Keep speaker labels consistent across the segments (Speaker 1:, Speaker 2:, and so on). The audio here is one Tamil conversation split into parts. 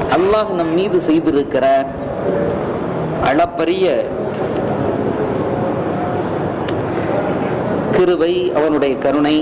Speaker 1: அல்லாஹ் நம் மீது செய்திருக்கிற அளப்பரிய கிருபை அவனுடைய கருணை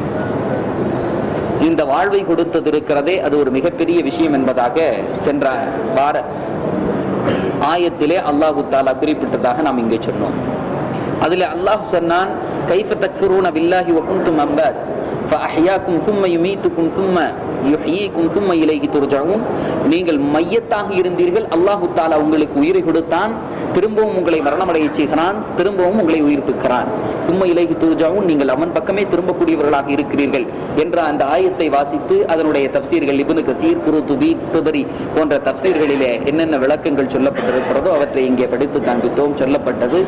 Speaker 1: இந்த வாழ்வை கொடுத்தது இருக்கிறதே அது ஒரு மிகப்பெரிய விஷயம் என்பதாக சென்ற வார ஆயத்திலே அல்லாஹு தாலா குறிப்பிட்டதாக நாம் இங்கே சொன்னோம் அதில் அல்லாஹ் சொன்னான் கைஃப தக்ஃபுரூன பில்லாஹி வ குன்தும் அம்பாத் ஃபஅஹ்யாக்கும் ثم يميتكم ثم يحييكم ثم إليه ترجعون நீங்கள் மையத்தாக இருந்தீர்கள் அல்லாஹு தாலா உங்களுக்கு உயிரை கொடுத்தான் திரும்பவும் உங்களை மரணமடைய செய்கிறான் திரும்பவும் உங்களை உயிர்ப்பிக்கிறான் சும்மா இலகி துர்ஜாவும் நீங்கள் அவன் பக்கமே திரும்பக்கூடியவர்களாக இருக்கிறீர்கள் என்ற அந்த ஆயத்தை வாசித்து அதனுடைய தப்சீர்கள் இபுனு கசீர் குருதுபி துபரி போன்ற தப்சீர்களிலே என்னென்ன விளக்கங்கள் சொல்லப்பட்டிருக்கிறதோ அவற்றை இங்கே படித்து காண்பித்தோம் சொல்லப்பட்டது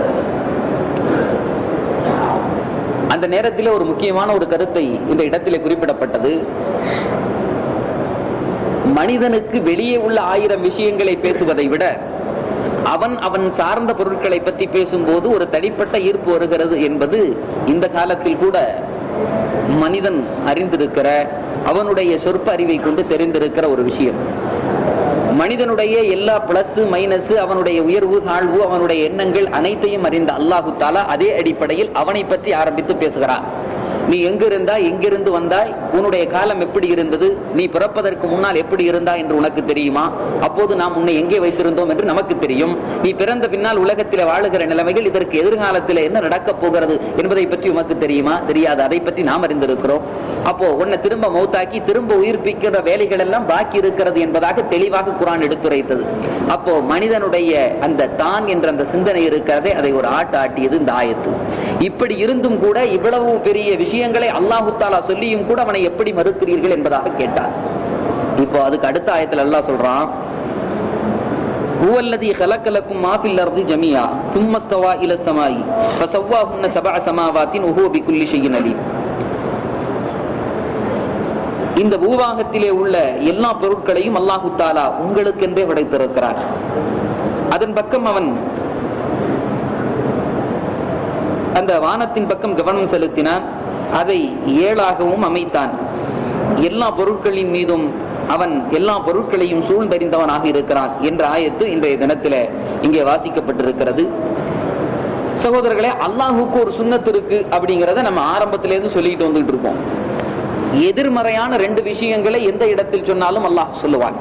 Speaker 1: அந்த நேரத்தில் ஒரு முக்கியமான ஒரு கருத்தை இந்த இடத்திலே குறிப்பிடப்பட்டது மனிதனுக்கு வெளியே உள்ள ஆயிரம் விஷயங்களை பேசுவதை விட அவன் அவன் சார்ந்த பொருட்களை பற்றி பேசும்போது ஒரு தனிப்பட்ட ஈர்ப்பு வருகிறது என்பது இந்த காலத்தில் கூட மனிதன் அறிந்திருக்கிற அவனுடைய சொற்ப அறிவை கொண்டு தெரிந்திருக்கிற ஒரு விஷயம் மனிதனுடைய எல்லா பிளஸ் மைனஸ் அவனுடைய உயர்வு தாழ்வு அவனுடைய எண்ணங்கள் அனைத்தையும் அறிந்த அல்லாஹு தாலா அதே அடிப்படையில் அவனை பற்றி ஆரம்பித்து பேசுகிறான் நீ எங்கிருந்தா எங்கிருந்து வந்தாய் உன்னுடைய காலம் எப்படி இருந்தது நீ பிறப்பதற்கு முன்னால் எப்படி இருந்தாய் என்று உனக்கு தெரியுமா அப்போது நாம் உன்னை எங்கே வைத்திருந்தோம் என்று நமக்கு தெரியும் நீ பிறந்த பின்னால் உலகத்தில் வாழுகிற நிலைமைகள் இதற்கு எதிர்காலத்தில் என்ன நடக்கப் போகிறது என்பதை பற்றி உனக்கு தெரியுமா தெரியாது அதை பற்றி நாம் அறிந்திருக்கிறோம் அப்போ உன்னை திரும்ப மௌத்தாக்கி திரும்ப உயிர்ப்பிக்கிற வேலைகள் எல்லாம் பாக்கி இருக்கிறது என்பதாக தெளிவாக குரான் எடுத்துரைத்தது அப்போ மனிதனுடைய அந்த தான் என்ற அந்த சிந்தனை இருக்கிறதே அதை ஒரு ஆட்டு ஆட்டியது இந்த ஆயத்து இப்படி இருந்தும் கூட இவ்வளவு பெரிய விஷயங்களை அல்லாஹு தாலா சொல்லியும் கூட அவனை எப்படி மறுக்கிறீர்கள் என்பதாக கேட்டார் இப்போ அதுக்கு அடுத்த ஆயத்துல அல்லாஹ் சொல்றான் هو الذي خلق لكم ما في الأرض جميعا ثم استوى إلى السماء فسواهن سبع سماوات وهو بكل شيء عليم இந்த பூவாகத்திலே உள்ள எல்லா பொருட்களையும் அல்லாஹு தாலா உங்களுக்கென்றே படைத்திருக்கிறார் அதன் பக்கம் அவன் அந்த வானத்தின் பக்கம் கவனம் செலுத்தினான் அதை ஏழாகவும் அமைத்தான் எல்லா பொருட்களின் மீதும் அவன் எல்லா பொருட்களையும் சூழ்ந்தறிந்தவனாக இருக்கிறான் என்ற ஆயத்து இன்றைய தினத்தில இங்கே வாசிக்கப்பட்டிருக்கிறது சகோதரர்களே அல்லாஹுக்கு ஒரு சுண்ணத்து இருக்கு அப்படிங்கறத நம்ம ஆரம்பத்திலேருந்து சொல்லிட்டு வந்துட்டு இருக்கோம் எதிர்மறையான ரெண்டு விஷயங்களை எந்த இடத்தில் சொன்னாலும் அல்லாஹ் சொல்லுவான்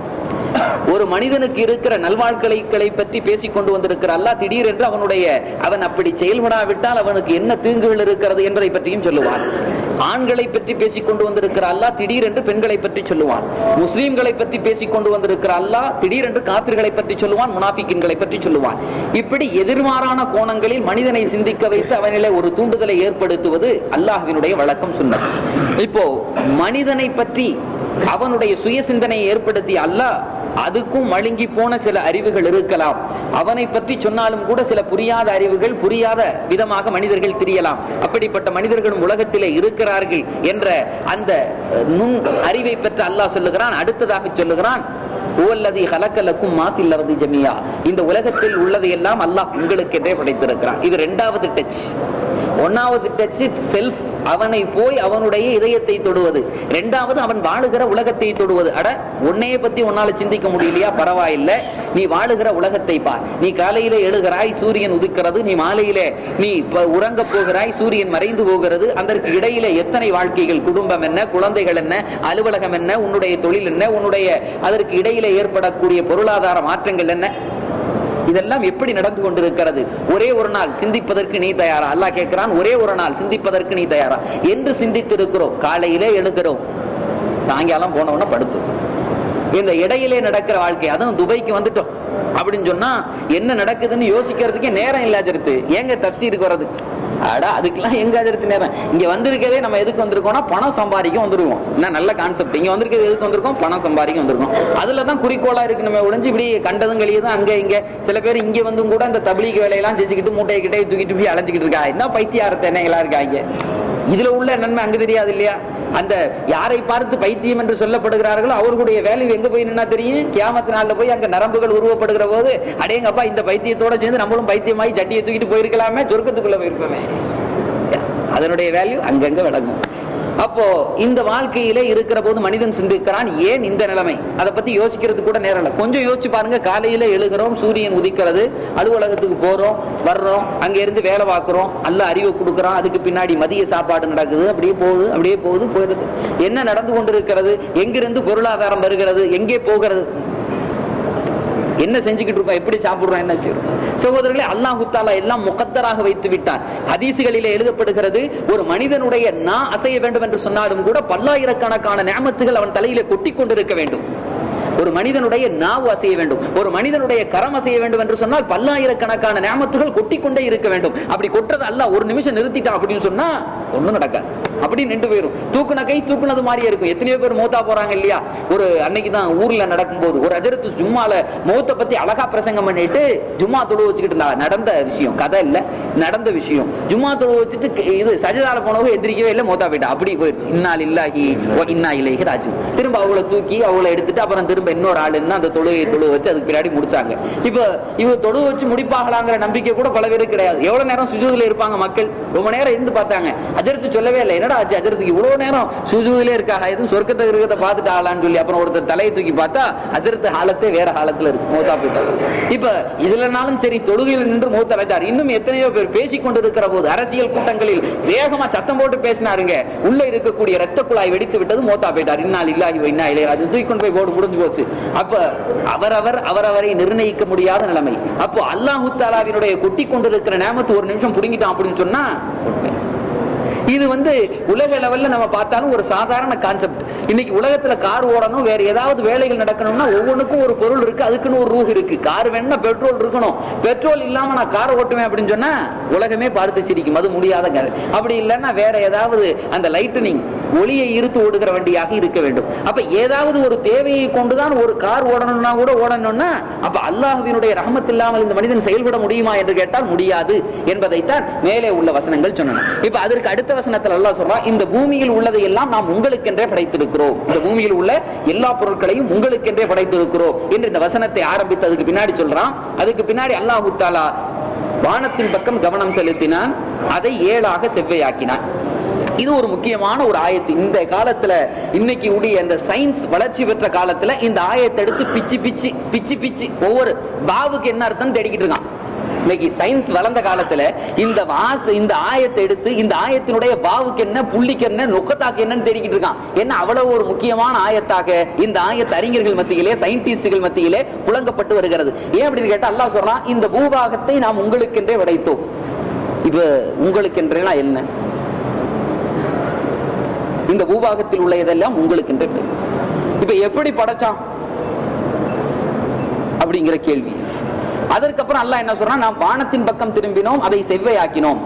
Speaker 1: ஒரு மனிதனுக்கு இருக்கிற நல்வாழ்க்கைகளை பற்றி பேசிக் கொண்டு வந்திருக்கிற அல்லாஹ் திடீரென்று அவனுடைய அவன் அப்படி செயல்படாவிட்டால் அவனுக்கு என்ன தீங்குகள் இருக்கிறது என்பதை பற்றியும் சொல்லுவான் ஆண்களை பற்றி பேசிக் கொண்டு வந்திருக்கிற அல்லாஹ் திடீரென்று பெண்களை பற்றி சொல்லுவான் முஸ்லீம்களை பற்றி பேசிக் கொண்டு வந்திருக்கிற அல்லாஹ் திடீரென்று காத்திர்களை பற்றி சொல்லுவான் முனாபிக்கின்களை பற்றி சொல்லுவான் இப்படி எதிர்மாறான கோணங்களில் மனிதனை சிந்திக்க வைத்து அவனிலே ஒரு தூண்டுதலை ஏற்படுத்துவது அல்லாஹ்வினுடைய வழக்கம் சொன்னது இப்போ மனிதனை பற்றி அவனுடைய சுய சிந்தனையை ஏற்படுத்திய அல்லாஹ் அதுக்கும் மழுங்கி போன சில அறிவுகள் இருக்கலாம் அவனை பற்றி சொன்னாலும் கூட சில புரியாத அறிவுகள் புரியாத விதமாக மனிதர்கள் தெரியலாம் அப்படிப்பட்ட மனிதர்களும் உலகத்திலே இருக்கிறார்கள் என்ற அந்த நுண் அறிவை பெற்ற அல்லாஹ் சொல்லுகிறான் அடுத்ததாக சொல்லுகிறான் ஓல்லதி ஹலக்கலக்கும் மாத்தில்லறது ஜமியா இந்த உலகத்தில் உள்ளதையெல்லாம் அல்லாஹ் உங்களுக்கென்றே படைத்திருக்கிறான் இது ரெண்டாவது டச் ஒன்னாவது டச் செல்ஃப் அவனை போய் அவனுடைய இதயத்தை தொடுவது இரண்டாவது அவன் வாழுகிற உலகத்தை தொடுவது அட உன்னைய பத்தி உன்னால சிந்திக்க முடியலையா பரவாயில்ல நீ வாழுகிற உலகத்தை பார் நீ காலையிலே எழுகிறாய் சூரியன் உதிக்கிறது நீ மாலையிலே நீ உறங்க போகிறாய் சூரியன் மறைந்து போகிறது அதற்கு இடையிலே எத்தனை வாழ்க்கைகள் குடும்பம் என்ன குழந்தைகள் என்ன அலுவலகம் என்ன உன்னுடைய தொழில் என்ன உன்னுடைய அதற்கு இடையிலே ஏற்படக்கூடிய பொருளாதார மாற்றங்கள் என்ன இதெல்லாம் எப்படி நடந்து கொண்டிருக்கிறது ஒரே ஒரு நாள் சிந்திப்பதற்கு நீ தயாரா அல்லாஹ் கேட்கிறான் ஒரே ஒரு நாள் சிந்திப்பதற்கு நீ தயாரா என்று சிந்தித்திருக்கிறோம் காலையிலே எழுகிறோம் சாயங்காலம் போனவன படுத்து இந்த இடையிலே நடக்கிற வாழ்க்கை அதுவும் துபாய்க்கு வந்துட்டோம் அப்படின்னு சொன்னா என்ன நடக்குதுன்னு யோசிக்கிறதுக்கே நேரம் இல்லாதிருத்து ஏங்க தப்சீருக்கு வர்றது அடா அதுக்கெல்லாம் எங்க அதிர்த்து நேரம் இங்க வந்திருக்கதே நம்ம எதுக்கு வந்திருக்கோம்னா பணம் சம்பாதிக்க வந்திருக்கோம் என்ன நல்ல கான்செப்ட் இங்க வந்திருக்கிறது எதுக்கு வந்திருக்கோம் பணம் சம்பாதிக்க வந்திருக்கோம் அதுலதான் குறிக்கோளா இருக்கு நம்ம உடைஞ்சு இப்படி கண்டதும் கழியதும் அங்க இங்க சில பேர் இங்க வந்தும் கூட இந்த தபிலீக வேலையெல்லாம் செஞ்சுக்கிட்டு மூட்டையை கிட்டே தூக்கிட்டு போய் அலைஞ்சிக்கிட்டு இருக்கா என்ன பைத்தியாரத்தை என்னங்களா இருக்காங்க இதுல உள்ள நன்மை அங்க தெரியாது இல்லையா அந்த யாரை பார்த்து பைத்தியம் என்று சொல்லப்படுகிறார்களோ அவர்களுடைய வேல்யூ எங்க போய் நின்னா தெரியும் கியாமத்து நாள்ல போய் அங்க நரம்புகள் உருவப்படுகிற போது அடேங்கப்பா இந்த பைத்தியத்தோட சேர்ந்து நம்மளும் பைத்தியமாய் சட்டியை தூக்கிட்டு போயிருக்கலாமே சொர்க்கத்துக்குள்ள போயிருப்போமே அதனுடைய வேல்யூ அங்கங்க விளங்கும் அப்போ இந்த வாழ்க்கையிலே இருக்கிற போது மனிதன் சிந்திக்கிறான் ஏன் இந்த நிலைமை அதை பத்தி யோசிக்கிறது கூட நேரம் இல்லை கொஞ்சம் யோசிச்சு பாருங்க காலையில எழுகிறோம் சூரியன் உதிக்கிறது அலுவலகத்துக்கு போறோம் வர்றோம் அங்க இருந்து வேலை பார்க்கிறோம் அல்ல அறிவை கொடுக்கறோம் அதுக்கு பின்னாடி மதிய சாப்பாடு நடக்குது அப்படியே போகுது அப்படியே போகுது போயிடுது என்ன நடந்து கொண்டிருக்கிறது எங்கிருந்து பொருளாதாரம் வருகிறது எங்கே போகிறது என்ன செஞ்சுக்கிட்டு இருக்கோம் எப்படி சாப்பிடுறோம் என்ன செய்யறோம் சகோதரர்களே அல்லாஹு தாலா எல்லாம் முகத்தராக வைத்து விட்டான் ஹதீசுகளிலே எழுதப்படுகிறது ஒரு மனிதனுடைய நா அசைய வேண்டும் என்று சொன்னாலும் கூட பல்லாயிரக்கணக்கான நியமத்துகள் அவன் தலையில கொட்டி கொண்டிருக்க வேண்டும் ஒரு மனிதனுடைய நாவு அசைய வேண்டும் ஒரு மனிதனுடைய கரம் அசைய வேண்டும் என்று சொன்னால் பல்லாயிரக்கணக்கான நியமத்துகள் கொட்டிக்கொண்டே இருக்க வேண்டும் அப்படி கொட்டது அல்ல ஒரு நிமிஷம் நிறுத்திட்டான் அப்படின்னு சொன்னா ஒண்ணும் நடக்காது அப்படி நின்று போயிடும் தூக்குன கை தூக்குனது மாதிரியே இருக்கும் எத்தனையோ பேர் மௌத்தா போறாங்க இல்லையா ஒரு அன்னைக்கு தான் ஊர்ல நடக்கும்போது ஒரு அஜரத்து ஜும்மால மௌத்தை பத்தி அழகா பிரசங்கம் பண்ணிட்டு ஜும்மா தொழு வச்சுக்கிட்டு இருந்தாங்க நடந்த விஷயம் கதை இல்ல நடந்த விஷயம் ஜும்மா தொழு வச்சுட்டு இது சஜிதால போனவங்க எந்திரிக்கவே இல்லை மௌத்தா போயிட்டா அப்படி போயிடுச்சு இன்னால் இல்லாஹி வ இன்னா இலைஹி ராஜு திரும்ப அவளை தூக்கி அவளை எடுத்துட்டு அப்புறம் திரும்ப இன்னொரு ஆளுன்னு அந்த தொழுகை தொழு வச்சு அதுக்கு பின்னாடி முடிச்சாங்க இப்ப இவ தொழு வச்சு முடிப்பாங்களாங்கிற நம்பிக்கை கூட பல பேருக்கு கிடையாது எவ்வளவு நேரம் சுஜூதுல இருப்பாங்க மக்கள் ரொம்ப நேரம் இருந்து பார்த்தாங்க அஜரத்து சொல்லவே இல்லை என்னடா ஆச்சு அஜரத்துக்கு இவ்வளவு நேரம் சுஜூதுல இருக்காங்க எதுவும் சொர்க்கத்தை இருக்கிறத பார்த்துட்டு ஆளான்னு சொல்லி அப்புறம் ஒருத்தர் தலையை தூக்கி பார்த்தா அஜரத்து ஹாலத்தே வேற ஹாலத்துல இருக்கு மூத்தா போயிட்டாரு இப்ப இதுலனாலும் சரி தொழுகையில் நின்று மூத்த அடைத்தார் இன்னும் எத்தனையோ பேர் பேசிக் கொண்டிருக்கிற போது அரசியல் கூட்டங்களில் வேகமா சத்தம் போட்டு பேசினாருங்க உள்ள இருக்கக்கூடிய ரத்த குழாய் வெடித்து விட்டது மூத்தா போயிட்டார் இன்னால் இல்லாஹி இன்னா இளையராஜு தூக்கி கொண்டு போய் போர்டு முடிஞ்சு போச்சு அப்ப அவரவர் அவரவரை நிர்ணயிக்க முடியாத நிலைமை அப்போ அல்லாஹு தாலாவினுடைய கொட்டி கொண்டிருக்கிற நேமத்து ஒரு நிமிஷம் புடுங்கிட்டான் அப்படின்னு சொன்னா உண்மை. இது வந்து உலக லெவல்ல நம்ம பார்த்தாலும் ஒரு சாதாரண கான்செப்ட் இன்னைக்கு உலகத்துல கார் ஓடணும் வேற ஏதாவது வேலைகள் நடக்கணும்னா ஒவ்வொன்றுக்கும் ஒரு பொருள் இருக்கு அதுக்குன்னு ஒரு ரூஹ் இருக்கு கார் வேணும்னா பெட்ரோல் இருக்கணும் பெட்ரோல் இல்லாம நான் கார் ஓட்டுவேன் அப்படின்னு சொன்னா உலகமே பார்த்து சிரிக்கும் அது முடியாத கதை அப்படி இல்லைன்னா வேற ஏதாவது அந்த லைட்டனிங் ஒளியை இருத்து ஓடுகிற வண்டியாக இருக்க வேண்டும் அப்ப ஏதாவது ஒரு தேவையை கொண்டுதான் ஒரு கார் ஓடணும்னா கூட ஓடணும்னா அப்ப அல்லாஹ்வினுடைய ரஹமத் இல்லாமல் இந்த மனிதன் செயல்பட முடியுமா என்று கேட்டால் முடியாது என்பதைத்தான் மேலே உள்ள வசனங்கள் சொன்னன இப்ப அதற்கு அடுத்த வசனத்தில் அல்லாஹ் சொல்றான் இந்த பூமியில் உள்ளதை எல்லாம் நாம் உங்களுக்கென்றே படைத்திருக்கிறோம் இந்த பூமியில் உள்ள எல்லா பொருட்களையும் உங்களுக்கென்றே படைத்திருக்கிறோம் என்று இந்த வசனத்தை ஆரம்பித்து அதுக்கு பின்னாடி சொல்றான் அதுக்கு பின்னாடி அல்லாஹு தாலா வானத்தின் பக்கம் கவனம் செலுத்தினான் அதை ஏழாக செவ்வையாக்கினான் இது ஒரு முக்கியமான ஒரு ஆயத்து இந்த காலத்துல இன்னைக்கு உடைய இந்த சயின்ஸ் வளர்ச்சி பெற்ற காலத்துல இந்த ஆயத்தை எடுத்து பிச்சு பிச்சு பிச்சு பிச்சு ஒவ்வொரு பாவுக்கு என்ன அர்த்தம் தேடிக்கிட்டு இருக்கான் இன்னைக்கு சயின்ஸ் வளர்ந்த காலத்துல இந்த வாச இந்த ஆயத்தை எடுத்து இந்த ஆயத்தினுடைய பாவுக்கு என்ன புள்ளிக்கு என்ன நுக்கத்தாக்கு என்னன்னு தேடிக்கிட்டு இருக்கான் என்ன அவ்வளவு ஒரு முக்கியமான ஆயத்தாக இந்த ஆயத்து அறிஞர்கள் மத்தியிலே சயின்டிஸ்டுகள் மத்தியிலே புழங்கப்பட்டு வருகிறது ஏன் அப்படின்னு கேட்டா அல்லாஹ் சொல்றான் இந்த பூபாகத்தை நாம் உங்களுக்கென்றே விடைத்தோம் இப்ப உங்களுக்கென்றேனா என்ன இந்த பூபாகத்தில் உள்ள இதெல்லாம் உங்களுக்கு என்று இப்ப எப்படி படைச்சான் அப்படிங்கிற கேள்வி அதற்கப்புறம் அல்லாஹ் என்ன சொல்றான் நாம் வானத்தின் பக்கம் திரும்பினோம் அதை செவ்வையாக்கினோம்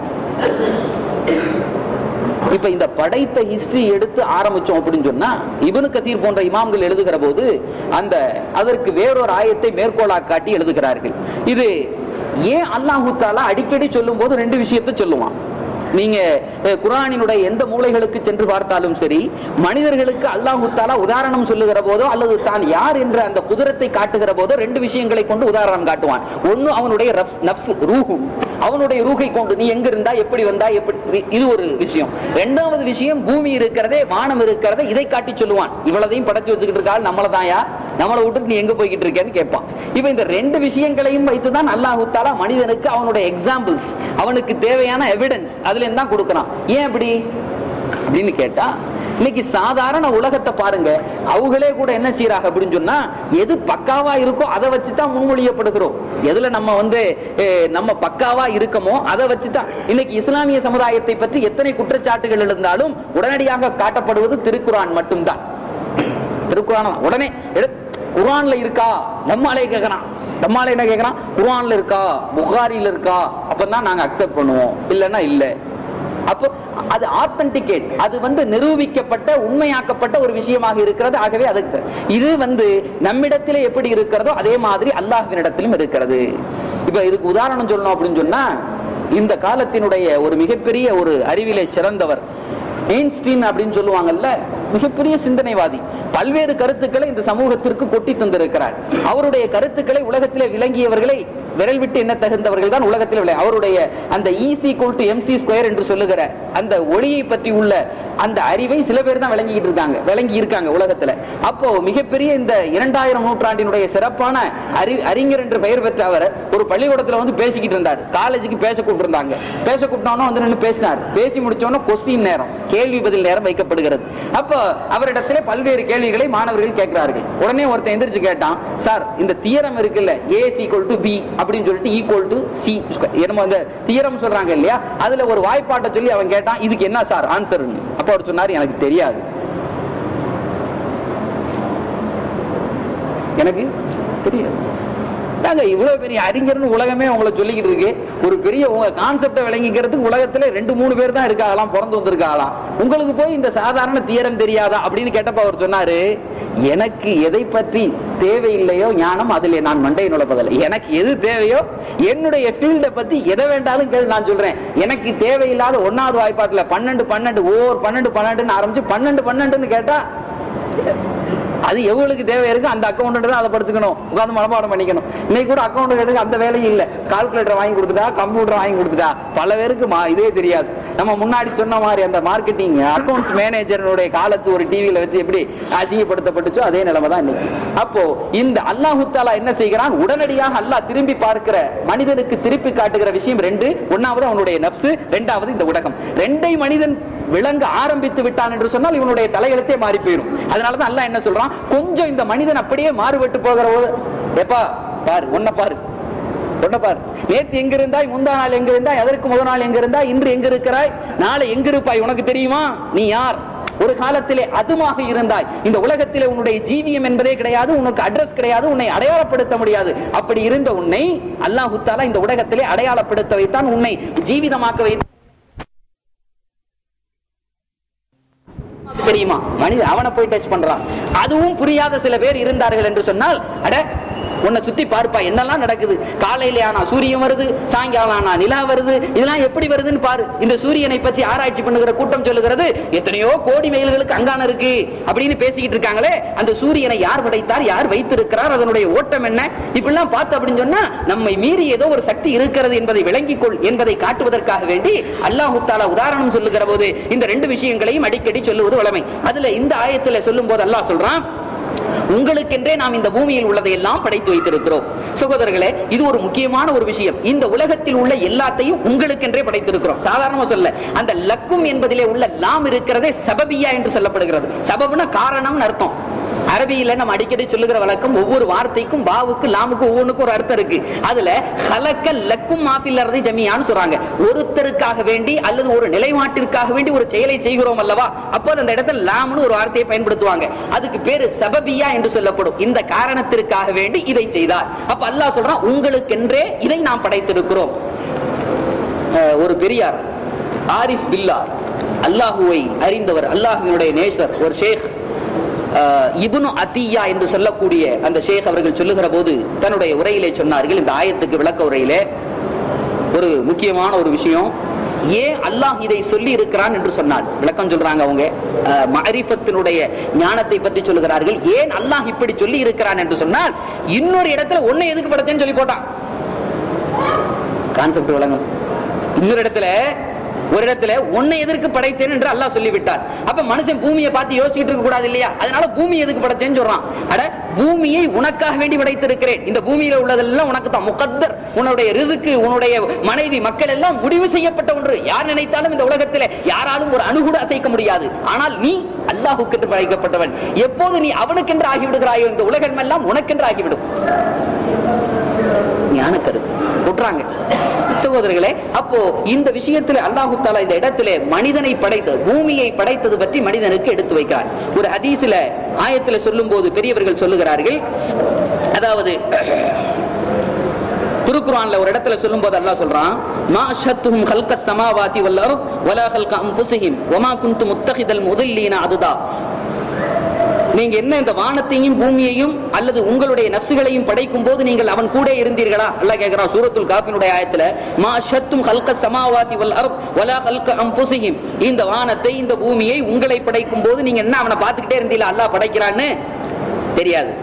Speaker 1: இப்ப இந்த படைத்த ஹிஸ்டரி எடுத்து ஆரம்பிச்சோம் அப்படின்னு சொன்னா இவனு கத்தீர் போன்ற இமாம்கள் எழுதுகிற போது அந்த அதற்கு வேறொரு ஆயத்தை மேற்கோளா காட்டி எழுதுகிறார்கள் இது ஏன் அல்லாஹு தாலா அடிக்கடி சொல்லும் போது ரெண்டு விஷயத்தை சொல்லுவான் நீங்க அஹ், குர்ஆனினுடைய எந்த மூலைகளுக்கு சென்று பார்த்தாலும் சரி மனிதர்களுக்கு அல்லாஹு தாலா உதாரணம் சொல்லுகிற போதோ அல்லது தான் யார் என்ற அந்த குதிரத்தை காட்டுகிற போதோ ரெண்டு விஷயங்களை கொண்டு உதாரணம் காட்டுவான் ஒன்னு அவனுடைய ரஃப்ஸ்- நஃப்ஸ் ரூஹு அவனுடைய ரூஹை கொண்டு நீ எங்க இருந்தா எப்படி வந்தா எப்படி இது ஒரு விஷயம் இரண்டாவது விஷயம் பூமி இருக்கிறதே வானம் இருக்கிறதே இதை காட்டி சொல்லுவான் இவ்வளதையும் படைச்சு வச்சுக்கிட்டு இருக்கா நம்மள தாயா நம்மளை விட்டுட்டு நீ எங்க போய்கிட்டு இருக்கேன்னு கேட்பான் இப்ப இந்த ரெண்டு விஷயங்களையும் வைத்துதான் அல்லாஹு தாலா மனிதனுக்கு அவனுடைய எக்ஸாம்பிள்ஸ் அவனுக்கு தேவையான எவிடன்ஸ் அதுல இருந்து தான் கொடுக்கறான் ஏன் அப்படி அப்படின்னு கேட்டா இன்னைக்கு சாதாரண உலகத்தை பாருங்க அவங்களே கூட என்ன செய்யறாங்க அப்படின்னு சொன்னா எது பக்காவா இருக்கோ அதை வச்சுதான் முன்மொழியப்படுகிறோம் எதுல நம்ம வந்து அஹ், நம்ம பக்காவா இருக்கமோ அதை வச்சுதான் இன்னைக்கு இஸ்லாமிய சமுதாயத்தை பற்றி எத்தனை குற்றச்சாட்டுகள் இருந்தாலும் உடனடியாக காட்டப்படுவது திருக்குரான் மட்டும்தான் திருக்குறான் உடனே எடு- குர்ஆன்ல இருக்கா நம்மாலே கேக்குறான் நம்மாலே என்ன கேக்குறான் குர்ஆன்ல இருக்கா புகாரில இருக்கா அப்பதான் நாங்க அக்செப்ட் பண்ணுவோம் இல்லன்னா இல்ல அப்போ அது ஆத்தன்டிகேட் அது வந்து நிரூபிக்கப்பட்ட உண்மையாக்கப்பட்ட ஒரு விஷயமாக இருக்கிறது ஆகவே அதுக்கு இது வந்து நம்மிடத்திலே எப்படி இருக்கிறதோ அதே மாதிரி அல்லாஹ்வினிடத்திலும் இருக்கிறது இப்ப இதுக்கு உதாரணம் சொல்லணும் அப்படின்னு சொன்னா இந்த காலத்தினுடைய ஒரு மிகப்பெரிய ஒரு அறிவிலே சிறந்தவர் எயின்ஸ்டீன் அப்படின்னு சொல்லுவாங்கல்ல மிகப்பெரிய சிந்தனைவாதி பல்வேறு கருத்துக்களை இந்த சமூகத்திற்கு கொட்டி தந்திருக்கிறார் அவருடைய கருத்துக்களை உலகத்திலே விளங்கியவர்களை விரல் விட்டு என்ன தகுந்தவர்கள் தான் உலகத்தில் விளை அவருடைய அந்த ஈசி டு எம்சி ஸ்கொயர் என்று சொல்லுகிற அந்த ஒளியை பற்றி உள்ள அந்த அறிவை சில பேர் தான் விளங்கிட்டு இருக்காங்க விளங்கி இருக்காங்க உலகத்துல அப்போ மிகப்பெரிய இந்த இரண்டாயிரம் நூற்றாண்டினுடைய சிறப்பான அறி அறிஞர் என்று பெயர் பெற்ற அவர் ஒரு பள்ளிக்கூடத்துல வந்து பேசிக்கிட்டு இருந்தார் காலேஜுக்கு பேச கூப்பிட்டிருந்தாங்க பேச கூப்பிட்டோன்னு வந்து நின்று பேசினார் பேசி முடிச்சோன்னு கொஸ்டின் நேரம் கேள்வி பதில் நேரம் வைக்கப்படுகிறது அப்போ அவரிடத்திலே பல்வேறு கேள்விகளை மாணவர்கள் கேட்கிறார்கள் உடனே ஒருத்தன் எந்திரிச்சு கேட்டான் சார் இந்த தியரம் இருக்குல்ல ஏ ஈக்குவல் டு பி அப்படின்னு சொல்லிட்டு ஈக்குவல் டு சி என்னமோ அந்த தியரம் சொல்றாங்க இல்லையா அதுல ஒரு வாய்ப்பாட்டை சொல்லி அவன் கேட்டான் இதுக்கு என்ன சார் ஆன்சர் அப்ப அவர் சொன்னார் எனக்கு தெரியாது எனக்கு தெரியாது நாங்க இவ்வளவு பெரிய அறிஞர்னு உலகமே உங்களை சொல்லிக்கிட்டு இருக்கு ஒரு பெரிய உங்க கான்செப்டை விளங்கிக்கிறதுக்கு உலகத்துல ரெண்டு மூணு பேர் தான் இருக்காங்களாம் பிறந்து வந்திருக்காங்களாம் உங்களுக்கு போய் இந்த சாதாரண தீரம் தெரியாதா அப்படின்னு கேட்டப்ப அவர் சொன்னாரு எனக்கு எதை பற்றி தேவையில்லையோ ஞானம் அதில் நான் மண்டையை நுழைப்பதில்லை எனக்கு எது தேவையோ என்னுடைய ஃபீல்டை பத்தி எதை வேண்டாலும் கேள்வி நான் சொல்றேன் எனக்கு தேவையில்லாத ஒன்னாவது வாய்ப்பாட்டுல பன்னெண்டு பன்னெண்டு ஓர் பன்னெண்டு பன்னெண்டுன்னு ஆரம்பிச்சு பன்னெண்டு பன்னெண்டுன்னு கேட்டா அது எவ்வளவுக்கு தேவை இருக்கு அந்த அக்கௌண்ட் தான் அதை படிச்சுக்கணும் உட்காந்து மனப்பாடம் பண்ணிக்கணும் இன்னைக்கு கூட அக்கௌண்ட் எடுக்க அந்த வேலையும் இல்ல கால்குலேட்டர் வாங்கி கொடுத்துட்டா கம்ப்யூட்டர் வாங்கி கொடுத்துட்டா பல பேருக்கு மா- இதே தெரியாது நம்ம முன்னாடி சொன்ன மாதிரி அந்த மார்க்கெட்டிங் அக்கௌண்ட்ஸ் மேனேஜருடைய காலத்து ஒரு டிவியில வச்சு எப்படி அசிங்கப்படுத்தப்பட்டுச்சோ அதே நிலைமை தான் இன்னைக்கு அப்போ இந்த அல்லாஹு தாலா என்ன செய்கிறான் உடனடியாக அல்லாஹ் திரும்பி பார்க்கிற மனிதனுக்கு திருப்பி காட்டுகிற விஷயம் ரெண்டு ஒன்னாவது அவனுடைய நப்சு ரெண்டாவது இந்த உலகம் ரெண்டை மனிதன் விளங்க ஆரம்பித்து விட்டான் என்று சொன்னால் இவனுடைய தலையெழுத்தே மாறி போயிடும் அதனாலதான் அல்லாஹ் என்ன சொல்றான் கொஞ்சம் இந்த மனிதன் அப்படியே மாறுபட்டு போகிற போது எப்பா பாரு உன்னை பாரு உன்னை பாரு நேத்து எங்க இருந்தாய் முந்தா நாள் எங்க இருந்தாய் அதற்கு முதல் நாள் எங்க இருந்தாய் இன்று எங்க இருக்கிறாய் நாளை எங்க இருப்பாய் உனக்கு தெரியுமா நீ யார் ஒரு காலத்திலே அதுமாக இருந்தாய் இந்த உலகத்திலே உன்னுடைய ஜீவியம் என்பதே கிடையாது உனக்கு அட்ரஸ் கிடையாது உன்னை அடையாளப்படுத்த முடியாது அப்படி இருந்த உன்னை அல்லாஹு தாலா இந்த உலகத்திலே அடையாளப்படுத்த வைத்தான் உன்னை ஜீவிதமாக்க வைத்தான் தெரியுமா மனிதன் அவனை போய் டச் பண்றான் அதுவும் புரியாத சில பேர் இருந்தார்கள் என்று சொன்னால் அட உன்னை சுத்தி பார்ப்பா என்னெல்லாம் நடக்குது காலையில ஆனா சூரியன் வருது சாயங்காலம் ஆனா நிலா வருது இதெல்லாம் எப்படி வருதுன்னு பாரு இந்த சூரியனை பத்தி ஆராய்ச்சி பண்ணுகிற கூட்டம் சொல்லுகிறது எத்தனையோ கோடி மைல்களுக்கு அங்கான இருக்கு அப்படின்னு பேசிக்கிட்டு இருக்காங்களே அந்த சூரியனை யார் படைத்தார் யார் வைத்திருக்கிறார் அதனுடைய ஓட்டம் என்ன இப்படிலாம் பார்த்து அப்படின்னு சொன்னா நம்மை மீறி ஏதோ ஒரு சக்தி இருக்கிறது என்பதை விளங்கிக் கொள் என்பதை காட்டுவதற்காக வேண்டி அல்லாஹு தாலா உதாரணம் சொல்லுகிற போது இந்த ரெண்டு விஷயங்களையும் அடிக்கடி சொல்லுவது வளமை அதுல இந்த ஆயத்துல சொல்லும் போது அல்லாஹ் சொல்றான் உங்களுக்கென்றே நாம் இந்த பூமியில் உள்ளதை எல்லாம் படைத்து வைத்திருக்கிறோம் சகோதரர்களே இது ஒரு முக்கியமான ஒரு விஷயம் இந்த உலகத்தில் உள்ள எல்லாத்தையும் உங்களுக்கென்றே படைத்திருக்கிறோம் சாதாரணமா சொல்ல அந்த லக்கும் என்பதிலே உள்ள லாம் இருக்கிறதே சபபியா என்று சொல்லப்படுகிறது சபபுனா காரணம்னு அர்த்தம் அரபியில நம்ம அடிக்கடி சொல்லுகிற வழக்கம் ஒவ்வொரு வார்த்தைக்கும் பாவுக்கு லாமுக்கு ஒவ்வொன்றுக்கும் ஒரு அர்த்தம் இருக்கு அதுல கலக்க லக்கும் மாப்பில்லறதை ஜமியான்னு சொல்றாங்க ஒருத்தருக்காக வேண்டி அல்லது ஒரு நிலைப்பாட்டிற்காக வேண்டி ஒரு செயலை செய்கிறோம் அல்லவா அப்போ அந்த இடத்துல லாம்னு ஒரு வார்த்தையை பயன்படுத்துவாங்க அதுக்கு பேரு சபபியா என்று சொல்லப்படும் இந்த காரணத்திற்காக வேண்டி இதை செய்தார் அப்ப அல்லாஹ் சொல்றான் உங்களுக்கென்றே இதை நாம் படைத்திருக்கிறோம் அஹ், ஒரு பெரியார் ஆரிஃப் பில்லா அல்லாஹுவை அறிந்தவர் அல்லாஹுவினுடைய நேசர் ஒரு ஷேக் அஹ், இப்னு அத்தியா என்று சொல்லக்கூடிய அந்த ஷேக் அவர்கள் சொல்லுகிற போது தன்னுடைய உரையிலே சொன்னார்கள் இந்த ஆயத்துக்கு விளக்க உரையிலே ஒரு முக்கியமான ஒரு விஷயம் ஏன் அல்லாஹ் இதை சொல்லி இருக்கிறான் என்று சொன்னார் விளக்கம் சொல்றாங்க அவங்க அஹ், மஅரிஃபத்தினுடைய ஞானத்தை பற்றி சொல்லுகிறார்கள் ஏன் அல்லாஹ் இப்படி சொல்லி இருக்கிறான் என்று சொன்னால் இன்னொரு இடத்துல ஒன்னை எதுக்கு படைச்சேன்னு சொல்லி போட்டான் கான்செப்ட் விளங்கும் இன்னொரு இடத்துல ஒரு இடத்துல உன்னை எதற்கு படைத்தேன் என்று அல்லாஹ் சொல்லிவிட்டார் அப்ப மனுஷன் பூமியை பார்த்து யோசிச்சுட்டு இருக்க கூடாது இல்லையா அதனால பூமி எதுக்கு படைச்சேன்னு சொல்றான் அட பூமியை உனக்காக வேண்டி படைத்திருக்கிறேன் இந்த பூமியில உள்ளதெல்லாம் உனக்கு தான் முகத்தர் உன்னுடைய ரிதுக்கு உன்னுடைய மனைவி மக்கள் எல்லாம் முடிவு செய்யப்பட்ட ஒன்று யார் நினைத்தாலும் இந்த உலகத்தில் யாராலும் ஒரு அணுகுட அசைக்க முடியாது ஆனால் நீ அல்லாஹுக்கென்று படைக்கப்பட்டவன் எப்போது நீ அவனுக்கென்று ஆகிவிடுகிறாயோ இந்த உலகம் எல்லாம் உனக்கென்று ஆகிவிடும் ஞான கருத்து விட்டுறாங்க சகோதரர்களே அப்போ இந்த விஷயத்துல அல்லாஹு தாலா இந்த இடத்திலே மனிதனை படைத்தது பூமியை படைத்தது பற்றி மனிதனுக்கு எடுத்து வைக்கிறார் ஒரு ஹதீஸ்ல ஆயத்துல சொல்லும் போது பெரியவர்கள் சொல்லுகிறார்கள் அதாவது திருக்குறான்ல ஒரு இடத்துல சொல்லும் போது அல்லாஹ் சொல்றான் மா அஷத்துஹும் கல்க சமாவாதி வல் அர்த் வலா கல்க அன்புசிஹிம் வமா குன்து முத்தஹிதல் முதல்லீன அதுதா நீங்க என்ன இந்த வானத்தையும் பூமியையும் அல்லது உங்களுடைய நப்சுகளையும் படைக்கும் போது நீங்கள் அவன் கூட இருந்தீர்களா அல்லாஹ் கேக்குறான் சூரத்துல் காஃபினுடைய ஆயத்துல மா ஷத்தும் கல்க சமாவாதி வல் அர்த் வலா கல்க அன்புசிஹிம் இந்த வானத்தை இந்த பூமியை உங்களை படைக்கும் போது நீங்க என்ன அவனை பார்த்துக்கிட்டே இருந்தீங்களா அல்லாஹ் படைக்கிறான்னு தெரியாது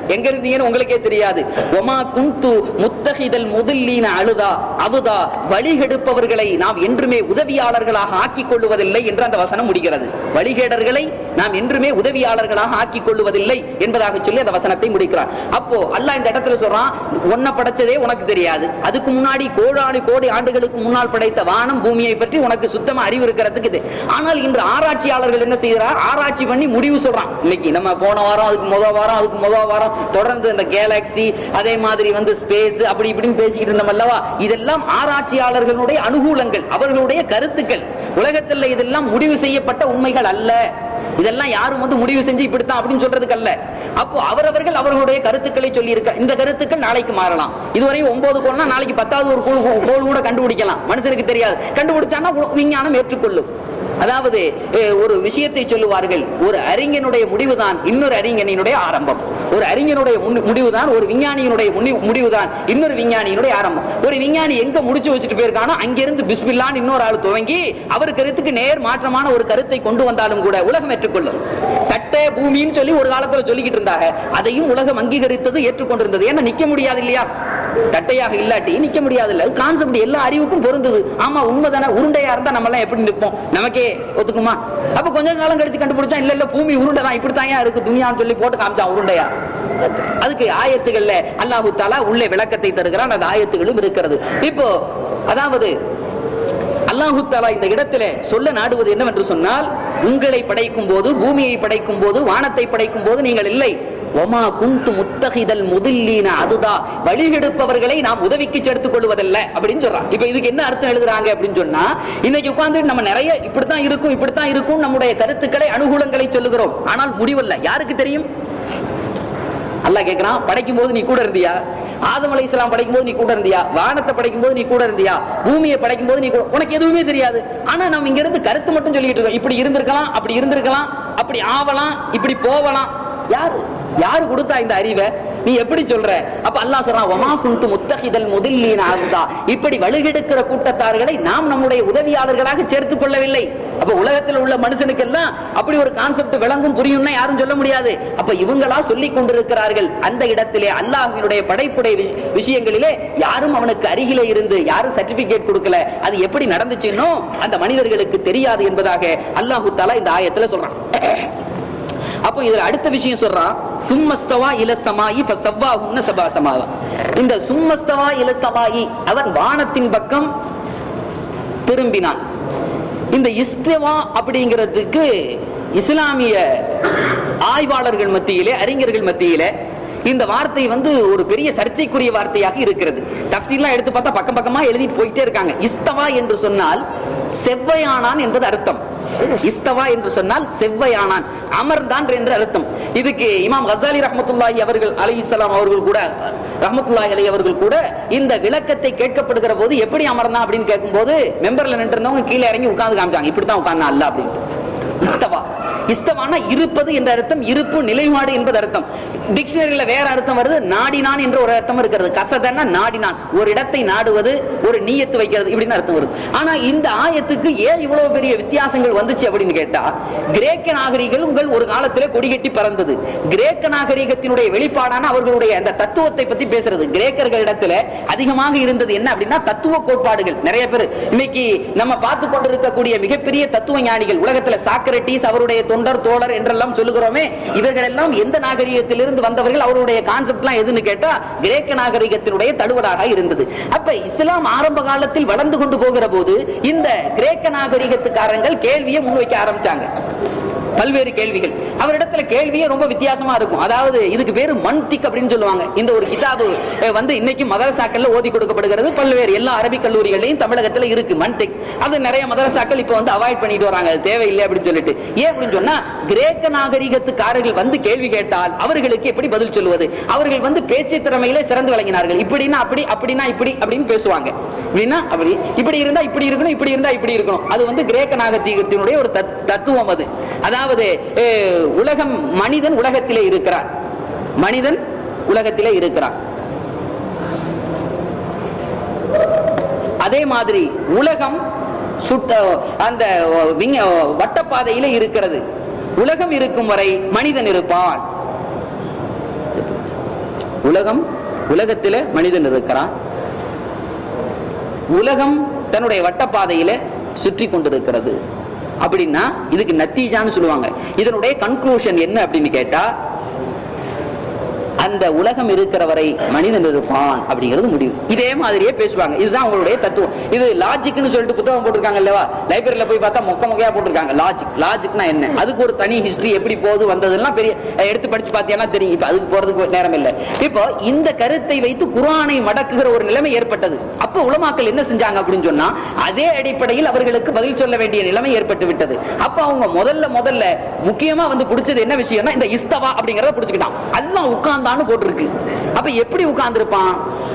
Speaker 1: எங்க இருந்தீங்கன்னு உங்களுக்கே தெரியாது ஒமா குந்து முத்தகிதல் முதல்லீன அழுதா அவுதா வழிகெடுப்பவர்களை நாம் என்றுமே உதவியாளர்களாக ஆக்கிக் கொள்ளுவதில்லை என்று அந்த வசனம் முடிகிறது வழிகேடர்களை நாம் என்றுமே உதவியாளர்களாக ஆக்கிக் கொள்ளுவதில்லை என்பதாக சொல்லி அந்த வசனத்தை முடிக்கிறார் அப்போ அல்லாஹ் இந்த இடத்துல சொல்றான் உன்னை படைச்சதே உனக்கு தெரியாது அதுக்கு முன்னாடி கோடானு கோடி ஆண்டுகளுக்கு முன்னால் படைத்த வானம் பூமியை பற்றி உனக்கு சுத்தமா அறிவு இருக்கிறதுக்கு இது ஆனால் இன்று ஆராய்ச்சியாளர்கள் என்ன செய்கிறார் ஆராய்ச்சி பண்ணி முடிவு சொல்றான் இன்னைக்கு நம்ம போன வாரம் அதுக்கு முத வாரம் அதுக்கு முத வாரம் தொடர்ந்து இந்த கேலக்சி அதே மாதிரி வந்து ஸ்பேஸ் அப்படி இப்படின்னு பேசிக்கிட்டு இருந்தோம் அல்லவா இதெல்லாம் ஆராய்ச்சியாளர்களுடைய அனுகூலங்கள் அவர்களுடைய கருத்துக்கள் உலகத்தில் இதெல்லாம் முடிவு செய்யப்பட்ட உண்மைகள் அல்ல இதெல்லாம் யாரும் வந்து முடிவு செஞ்சு இப்படித்தான் அப்படின்னு சொல்றதுக்கு அல்ல அப்போ அவரவர்கள் அவர்களுடைய கருத்துக்களை சொல்லி இருக்க இந்த கருத்துக்கள் நாளைக்கு மாறலாம் இதுவரை ஒன்பது கோள்னா நாளைக்கு பத்தாவது ஒரு கோள் கோள் கூட கண்டுபிடிக்கலாம் மனுஷனுக்கு தெரியாது கண்டுபிடிச்சானா விஞ்ஞானம் ஏற்றுக்கொள்ளும் அதாவது அஹ், ஒரு விஷயத்தை சொல்லுவார்கள் ஒரு அறிஞனுடைய முடிவுதான் இன்னொரு அறிஞனினுடைய ஆரம்பம் ஒரு அறிஞனுடைய முன்னு- முடிவுதான் ஒரு விஞ்ஞானியினுடைய முன்னி- முடிவுதான் இன்னொரு விஞ்ஞானியினுடைய ஆரம்பம் ஒரு விஞ்ஞானி எங்க முடிச்சு வச்சுட்டு போயிருக்கானோ அங்கிருந்து பிஸ்மில்லான்னு இன்னொரு ஆள் துவங்கி அவர் கருத்துக்கு நேர் மாற்றமான ஒரு கருத்தை கொண்டு வந்தாலும் கூட உலகம் ஏற்றுக்கொள்ளும் சட்ட பூமின்னு சொல்லி ஒரு காலத்துல சொல்லிக்கிட்டு இருந்தாங்க அதையும் உலகம் அங்கீகரித்தது ஏற்றுக்கொண்டிருந்தது ஏன்னா நிக்க முடியாது இல்லையா தட்டையாக இல்லாட்டி நிக்க முடியாது இல்ல கான்செப்ட் எல்லா அறிவுக்கும் பொருந்தது ஆமா உண்மைதானே உருண்டையா இருந்தா நம்ம எல்லாம் எப்படி நிற்போம் நமக்கே ஒத்துக்குமா அப்ப கொஞ்ச காலம் கழிச்சு கண்டுபிடிச்சா இல்ல இல்ல பூமி உருண்டை தான் இப்படித்தான் ஏன் இருக்கு துணியான்னு சொல்லி போட்டு காமிச்சான் உருண்டையா அதுக்கு ஆயத்துகள்ல அல்லாஹு தாலா உள்ளே விளக்கத்தை தருகிறான் அந்த ஆயத்துகளும் இருக்கிறது இப்போ அதாவது அல்லாஹு தாலா இந்த இடத்திலே சொல்ல நாடுவது என்னவென்று சொன்னால் உங்களை படைக்கும் போது பூமியை படைக்கும் போது வானத்தை படைக்கும் போது நீங்கள் இல்லை ஒமா குந்து முத்தகிதல் முதல்லீன அதுதா வழிகெடுப்பவர்களை நாம் உதவிக்கு சேர்த்துக் கொள்வதல்ல அப்படின்னு சொல்றான் இப்ப இதுக்கு என்ன அர்த்தம் எழுதுறாங்க அப்படின்னு சொன்னா இன்னைக்கு உட்கார்ந்து நம்ம நிறைய இப்படித்தான் இருக்கும் இப்படித்தான் இருக்கும் நம்முடைய கருத்துக்களை அனுகூலங்களை சொல்லுகிறோம் ஆனால் முடிவல்ல யாருக்கு தெரியும் அல்லாஹ் கேக்குறான் படைக்கும் போது நீ கூட இருந்தியா ஆதம் அலை இஸ்லாம் படைக்கும் போது நீ கூட இருந்தியா வானத்தை படைக்கும் போது நீ கூட இருந்தியா பூமியை படைக்கும் போது நீ கூட உனக்கு எதுவுமே தெரியாது ஆனா நம்ம இங்க இருந்து கருத்து மட்டும் சொல்லிட்டு இருக்கோம் இப்படி இருந்திருக்கலாம் அப்படி இருந்திருக்கலாம் அப்படி ஆவலாம் இப்படி போகலாம் யாரு யாரு கொடுத்தா இந்த அறிவை நீ எப்படி சொல்ற அப்ப அல்லாஹ் சொல்றான் ஒமா குந்து முத்தகிதல் முதல்லீன ஆகுதா இப்படி வலுகெடுக்கிற கூட்டத்தார்களை நாம் நம்முடைய உதவியாளர்களாக சேர்த்துக் கொள்ளவில்லை அப்ப உலகத்தில் உள்ள மனுஷனுக்கெல்லாம் அப்படி ஒரு கான்செப்ட் விளங்கும் புரியும்னா யாரும் சொல்ல முடியாது அப்ப இவங்களா சொல்லிக் கொண்டிருக்கிறார்கள் அந்த இடத்திலே அல்லாஹ்வினுடைய படைப்புடைய வி- விஷயங்களிலே யாரும் அவனுக்கு அருகிலே இருந்து யாரும் சர்டிபிகேட் கொடுக்கல அது எப்படி நடந்துச்சுன்னோ அந்த மனிதர்களுக்கு தெரியாது என்பதாக அல்லாஹு தாலா இந்த ஆயத்துல சொல்றான் அப்போ இதுல அடுத்த விஷயம் சொல்றான் சும்மஸ்தவா இல சமாயி இப்ப சவ்வா உன்ன சபா சமாவா இந்த சும்மஸ்தவா இல சமாயி அவன் வானத்தின் பக்கம் திரும்பினான் இந்த இஸ்தவா அப்படிங்கிறதுக்கு இஸ்லாமிய ஆய்வாளர்கள் மத்தியிலே அறிஞர்கள் மத்தியிலே இந்த வார்த்தை வந்து ஒரு பெரிய சர்ச்சைக்குரிய வார்த்தையாக இருக்கிறது தப்சீல்லாம் எடுத்து பார்த்தா பக்கம் பக்கமா எழுதிட்டு போயிட்டே இருக்காங்க இஸ்தவா என்று சொன்னால் செவ்வையானான் என்பது அர்த்தம் இஸ்தவா என்று சொன்னால் செவ்வையானான் அமர்ந்தான் என்று அர்த்தம் இதுக்கு இமாம் கசாலி ரஹமத்துல்லாஹி அவர்கள் அலைஹிஸ்ஸலாம் அவர்கள் கூட ரஹமத்துல்லாஹி அலை அவர்கள் கூட இந்த விளக்கத்தை கேட்கப்படுகிற போது எப்படி அமர்ந்தான் அப்படின்னு கேட்கும்போது மெம்பர்ல நின்று இருந்தவங்க கீழே இறங்கி உட்கார்ந்து காமிச்சாங்க இப்படித்தான் உட்கார்ந்தான் அல்ல அப்படின்னு இஸ்தவா இஸ்தவானா இருப்பது என்ற அர்த்தம் இருப்பு நிலைப்பாடு என்பது அர்த்தம் டிக்ஷனரியில வேற அர்த்தம் வருது நாடினான் என்ற ஒரு அர்த்தம் இருக்கிறது கசதன்னா நாடினான் ஒரு இடத்தை நாடுவது ஒரு நீயத்து வைக்கிறது இப்படின்னு அர்த்தம் வருது ஆனா இந்த ஆயத்துக்கு ஏன் இவ்வளவு பெரிய வித்தியாசங்கள் வந்துச்சு அப்படின்னு கேட்டா கிரேக்க நாகரிகங்கள் ஒரு காலத்துல கொடிகட்டி பறந்தது கிரேக்க நாகரிகத்தினுடைய வெளிப்பாடான அவர்களுடைய அந்த தத்துவத்தை பத்தி பேசுறது கிரேக்கர்களிடத்துல அதிகமாக இருந்தது என்ன அப்படின்னா தத்துவ கோட்பாடுகள் நிறைய பேர் இன்னைக்கு நம்ம பார்த்து கொண்டிருக்கக்கூடிய மிகப்பெரிய தத்துவ ஞானிகள் உலகத்துல சாக்ரட்டிஸ் அவருடைய தொண்டர் தோழர் என்றெல்லாம் சொல்லுகிறோமே இவர்கள் எல்லாம் எந்த நாகரிகத்திலிருந்து வந்தவர்கள் அவருடைய கான்செப்ட் எல்லாம் எதுன்னு கேட்டா கிரேக்க நாகரிகத்தினுடைய தடுவடாக இருந்தது அப்ப இஸ்லாம் ஆரம்ப காலத்தில் வளர்ந்து கொண்டு போகிற போது இந்த கிரேக்க நாகரிகத்துக்காரங்கள் கேள்வியை முன்வைக்க ஆரம்பிச்சாங்க பல்வேறு கேள்விகள் அவரிடத்துல கேள்வியே ரொம்ப வித்தியாசமா இருக்கும் அதாவது இதுக்கு பேரு மன்திக் அப்படின்னு சொல்லுவாங்க இந்த ஒரு கிதாபு அஹ், வந்து இன்னைக்கு மதரசாக்கள்ல ஓதி கொடுக்கப்படுகிறது பல்வேறு எல்லா அரபிக் கல்லூரிகளையும் தமிழகத்துல இருக்கு மன்திக் அது நிறைய மதரசாக்கள் இப்ப வந்து அவாய்ட் பண்ணிட்டு வராங்க அது தேவையில்லை அப்படின்னு சொல்லிட்டு ஏன் அப்படின்னு சொன்னா கிரேக்க நாகரிகத்துக்காரர்கள் வந்து கேள்வி கேட்டால் அவர்களுக்கு எப்படி பதில் சொல்லுவது அவர்கள் வந்து பேச்சு திறமையில சிறந்து விளங்கினார்கள் இப்படின்னா அப்படி அப்படின்னா இப்படி அப்படின்னு பேசுவாங்க அப்படின்னா அப்படி இப்படி இருந்தா இப்படி இருக்கணும் இப்படி இருந்தா இப்படி இருக்கணும் அது வந்து கிரேக்க நாகரிகத்தினுடைய ஒரு தத்- தத்துவம் அது அதாவது அஹ், உலகம் மனிதன் உலகத்திலே இருக்கிறார் மனிதன் உலகத்திலே இருக்கிறார் அதே மாதிரி உலகம் சுட்ட அந்த விஞ்ஞ- வட்டப்பாதையிலே இருக்கிறது உலகம் இருக்கும் வரை மனிதன் இருப்பான் உலகம் உலகத்தில மனிதன் இருக்கிறான் உலகம் தன்னுடைய வட்டப்பாதையில சுற்றி கொண்டிருக்கிறது அப்படின்னா இதுக்கு நத்தீஜான்னு சொல்லுவாங்க இதனுடைய கன்க்ளூஷன் என்ன அப்படின்னு கேட்டா அந்த உலகம் இருக்கிற வரை மனிதன் இருப்பான் அப்படிங்கிறது முடிவு இதே மாதிரியே பேசுவாங்க இதுதான் அவங்களுடைய தத்துவம் இது லாஜிக்னு சொல்லிட்டு புத்தகம் போட்டிருக்காங்க இல்லவா லைப்ரரியில போய் பார்த்தா மொக்க மொக்கையா போட்டிருக்காங்க லாஜிக் லாஜிக்னா என்ன அதுக்கு ஒரு தனி ஹிஸ்டரி எப்படி போகுது வந்ததெல்லாம் பெரிய அஹ், எடுத்து படிச்சு பார்த்தீங்கன்னா தெரியும் இப்ப அதுக்கு போறதுக்கு நேரம் இல்லை இப்போ இந்த கருத்தை வைத்து குர்ஆனை மடக்குகிற ஒரு நிலைமை ஏற்பட்டது அப்ப உலமாக்கள் என்ன செஞ்சாங்க அப்படின்னு சொன்னா அதே அடிப்படையில் அவர்களுக்கு பதில் சொல்ல வேண்டிய நிலைமை ஏற்பட்டு விட்டது அப்ப அவங்க முதல்ல முதல்ல முக்கியமா வந்து பிடிச்சது என்ன விஷயம்னா இந்த இஸ்தவா அப்படிங்கறத பிடிச்சுக்கிட்டான் அல்லாஹ் உட்கார்ந்தான்னு போட்டிருக்கு அப்ப எப்படி உட்கார்ந்திருப்பான்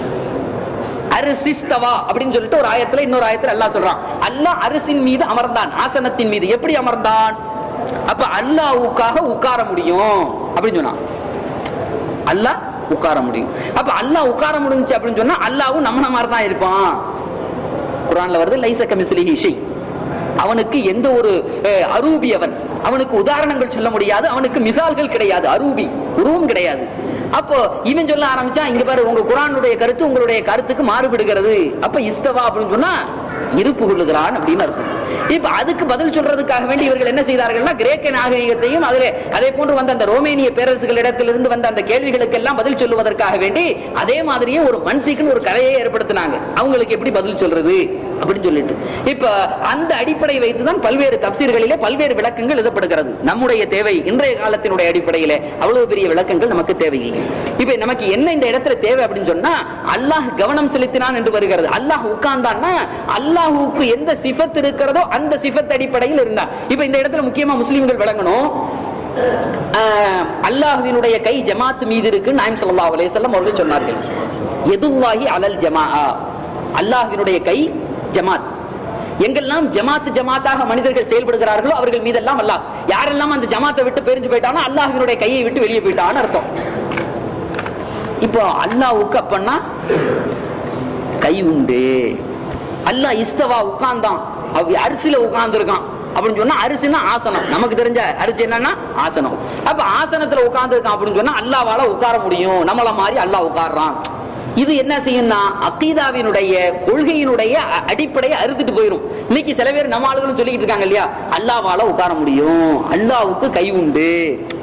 Speaker 1: அரிசிஸ்தவா அப்படின்னு சொல்லிட்டு ஒரு ஆயத்துல இன்னொரு ஆயத்துல அல்லாஹ் சொல்றான் அல்லாஹ் அரிசின் மீது அமர்ந்தான் ஆசனத்தின் மீது எப்படி அமர்ந்தான் அப்ப அல்லாஹ்வுக்காக உட்கார முடியும் அப்படின்னு சொன்னான் அல்லாஹ் உட்கார முடியும் அப்ப அல்லாஹ் உட்கார முடிஞ்சுச்சு அப்படின்னு சொன்னா அல்லாஹ்வும் நம்மன மாதிரி தான் இருப்பான் குர்ஆன்ல வருது லைஸ கமிஸ்லிஹி ஷை அவனுக்கு எந்த ஒரு அஹ், அரூபி அவன் அவனுக்கு உதாரணங்கள் சொல்ல முடியாது அவனுக்கு மிசால்கள் கிடையாது அரூபி உருவம் கிடையாது அப்போ இவன் சொல்ல ஆரம்பிச்சான் இங்க பாரு உங்க குரானுடைய கருத்து உங்களுடைய கருத்துக்கு மாறுபடுகிறது அப்ப இஸ்தவா அப்படின்னு சொன்னா இருப்பு கொள்ளுகிறான் அப்படின்னு அர்த்தம் இப்ப அதுக்கு பதில் சொல்றதுக்காக வேண்டி இவர்கள் என்ன செய்தார்கள்னா கிரேக்க நாகரிகத்தையும் அதிலே அதே போன்று வந்த அந்த ரோமேனிய பேரரசுகளிடத்திலிருந்து வந்த அந்த கேள்விகளுக்கு எல்லாம் பதில் சொல்லுவதற்காக வேண்டி அதே மாதிரியே ஒரு மன்சிக்குன்னு ஒரு கதையை ஏற்படுத்தினாங்க அவங்களுக்கு எப்படி பதில் சொல்றது அப்படின்னு சொல்லிட்டு இப்ப அந்த அடிப்படை வைத்துதான் பல்வேறு தப்சீர்களிலே பல்வேறு விளக்கங்கள் எழுதப்படுகிறது நம்முடைய தேவை இன்றைய காலத்தினுடைய அடிப்படையிலே அவ்வளவு பெரிய விளக்கங்கள் நமக்கு தேவையில்லை இப்ப நமக்கு என்ன இந்த இடத்துல தேவை அப்படின்னு சொன்னா அல்லாஹ் கவனம் செலுத்தினான் என்று வருகிறது அல்லாஹ் உட்கார்ந்தான்னா அல்லாஹுக்கு எந்த சிஃபத் இருக்கிறதோ அந்த சிஃபத் அடிப்படையில் இருந்தான் இப்ப இந்த இடத்துல முக்கியமா முஸ்லிம்கள் விளங்கணும் ஆஹ், அல்லாஹ்வினுடைய கை ஜமாத் மீது இருக்கு நாயம் ஸல்லல்லாஹு அலைஹி வஸல்லம் அவர்கள் சொன்னார்கள் எதுவாகி அலல் ஜமாஆ அல்லாஹ்வினுடைய கை ஜமாத் எங்கெல்லாம் ஜமாத் ஜமாத்தாக மனிதர்கள் செயல்படுகிறார்களோ அவர்கள் மீதெல்லாம் அல்லாஹ் யாரெல்லாம் அந்த ஜமாத்தை விட்டு பிரிஞ்சு போயிட்டானோ அல்லாஹ்வினுடைய கையை விட்டு வெளியே போயிட்டான்னு அர்த்தம் இப்போ அல்லாஹ்வுக்கு அப்பன்னா கை உண்டு அல்லாஹ் இஸ்தவா உட்கார்ந்தான் அவ அரிசியில உட்கார்ந்துருக்கான் அப்படின்னு சொன்னா அரிசினா ஆசனம் நமக்கு தெரிஞ்ச அரிசி என்னன்னா ஆசனம் அப்ப ஆசனத்துல உட்கார்ந்துருக்கான் அப்படின்னு சொன்னா அல்லாவால உட்கார முடியும் நம்மள மாதிரி அல்லாஹ் உட்கார்றான் இது என்ன செய்யும்னா அக்கீதாவினுடைய கொள்கையினுடைய அ- அடிப்படையை அறுத்துட்டு போயிரும் இன்னைக்கு சில பேர் நம்ம ஆளுகளும் சொல்லிக்கிட்டு இருக்காங்க இல்லையா அல்லாவால உட்கார முடியும் அல்லாவுக்கு கை உண்டு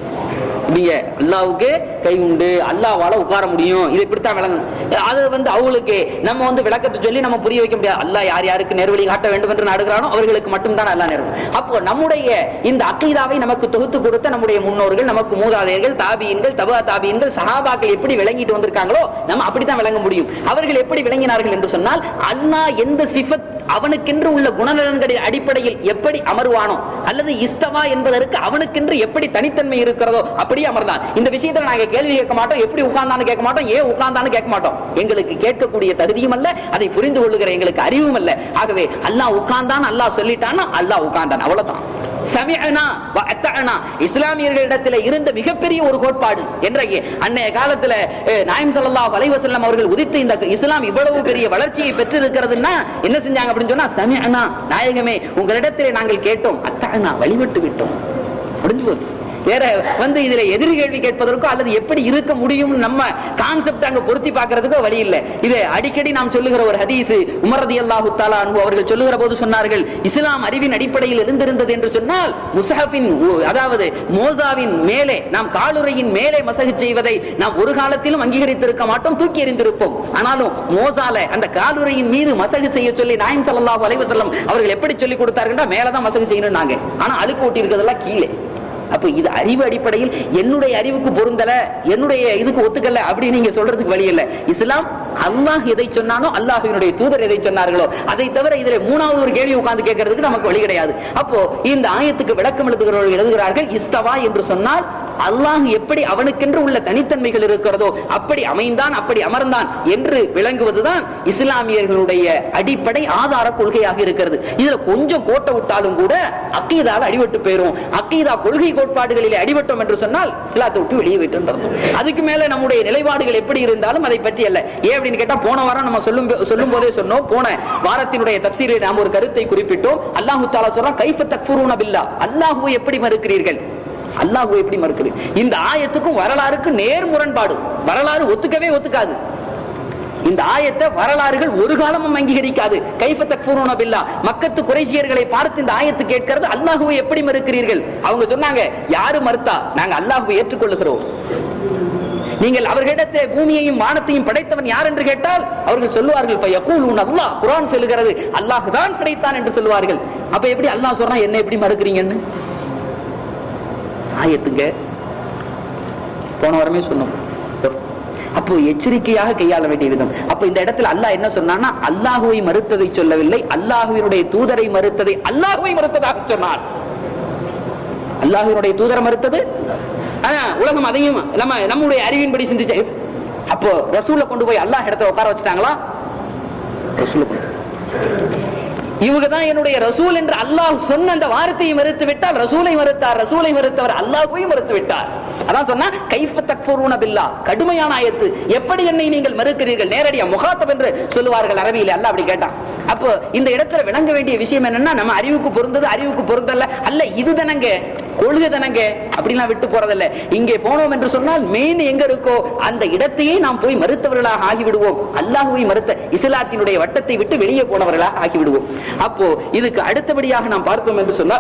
Speaker 1: நீங்க அல்லாவுக்கு கை உண்டு அல்லாவால உட்கார முடியும் இது இப்படித்தான் விளங்கணும் அது வந்து அவங்களுக்கு நம்ம வந்து விளக்கத்தை சொல்லி நம்ம புரிய வைக்க முடியாது அல்லாஹ் யார் யாருக்கு நேர்வழி காட்ட வேண்டும் என்று நாடுகிறானோ அவர்களுக்கு மட்டும்தான் அல்லாஹ் நேரம் அப்போ நம்முடைய இந்த அக்கீதாவை நமக்கு தொகுத்து கொடுத்த நம்முடைய முன்னோர்கள் நமக்கு மூதாதையர்கள் தாபியன்கள் தபா தாபியன்கள் சஹாபாக்கள் எப்படி விளங்கிட்டு வந்திருக்காங்களோ நம்ம அப்படித்தான் விளங்க முடியும் அவர்கள் எப்படி விளங்கினார்கள் என்று சொன்னால் அல்லாஹ் எந்த சிஃபத் அவனுக்கென்று உள்ள குணநலன்களின் அடிப்படையில் எப்படி அமருவானோ அல்லது இஸ்தவா என்பதற்கு அவனுக்கென்று எப்படி தனித்தன்மை இருக்கிறதோ அப்படியே அமர்ந்தான் இந்த விஷயத்துல நாங்க கேள்வி கேட்க மாட்டோம் எப்படி உட்கார்ந்தான்னு கேட்க மாட்டோம் ஏன் உட்கார்ந்தான்னு கேட்க மாட்டோம் எங்களுக்கு கேட்கக்கூடிய தகுதியும் அல்ல அதை புரிந்து கொள்ளுகிற எங்களுக்கு அறிவும் அல்ல ஆகவே அல்லாஹ் உட்கார்ந்தான் அல்லாஹ் சொல்லிட்டான்னா அல்லாஹ் உட்கார்ந்தான் அவ்வளவுதான் சமிஅனா வ அத்தஅனா இஸ்லாமியர்களிடத்தில் இருந்த மிகப்பெரிய ஒரு கோட்பாடு என்றைக்கு அன்னைய காலத்துல அஹ், நாயம் ஸல்லல்லாஹு அலைஹி வஸல்லம் அவர்கள் உதித்து இந்த இஸ்லாம் இவ்வளவு பெரிய வளர்ச்சியை பெற்றிருக்கிறதுன்னா என்ன செஞ்சாங்க அப்படின்னு சொன்னா சமிஅனா நாயகமே உங்களிடத்திலே நாங்கள் கேட்டோம் அத்தஅனா வழிபட்டு விட்டோம் முடிஞ்சு போச்சு வேற வந்து இதுல எதிர் கேள்வி கேட்பதற்கோ அல்லது எப்படி இருக்க முடியும் நம்ம கான்செப்ட் அங்க பொருத்தி பார்க்கிறதுக்கோ வழி இல்ல இது அடிக்கடி நாம் சொல்லுகிற ஒரு ஹதீஸ் உமர் ரலியல்லாஹு தஆலா அன்ஹு அவர்கள் சொல்லுகிற போது சொன்னார்கள் இஸ்லாம் அறிவின் அடிப்படையில் இருந்திருந்தது என்று சொன்னால் முஸ்ஹஃபின் உ- அதாவது மோசாவின் மேலே நாம் காலுறையின் மேலே மசகு செய்வதை நாம் ஒரு காலத்திலும் அங்கீகரித்திருக்க மாட்டோம் தூக்கி எறிந்திருப்போம் ஆனாலும் மோசால அந்த காலுறையின் மீது மசகு செய்ய சொல்லி நாயம் ஸல்லல்லாஹு அலைஹி வஸல்லம் அவர்கள் எப்படி சொல்லி கொடுத்தார்கள்னா மேலதான் மசகு செய்யணும் நாங்க ஆனா அழுக்கு ஓட்டி இருக்கிறதெல்லாம் கீழே அப்ப இது அறிவு அடிப்படையில் என்னுடைய அறிவுக்கு பொருந்தல என்னுடைய இதுக்கு ஒத்துக்கல அப்படி நீங்க சொல்றதுக்கு வழி இல்ல இஸ்லாம் அல்லாஹ் எதை சொன்னானோ அல்லாஹ்வினுடைய தூதர் எதை சொன்னார்களோ அதை தவிர இதுல மூணாவது ஒரு கேள்வி உட்கார்ந்து கேட்கறதுக்கு நமக்கு வழி கிடையாது அப்போ இந்த ஆயத்துக்கு விளக்கம் எழுதுகிறவர்கள் எழுதுகிறார்கள் இஸ்தவா என்று சொன்னால் அல்லாஹ் எப்படி அவனுக்கென்று உள்ள தனித்தன்மைகள் இருக்கிறதோ அப்படி அமைந்தான் அப்படி அமர்ந்தான் என்று விளங்குவதுதான் இஸ்லாமியர்களுடைய அடிப்படை ஆதார கொள்கையாக இருக்கிறது இதுல கொஞ்சம் கோட்டை விட்டாலும் கூட அக்கீதால அடிபட்டு போயிரும் அக்கீதா கொள்கை கோட்பாடுகளிலே அடிபட்டோம் என்று சொன்னால் இஸ்லாத்தை விட்டு வெளியே விட்டு அதுக்கு மேல நம்முடைய நிலைப்பாடுகள் எப்படி இருந்தாலும் அதை பற்றி அல்ல ஏன் அப்படின்னு கேட்டா போன வாரம் நம்ம சொல்லும் சொல்லும் போதே சொன்னோம் போன வாரத்தினுடைய தப்சீரில் நாம் ஒரு கருத்தை குறிப்பிட்டோம் அல்லாஹு தாலா சொல்றான் கைஃப தக்ஃபுரூன பில்லா அல்லாஹ்வை எப்படி மறுக்கிறீர்கள் அல்லாஹ் எப்படி மறுக்குது இந்த ஆயத்துக்கும் வரலாறுக்கு நேர் முரண்பாடு வரலாறு ஒத்துக்கவே ஒத்துக்காது இந்த ஆயத்தை வரலாறுகள் ஒரு காலமும் அங்கீகரிக்காது கைஃப தக்ஃபுரூன பில்லா மக்கத்து குறைஷியர்களை பார்த்து இந்த ஆயத்து கேட்கிறது அல்லாஹுவை எப்படி மறுக்கிறீர்கள் அவங்க சொன்னாங்க யாரு மறுத்தா நாங்க அல்லாஹுவை ஏற்றுக்கொள்ளுகிறோம் நீங்கள் அவர்களிடத்தை பூமியையும் வானத்தையும் படைத்தவன் யார் என்று கேட்டால் அவர்கள் சொல்லுவார்கள் "ஃப யகூலூன அல்லாஹ் குர்ஆன் சொல்லுகிறது அல்லாஹ் தான் படைத்தான் என்று சொல்லுவார்கள் அப்ப எப்படி அல்லாஹ் சொல்றான் என்ன எப்படி மறுக்கிறீங்கன்னு ஆயத்துங்க போன வாரமே சொன்னோம் அப்போ எச்சரிக்கையாக கையாள வேண்டிய விதம் அப்ப இந்த இடத்துல அல்லாஹ் என்ன சொன்னான்னா அல்லாஹுவை மறுத்ததை சொல்லவில்லை அல்லாஹுவினுடைய தூதரை மறுத்ததை அல்லாஹுவை மறுத்ததாக சொன்னார் அல்லாஹுவினுடைய தூதரை மறுத்தது ஆனா, உலகம் அதையும் நம்ம நம்முடைய அறிவின்படி சிந்திச்சு அப்போ ரசூலை கொண்டு போய் அல்லாஹ் இடத்துல உட்கார வச்சுட்டாங்களா ரசூலை கொண்டு இவங்க தான் என்னுடைய ரசூல் என்று அல்லாஹ் சொன்ன அந்த வார்த்தையை மறுத்து விட்டால் ரசூலை மறுத்தார் ரசூலை மறுத்தவர் அல்லாஹ்வையும் மறுத்து விட்டார் அதான் சொன்னா கைஃப தக்ஃபுரூன பில்லா கடுமையான ஆயத்து எப்படி என்னை நீங்கள் மறுக்கிறீர்கள் நேரடியா முகாத்தப் என்று சொல்லுவார்கள் அரபியில அல்லாஹ் அப்படி கேட்டான் அப்போ இந்த இடத்துல விளங்க வேண்டிய விஷயம் என்னன்னா நம்ம அறிவுக்கு பொருந்தது அறிவுக்கு பொருந்தல்ல அல்ல இது தானங்க கொள்கை தானங்க அப்படிலாம் விட்டு போறதில்ல இங்கே போனோம் என்று சொன்னால் மெயின் எங்க இருக்கோ அந்த இடத்தையே நாம் போய் மறுத்தவர்களாக ஆகிவிடுவோம் அல்லாஹுவை மறுத்த இஸ்லாத்தினுடைய வட்டத்தை விட்டு வெளியே போனவர்களாக ஆகிவிடுவோம் அப்போ இதுக்கு அடுத்தபடியாக நாம் பார்த்தோம் என்று சொன்னால்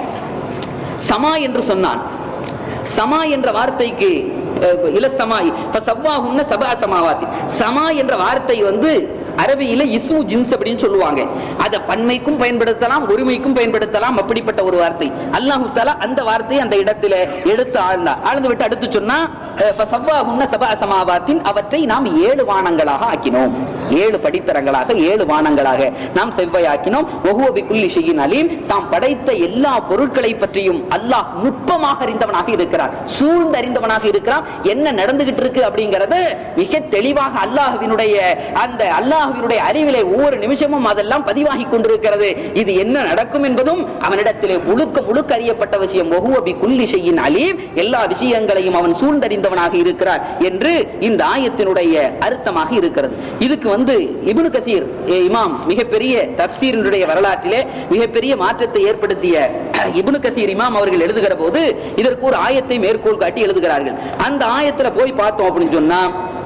Speaker 1: சமா என்று சொன்னான் சமா என்ற வார்த்தைக்கு அஹ், இல சமாய் இப்ப சவ்வாஹுன்ன சபா சமாவாத்தி சமா என்ற வார்த்தை வந்து அரபியில இஸ்மு ஜின்ஸ் அப்படின்னு சொல்லுவாங்க அத பன்மைக்கும் பயன்படுத்தலாம் ஒருமைக்கும் பயன்படுத்தலாம் அப்படிப்பட்ட ஒரு வார்த்தை அல்லாஹு தாலா அந்த வார்த்தையை அந்த இடத்துல எடுத்து ஆழ்ந்தா ஆழ்ந்து விட்டு அடுத்து சொன்னா அஹ், ஃபசவ்வாஹுன்ன சபா சமாவாத்தின் அவற்றை நாம் ஏழு வானங்களாக ஆக்கினோம் ஏழு படித்தரங்களாக ஏழு வானங்களாக நாம் செவ்வையாக்கினோம் ஒஹுவ பிக்குல்லி ஷையின் அலீம் தாம் படைத்த எல்லா பொருட்களை பற்றியும் அல்லாஹ் நுட்பமாக அறிந்தவனாக இருக்கிறான் சூழ்ந்து அறிந்தவனாக இருக்கிறான் என்ன நடந்துகிட்டு இருக்கு அப்படிங்கறது மிக தெளிவாக அல்லாஹ்வினுடைய அந்த அல்லாஹ்வினுடைய அறிவிலே ஒவ்வொரு நிமிஷமும் அதெல்லாம் பதிவாகி கொண்டிருக்கிறது இது என்ன நடக்கும் என்பதும் அவனிடத்திலே முழுக்க முழுக்க அறியப்பட்ட விஷயம் ஒஹுவ பிக்குல்லி ஷையின் அலீம் எல்லா விஷயங்களையும் அவன் சூழ்ந்தறிந்தவனாக இருக்கிறான் என்று இந்த ஆயத்தினுடைய அர்த்தமாக இருக்கிறது இதுக்கு வந்து இப்னு கசீர் ஏ இமாம் மிகப்பெரிய தப்சீரினுடைய வரலாற்றிலே மிகப்பெரிய மாற்றத்தை ஏற்படுத்திய இப்னு கசீர் இமாம் அவர்கள் எழுதுகிற போது இதற்கு ஒரு ஆயத்தை மேற்கோள் காட்டி எழுதுகிறார்கள் அந்த ஆயத்துல போய் பார்த்தோம் அப்படின்னு சொன்னா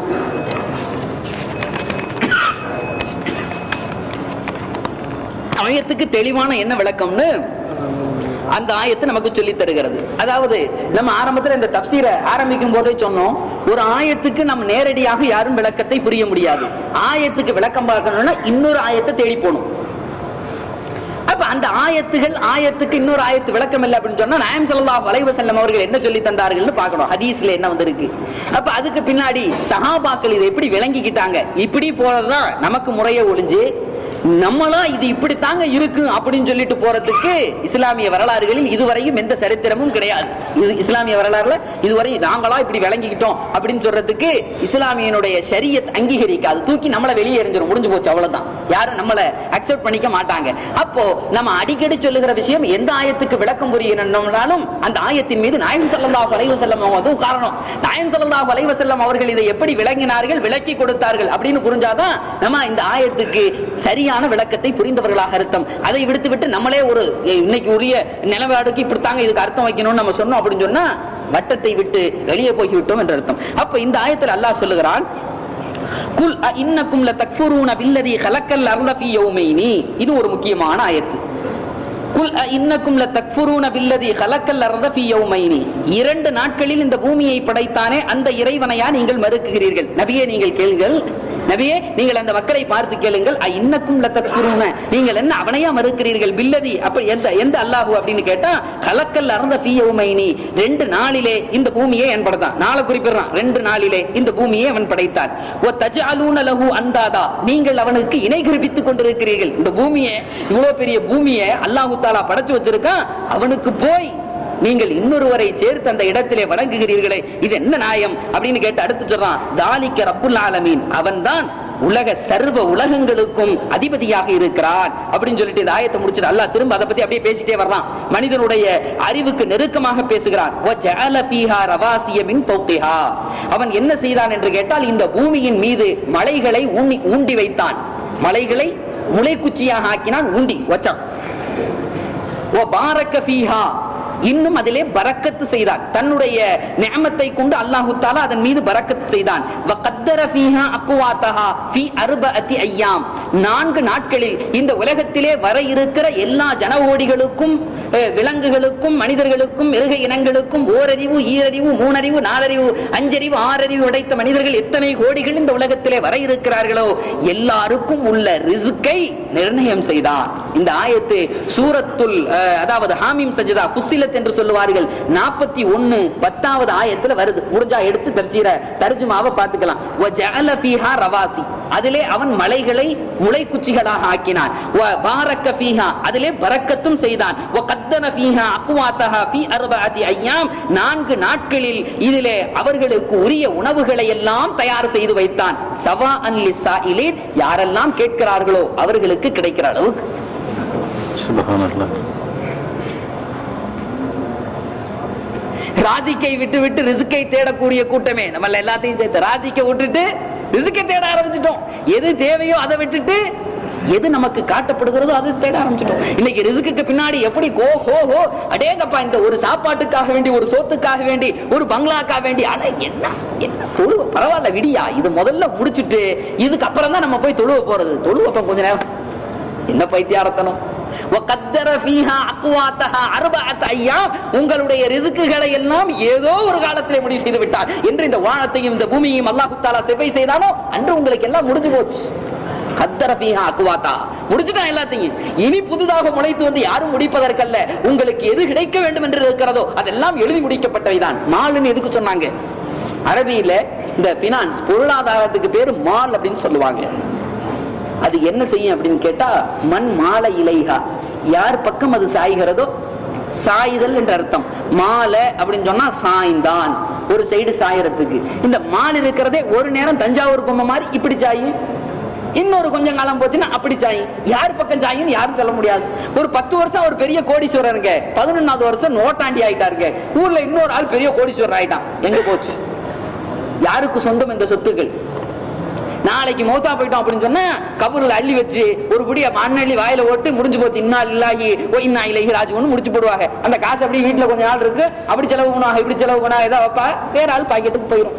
Speaker 1: ஆயத்துக்கு தெளிவான என்ன விளக்கம்னு அந்த ஆயத்தை நமக்கு சொல்லி தருகிறது அதாவது நம்ம ஆரம்பத்துல இந்த தப்சீரை ஆரம்பிக்கும் போதே சொன்னோம் ஒரு ஆயத்துக்கு நம்ம நேரடியாக யாரும் விளக்கத்தை புரிய முடியாது ஆயத்துக்கு விளக்கம் பார்க்கணும்னா இன்னொரு ஆயத்தை தேடி போகணும் அப்ப அந்த ஆயத்துகள் ஆயத்துக்கு இன்னொரு ஆயத்து விளக்கம் இல்லை அப்படின்னு சொன்னா நாயம் ஸல்லல்லாஹு அலைஹி வஸல்லம் அவர்கள் என்ன சொல்லி தந்தார்கள்னு பார்க்கணும் ஹதீஸ்ல என்ன வந்திருக்கு அப்ப அதுக்கு பின்னாடி சஹாபாக்கள் இதை எப்படி விளங்கிக்கிட்டாங்க இப்படி போறதுதான் நமக்கு முறைய ஒளிஞ்சு நம்மளா இது இப்படித்தாங்க இருக்கு அப்படின்னு சொல்லிட்டு போறதுக்கு இஸ்லாமிய வரலாறுகளில் இதுவரையும் எந்த சரித்திரமும் கிடையாது இது இஸ்லாமிய வரலாறுல இதுவரை நாங்களா இப்படி விளங்கிக்கிட்டோம் அப்படின்னு சொல்றதுக்கு இஸ்லாமியனுடைய ஷரியத் அங்கீகரிக்காது தூக்கி நம்மள வெளியே எறிஞ்சிரும் முடிஞ்சு போச்சு அவ்வளவுதான் யாரும் நம்மள அக்செப்ட் பண்ணிக்க மாட்டாங்க அப்போ நம்ம அடிக்கடி சொல்லுகிற விஷயம் எந்த ஆயத்துக்கு விளக்கம் புரியணும்னாலும் அந்த ஆயத்தின் மீது நாயம் ஸல்லல்லாஹு அலைஹி வஸல்லம் அவங்க வந்து காரணம் நாயம் ஸல்லல்லாஹு அலைஹி வஸல்லம் அவர்கள் இதை எப்படி விளங்கினார்கள் விளக்கி கொடுத்தார்கள் அப்படின்னு புரிஞ்சாதான் நம்ம இந்த ஆயத்துக்கு சரியான விளக்கத்தை புரிந்தவர்களாக அர்த்தம் அதை விடுத்து விட்டு நம்மளே ஒரு "ஏய், இன்னைக்கு உரிய நிலவாடுக்கு இப்படித்தாங்க இதுக்கு அர்த்தம் வைக்கணும்னு நம்ம சொன்னோம் அப்படின்னு சொன்னா வட்டத்தை விட்டு வெளியே போய்விட்டோம் என்று அர்த்தம் அப்ப இந்த ஆயத்தில் அல்லாஹ் சொல்லுகிறான் குல் அ இன்னக்கும் லதக்ஃபுரூன பில்லதி கலக்கல் அர்த ஃபீ யௌமைனி இது ஒரு முக்கியமான ஆயத்து குல் அ இன்னக்கும் லதக்ஃபுரூன பில்லதி கலக்கல் அர்த ஃபீ யௌமைனி இரண்டு நாட்களில் இந்த பூமியை படைத்தானே அந்த இறைவனையா நீங்கள் மறுக்குகிறீர்கள் நபியே நீங்கள் கேளுங்கள் நபியே நீங்கள் அந்த மக்களை பார்த்து கேளுங்கள் அ இன்னக்கும் லதக்ஃபுரூன நீங்கள் என்ன அவனையா மறுக்கிறீர்கள் பில்லதி அப்படி எந்த எந்த அல்லாஹு அப்படின்னு கேட்டா கலக்கல் அர்த ஃபீ யௌமைனி ரெண்டு நாளிலே இந்த பூமியை அவன் படைத்தான் நாளை குறிப்பிடுறான் ரெண்டு நாளிலே இந்த பூமியை அவன் படைத்தான் ஓ தஜஅலூன லஹு அந்தாதா நீங்கள் அவனுக்கு இணை கற்பித்துக் கொண்டிருக்கிறீர்கள் இந்த பூமியை இவ்வளவு பெரிய பூமியை அல்லாஹு தாலா படைச்சு வச்சிருக்கான் அவனுக்கு போய் நீங்கள் இன்னொருவரை சேர்த்து அந்த இடத்திலே வணங்குகிறீர்களே இது என்ன நியாயம் அப்படின்னு கேட்டு அடுத்து சொல்றான் தாலிக்க ரப்புல் ஆலமீன் அவன்தான் உலக சர்வ உலகங்களுக்கும் அதிபதியாக இருக்கிறான் அப்படின்னு சொல்லிட்டு இந்த ஆயத்தை முடிச்சுட்டு அல்லாஹ் திரும்ப அதை பத்தி அப்படியே பேசிட்டே வர்றான் மனிதனுடைய அறிவுக்கு நெருக்கமாக பேசுகிறான் "வ ஜஅல ஃபீஹா ரவாசிய மின் ஃபௌகிஹா." அவன் என்ன செய்தான் என்று கேட்டால் இந்த பூமியின் மீது மலைகளை ஊனி ஊண்டி வைத்தான் மலைகளை முளைக்குச்சியாக ஆக்கினான் ஊண்டி வச்சான் "வ பாரக்க ஃபீஹா." இன்னும் அதிலே பரக்கத்து செய்தான் தன்னுடைய நியமத்தை கொண்டு அல்லாஹு தாலா அதன் மீது பரக்கத்து செய்தான் வகத்தர ஃபீஹா அக்வாத்தஹா ஃபீ அர்பஅத்தி அய்யாம் நான்கு நாட்களில் இந்த உலகத்திலே வர இருக்கிற எல்லா ஜனவோடிகளுக்கும் அஹ், விலங்குகளுக்கும் மனிதர்களுக்கும் மிருக இனங்களுக்கும் ஓரறிவு ஈரறிவு மூணறிவு நாலறிவு அஞ்சறிவு ஆறறிவு உடைத்த மனிதர்கள் எத்தனை கோடிகள் இந்த உலகத்திலே வர இருக்கிறார்களோ எல்லாருக்கும் உள்ள ரிசுக்கை நிர்ணயம் செய்தான் இந்த ஆயத்து சூரத்துல் அஹ், அதாவது ஹாமீம் சஜிதா புசிலத் என்று சொல்லுவார்கள் நாற்பத்தி ஒன்னு பத்தாவது ஆயத்துல வருது முடிஞ்சா எடுத்து தர்சீர தர்ஜுமாவை பார்த்துக்கலாம் وَجَعَلَ فِيهَا ரவாசி அதிலே அவன் மலைகளை முளைக்குச்சிகளாக ஆக்கினான் وَبَارَكَ فِيهَا அதிலே பரக்கத்தும் செய்தான் وَقَدَّرَ فِيهَا أَقْوَاتَهَا فِي أَرْبَعَةِ أَيَّامٍ நான்கு நாட்களில் இதிலே அவர்களுக்கு உரிய உணவுகளை எல்லாம் தயார் செய்து வைத்தான் சவா அன்லிசாயிலீன் யாரெல்லாம் கேட்கிறார்களோ அவர்களுக்கு கிடைக்கிற அளவுக்கு
Speaker 2: சுபஹான் அல்லாஹ்
Speaker 1: ராஜிக்கை விட்டு விட்டு ரிசுக்கை தேடக்கூடிய கூட்டமே நம்மள எல்லாத்தையும் சேர்த்து ராஜிக்கை விட்டுட்டு ரிசுக்கை தேட ஆரம்பிச்சிட்டோம் எது தேவையோ அதை விட்டுட்டு எது நமக்கு காட்டப்படுகிறதோ அது தேட ஆரம்பிச்சிட்டோம் இன்னைக்கு ரிசுக்குக்கு பின்னாடி எப்படி கோ ஹோ ஹோ அடேங்கப்பா இந்த ஒரு சாப்பாட்டுக்காக வேண்டி ஒரு சோத்துக்காக வேண்டி ஒரு பங்களாக்காக வேண்டி ஆனா என்ன என்ன தொழுவ பரவாயில்ல விடியா இது முதல்ல முடிச்சிட்டு இதுக்கு அப்புறம் தான் நம்ம போய் தொழுவ போறது தொழுவப்ப கொஞ்ச நேரம் என்ன பைத்தியாரத்தனம் وَقَدَّرَ فِيهَا أَقْوَاتَهَا أَرْبَعَةَ أَيَّامٍ உங்களுடைய ரிசுக்குகளை எல்லாம் ஏதோ ஒரு காலத்திலே முடிவு செய்து விட்டார் என்று இந்த வானத்தையும் இந்த பூமியையும் அல்லாஹ் தாலா செவ்வை செய்தானோ அன்று உங்களுக்கு எல்லாம் முடிஞ்சு போச்சு கத்தர ஃபீஹா அக்வாத்தா முடிச்சுட்டான் எல்லாத்தையும் இனி புதிதாக முளைத்து வந்து யாரும் முடிப்பதற்கல்ல உங்களுக்கு எது கிடைக்க வேண்டும் என்று இருக்கிறதோ அதெல்லாம் எழுதி முடிக்கப்பட்டவைதான் மால்னு எதுக்கு சொன்னாங்க அரபியில இந்த பினான்ஸ் பொருளாதாரத்துக்கு பேரு மால் அப்படின்னு சொல்லுவாங்க அது என்ன செய்யும் அப்படின்னு கேட்டா மண் மாலை இலைஹா யார் பக்கம் அது சாய்கிறதோ சாய்தல் என்ற அர்த்தம் மாலை அப்படின்னு சொன்னா சாய்ந்தான் ஒரு சைடு சாயறதுக்கு இந்த மால் இருக்கிறதே ஒரு நேரம் தஞ்சாவூர் பொம்மை மாதிரி இப்படி சாயும் இன்னொரு கொஞ்சம் காலம் போச்சுன்னா அப்படி சாயும் யார் பக்கம் சாயும் யாரும் சொல்ல முடியாது ஒரு பத்து வருஷம் ஒரு பெரிய கோடீஸ்வரருங்க பதினொன்னாவது வருஷம் நோட்டாண்டி ஆயிட்டாருங்க ஊர்ல இன்னொரு ஆள் பெரிய கோடீஸ்வரர் ஆயிட்டான் எங்க போச்சு யாருக்கு சொந்தம் இந்த சொத்துக்கள் நாளைக்கு மௌத்தா போயிட்டோம் அப்படின்னு சொன்னா கபூர்ல அள்ளி வச்சு ஒரு புடிய மண்ணள்ளி வாயில ஓட்டு முடிஞ்சு போச்சு இன்னா இல்லாகி ஓ இன்னா இலகி ராஜுன்னு முடிச்சு போடுவாங்க அந்த காசு அப்படியே வீட்டுல கொஞ்ச நாள் இருக்கு அப்படி செலவு பண்ணுவாங்க இப்படி செலவு பண்ணா ஏதோ வைப்பா வேற ஆள் பாக்கெட்டுக்கு போயிடும்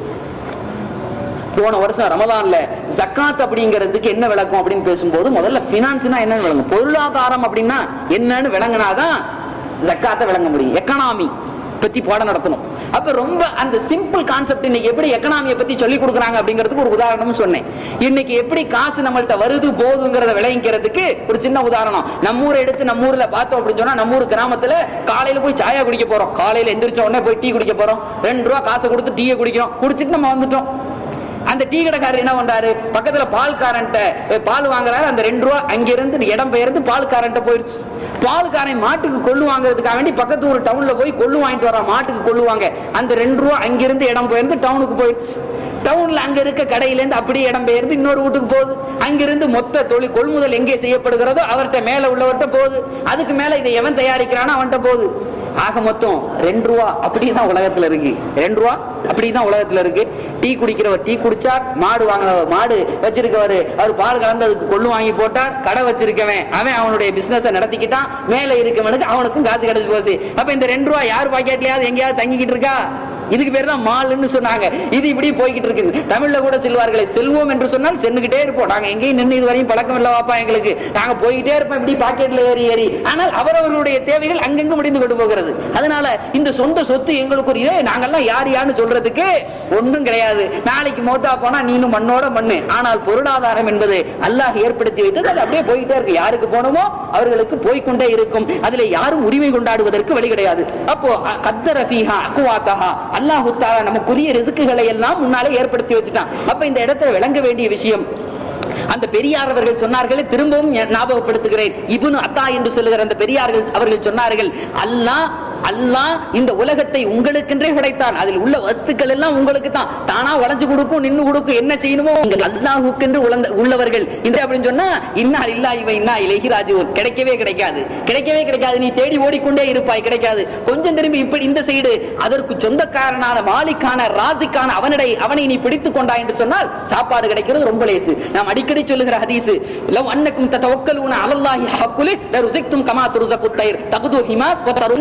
Speaker 1: போன வருஷம் ரமதான்ல ஜக்காத் அப்படிங்கிறதுக்கு என்ன விளக்கம் அப்படின்னு பேசும்போது முதல்ல பினான்ஸ்னா என்னன்னு விளங்கும் பொருளாதாரம் அப்படின்னா என்னன்னு விளங்கினாதான் ஜக்காத்தை விளங்க முடியும் எக்கனாமி பத்தி பாடம் நடத்தணும் அப்ப ரொம்ப அந்த சிம்பிள் கான்செப்ட் இன்னைக்கு எப்படி எக்கனாமியை பத்தி சொல்லி கொடுக்குறாங்க அப்படிங்கிறதுக்கு ஒரு உதாரணம் சொன்னேன் இன்னைக்கு எப்படி காசு நம்மள்ட்ட வருது போகுதுங்கிறத விளைவிக்கிறதுக்கு ஒரு சின்ன உதாரணம் நம்ம ஊரை எடுத்து நம்ம ஊர்ல பார்த்தோம் அப்படின்னு சொன்னா நம்ம ஊர் கிராமத்துல காலையில போய் சாயா குடிக்க போறோம் காலையில எந்திரிச்ச உடனே போய் டீ குடிக்க போறோம் ரெண்டு ரூபா காசை கொடுத்து டீயை குடிக்கிறோம் குடிச்சிட்டு நம்ம வந்துட்டோம் அந்த டீ கடைக்காரர் என்ன பண்றாரு பக்கத்துல பால்காரன்ட்ட அஹ், பால் வாங்குறாரு அந்த ரெண்டு ரூபா அங்கிருந்து இடம் பெயர்ந்து பால்காரன்ட்ட போயிருச்சு பால்காரன் மாட்டுக்கு கொள்ளு வாங்குறதுக்காக வேண்டி பக்கத்து ஒரு டவுன்ல போய் கொள்ளு வாங்கிட்டு வரான் மாட்டுக்கு கொள்ளுவாங்க அந்த ரெண்டு ரூபா அங்கிருந்து இடம் பெயர்ந்து டவுனுக்கு போயிருச்சு டவுன்ல அங்க இருக்க கடையில இருந்து அப்படியே இடம் பெயர்ந்து இன்னொரு வீட்டுக்கு போகுது அங்கிருந்து மொத்த தொழில் கொள்முதல் எங்கே செய்யப்படுகிறதோ அவர்கிட்ட மேல உள்ளவர்கிட்ட போகுது அதுக்கு மேல இதை எவன் தயாரிக்கிறானோ அவன்கிட்ட போகுது ஆக மொத்தம் ரெண்டு ரூபா அப்படிதான் உலகத்துல இருக்கு ரெண்டு ரூபா அப்படிதான் உலகத்துல இருக்கு டீ குடிக்கிறவர் டீ குடிச்சார் மாடு வாங்கினவர் மாடு வச்சிருக்கவர் அவர் பால் கலந்ததுக்கு கொள்ளு வாங்கி போட்டார் கடை வச்சிருக்கவன் அவன் அவனுடைய பிசினஸ் நடத்திக்கிட்டான் மேல இருக்கவனுக்கு அவனுக்கும் காசு கிடைச்சு போகுது அப்ப இந்த ரெண்டு ரூபா யார் பாக்கெட்லயாவது எங்கேயாவது தங்கிக்கிட்டு இருக்கா இதுக்கு பேர் தான் மால்னு சொன்னாங்க இது இப்படி போய்கிட்டு இருக்குது தமிழ்ல கூட சொல்வார்களே செல்வோம் என்று சொன்னால் சென்னுகிட்டே இருப்போம் நாங்க எங்கேயும் நின்று இது வரையும் பழக்கம் இல்ல வாப்பா எங்களுக்கு நாங்க போய்கிட்டே இருப்போம் இப்படி பாக்கெட்ல ஏறி ஏறி ஆனால் அவரவர்களுடைய தேவைகள் அங்கங்க முடிந்து கொண்டு போகிறது அதனால இந்த சொந்த சொத்து எங்களுக்கு ஒரு இதே நாங்கெல்லாம் யார் யாருன்னு சொல்றதுக்கு ஒன்றும் கிடையாது நாளைக்கு மோட்டா போனா நீனும் மண்ணோட மண்ணு ஆனால் பொருளாதாரம் என்பது அல்லாஹ் ஏற்படுத்தி வைத்தது அது அப்படியே போயிட்டே இருக்கு யாருக்கு போனோமோ அவர்களுக்கு போய்க்கொண்டே இருக்கும் அதுல யாரும் உரிமை கொண்டாடுவதற்கு வழி கிடையாது அப்போ அ- கத்தர ஃபீஹா அக்குவாத்தஹா அல்லாஹு தஆலா நமக்குரிய ரிசுக்குகளை எல்லாம் முன்னாலே ஏற்படுத்தி வச்சுட்டான் அப்ப இந்த இடத்துல விளங்க வேண்டிய விஷயம் அந்த பெரியார் அவர்கள் சொன்னார்களே திரும்பவும் ஞா- ஞாபகப்படுத்துகிறேன் இப்னு அத்தா என்று சொல்லுகிற அந்த பெரியார்கள் அவர்கள் சொன்னார்கள் அல்லாஹ் அல்லாஹ் இந்த உலகத்தை உங்களுக்கென்றே படைத்தான் அதில் உள்ள வஸ்துக்கள் எல்லாம் உங்களுக்கு தான் தானா வளைஞ்சு கொடுக்கும் நின்னு கொடுக்கும் என்ன செய்யணுமோ நீங்கள் அல்லாஹுக்கென்று உழந்த உள்ளவர்கள் இந்த அப்படின்னு சொன்னா இன்னா இல்லா இவ இன்னா இலகி ராஜுவன் கிடைக்கவே கிடைக்காது கிடைக்கவே கிடைக்காது நீ தேடி ஓடிக்கொண்டே இருப்பாய் கிடைக்காது கொஞ்சம் திரும்பி இப்படி இந்த சைடு அதற்கு சொந்தக்காரனான மாலிக்கான ராசிக்கான அவனிடை அவனை நீ பிடித்துக் கொண்டாய் என்று சொன்னால் சாப்பாடு கிடைக்கிறது ரொம்ப லேசு நாம் அடிக்கடி சொல்லுகிற ஹதீஸ் லவ் அன்னக்கும் தத்தவக்கலூன அலல்லாஹி ஹக்குலி லருசிக்தும் கமா துருசகு தைர் தகுது ஹிமாஸ் வ தருன்னக்கும் தத்தவக்கலூன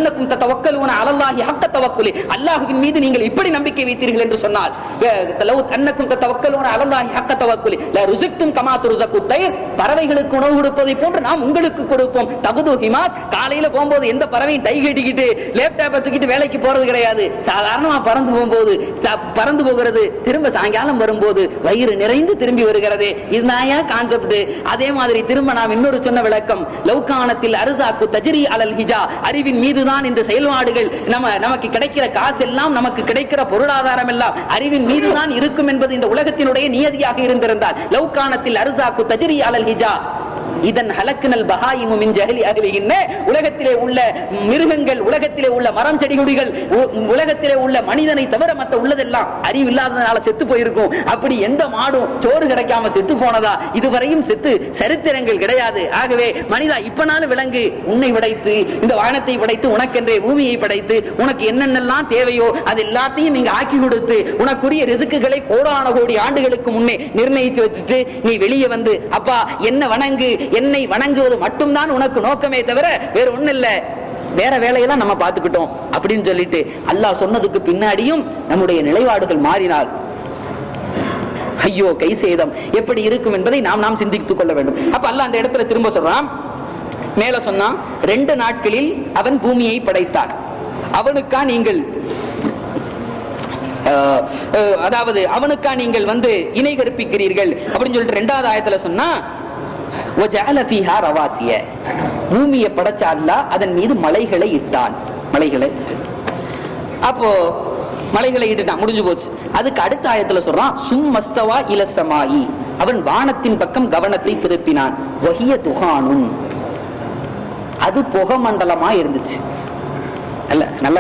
Speaker 1: தத்தவக்கலூன அலல்லாஹி ஹக்க தவக்குலி அல்லாஹ்வின் மீது நீங்கள் இப்படி நம்பிக்கை வைத்தீர்கள் என்று சொன்னால் வே- லவ் அன்னக்கும் தத்தவக்கலூன அலல்லாஹி ஹக்க தவக்குலி ல ருசிக்தும் கமா துருசக்கு தயிர் பறவைகளுக்கு உணவு கொடுப்பதை போன்று நாம் உங்களுக்கு கொடுப்போம் தகுது ஹிமாஸ் காலையில போகும்போது எந்த பறவையும் டை கட்டிக்கிட்டு லேப்டாப்பை தூக்கிட்டு வேலைக்கு போறது கிடையாது சாதாரணமா பறந்து போகும்போது ச- பறந்து போகிறது திரும்ப சாயங்காலம் வரும்போது வயிறு நிறைந்து திரும்பி வருகிறது இதுதாயா கான்செப்ட் அதே மாதிரி திரும்ப நாம் இன்னொரு சொன்ன விளக்கம் லௌகானத்தில் அருசாக்கு தஜ்ரி அலல் ஹிஜா அறிவின் மீதுதான் இந்த செயல்பாடுகள் நம்ம நமக்கு கிடைக்கிற காசு எல்லாம் நமக்கு கிடைக்கிற பொருளாதாரம் எல்லாம் அறிவின் மீதுதான் இருக்கும் என்பது இந்த உலகத்தினுடைய நியதியாக இருந்திருந்தால் லௌகானத்தில் அருசாக்கு தஜ்ரி அலல் ஹிஜா இதன் ஹலக்குனல் பஹாயிமு மின் ஜஹலி அகலிகின்ன உலகத்திலே உள்ள மிருகங்கள் உலகத்திலே உள்ள மரம் செடி கொடிகள் உ- உலகத்திலே உள்ள மனிதனை தவிர மற்ற உள்ளதெல்லாம் அறிவு இல்லாததுனால செத்து போயிருக்கும் அப்படி எந்த மாடும் சோறு கிடைக்காம செத்து போனதா இதுவரையும் செத்து சரித்திரங்கள் கிடையாது ஆகவே மனிதா இப்பனாலும் விலங்கு உன்னை படைத்து இந்த வானத்தை படைத்து உனக்கென்றே பூமியை படைத்து உனக்கு என்னென்னலாம் தேவையோ அது எல்லாத்தையும் நீங்க ஆக்கி கொடுத்து உனக்குரிய ரிசுக்குகளை கோடான கோடி ஆண்டுகளுக்கு முன்னே நிர்ணயித்து வச்சுட்டு நீ வெளியே வந்து அப்பா என்ன வணங்கு என்னை வணங்குவது மட்டும்தான் உனக்கு நோக்கமே தவிர வேற ஒண்ணு இல்ல வேற வேலையெல்லாம் நம்ம பார்த்துக்கிட்டோம் அப்படின்னு சொல்லிட்டு அல்லாஹ் சொன்னதுக்கு பின்னாடியும் நம்முடைய நிலைப்பாடுகள் மாறினால் ஐயோ கை சேதம் எப்படி இருக்கும் என்பதை நாம் நாம் சிந்தித்துக் கொள்ள வேண்டும் அப்ப அல்லாஹ் அந்த இடத்துல திரும்ப சொல்றான் மேல சொன்னான் ரெண்டு நாட்களில் அவன் பூமியை படைத்தான் அவனுக்கா நீங்கள் அஹ், அஹ், அதாவது அவனுக்கா நீங்கள் வந்து இணை கற்பிக்கிறீர்கள் அப்படின்னு சொல்லிட்டு ரெண்டாவது ஆயத்துல சொன்னா وَجَعَلَ فِيهَا رَوَاسِيَ பூமியை படைச்ச அல்லாஹ் அதன் மீது மலைகளை இட்டான் மலைகளை அப்போ மலைகளை இட்டுட்டான் முடிஞ்சு போச்சு அதுக்கு அடுத்த ஆயத்துல சொல்றான் சும்மஸ்தவா இலசமாயி அவன் வானத்தின் பக்கம் கவனத்தை திருப்பினான் வகிய துகானும் அது புகை மண்டலமா இருந்துச்சு அல்ல நல்ல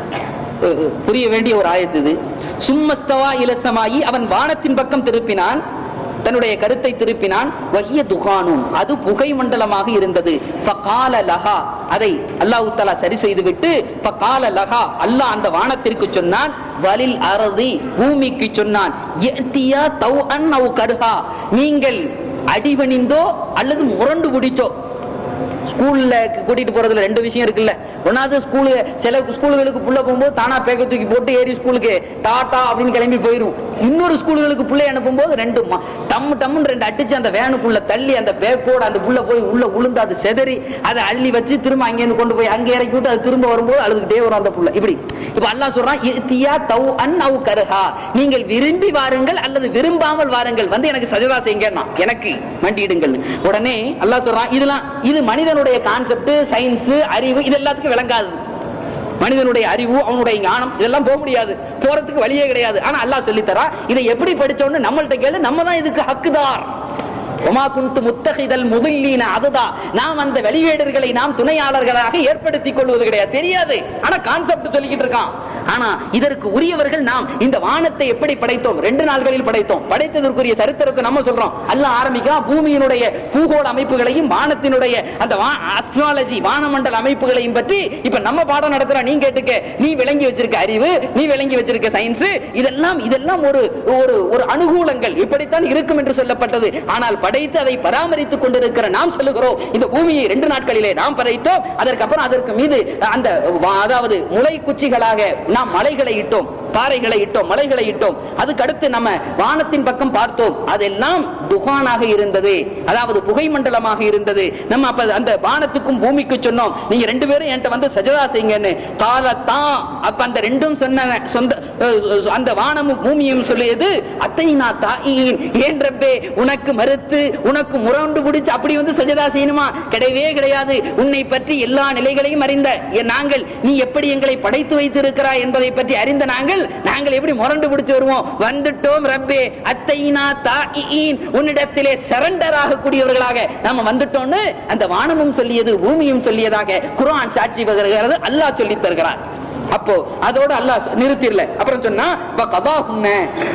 Speaker 1: அஹ், அஹ், புரிய வேண்டிய ஒரு ஆயத்து இது சும்மஸ்தவா இலசமாயி அவன் வானத்தின் பக்கம் திருப்பினான் தன்னுடைய கருத்தை திருப்பினான் வகிய துகானும் அது புகை மண்டலமாக இருந்தது ஃபகால லஹா அதை அல்லாஹ் தஆலா சரி செய்துவிட்டு ஃபகால லஹா அல்லாஹ் அந்த வானத்திற்கு சொன்னான் வலில் அரதி பூமிக்கு சொன்னான் யஅ்தியா தௌஅன் அவ் கர்ஹா நீங்கள் அடிபணிந்தோ அல்லது முரண்டு பிடிச்சோ ஸ்கூல்ல கூட்டிட்டு போறதுல ரெண்டு விஷயம் இருக்குல்ல ஒன்னாவது ஸ்கூலு சில ஸ்கூலுகளுக்கு புள்ள போகும்போது தானா பேக்க தூக்கி போட்டு ஏறி ஸ்கூலுக்கு டாட்டா அப்படின்னு கிளம்பி போயிரும் இன்னொரு ஸ்கூலுகளுக்கு புள்ளை அனுப்பும்போது ரெண்டு ம- டம்மு டம்முன்னு ரெண்டு அடிச்சு அந்த வேனுக்குள்ள தள்ளி அந்த பேக்கோட அந்த புள்ள போய் உள்ள உளுந்து அது செதறி அதை அள்ளி வச்சு திரும்ப அங்கேருந்து கொண்டு போய் அங்கே இறக்கி விட்டு அது திரும்ப வரும்போது அழுதுகிட்டே வரும் அந்த புள்ள இப்படி இப்ப அல்லாஹ் சொல்றான் இத்தியா தௌ அன் அவு கருஹா நீங்கள் விரும்பி வாருங்கள் அல்லது விரும்பாமல் வாருங்கள் வந்து எனக்கு சஜதா செய்யுங்கன்னா எனக்கு மண்டியிடுங்கள் உடனே அல்லாஹ் சொல்றான் இதெல்லாம் இது மனிதனுடைய கான்செப்ட் சயின்ஸ் அறிவு இது எல்லாத்துக்கும் விளங்காது மனிதனுடைய அறிவு அவனுடைய ஞானம் இதெல்லாம் போக முடியாது போறதுக்கு வழியே கிடையாது ஆனா அல்லாஹ் சொல்லித் தரா இதை எப்படி படிச்சோன்னு நம்மள்ட்ட கேளு நம்ம தான் இதுக்கு ஹக்குதார் ஒமா குந்து முத்தகிதல் முதில்லீன அதுதான் நாம் அந்த வெளியீடர்களை நாம் துணையாளர்களாக ஏற்படுத்திக் கொள்வது கிடையாது தெரியாது ஆனா கான்செப்ட் சொல்லிக்கிட்டு இருக்கான் ஆனா இதற்கு உரியவர்கள் நாம் இந்த வானத்தை எப்படி படைத்தோம் ரெண்டு நாள்களில் படைத்தோம் படைத்ததற்குரிய சரித்திரத்தை நம்ம சொல்றோம் அல்ல ஆரம்பிக்கலாம் பூமியினுடைய பூகோள அமைப்புகளையும் வானத்தினுடைய அந்த அஸ்ட்ராலஜி வானமண்டல அமைப்புகளையும் பற்றி இப்ப நம்ம பாடம் நடத்துற நீ கேட்டுக்க நீ விளங்கி வச்சிருக்க அறிவு நீ விளங்கி வச்சிருக்க சயின்ஸ் இதெல்லாம் இதெல்லாம் ஒரு ஒரு ஒரு அனுகூலங்கள் இப்படித்தான் இருக்கும் என்று சொல்லப்பட்டது ஆனால் படைத்து அதை பராமரித்துக் கொண்டிருக்கிற நாம் சொல்லுகிறோம் இந்த பூமியை ரெண்டு நாட்களிலே நாம் படைத்தோம் அதற்கப்புறம் அதற்கு மீது அந்த வா- அதாவது முளை குச்சிகளாக நாம் மலைகளை இட்டோம் பாறைகளை இட்டோம் மலைகளை இட்டோம் அதுக்கு அடுத்து நம்ம வானத்தின் பக்கம் பார்த்தோம் அதெல்லாம் துகானாக இருந்தது அதாவது புகை மண்டலமாக இருந்தது நம்ம அப்ப அந்த வானத்துக்கும் பூமிக்கு சொன்னோம் நீங்க ரெண்டு பேரும் என்கிட்ட வந்து சஜதா செய்யுங்கன்னு காலத்தான் அப்ப அந்த ரெண்டும் சொன்ன சொந்த அஹ், அந்த வானமும் பூமியும் சொல்லியது அத்தைனா தாயின் ஏன் ரப்பே உனக்கு மறுத்து உனக்கு முரண்டு பிடிச்சு அப்படி வந்து சஜதா செய்யணுமா கிடையவே கிடையாது உன்னை பற்றி எல்லா நிலைகளையும் அறிந்த என் நாங்கள் நீ எப்படி எங்களை படைத்து வைத்திருக்கிறாய் என்பதை பற்றி அறிந்த நாங்கள் நாங்கள் எப்படி முரண்டு பிடிச்சு வருவோம் வந்துட்டோம் ரப்பே அத்தைனா தாயின் உன்னிடத்திலே சரண்டர் ஆகக்கூடியவர்களாக நாம வந்துட்டோம்னு அந்த வானமும் சொல்லியது பூமியும் சொல்லியதாக குர்ஆன் சாட்சி வருகிறது அல்லாஹ் சொல்லித் தருகிறார் அப்போ அதோட அல்லாஹ் நிறுத்திடல அப்புறம் சொன்னா "வ கதாஹுன்ன."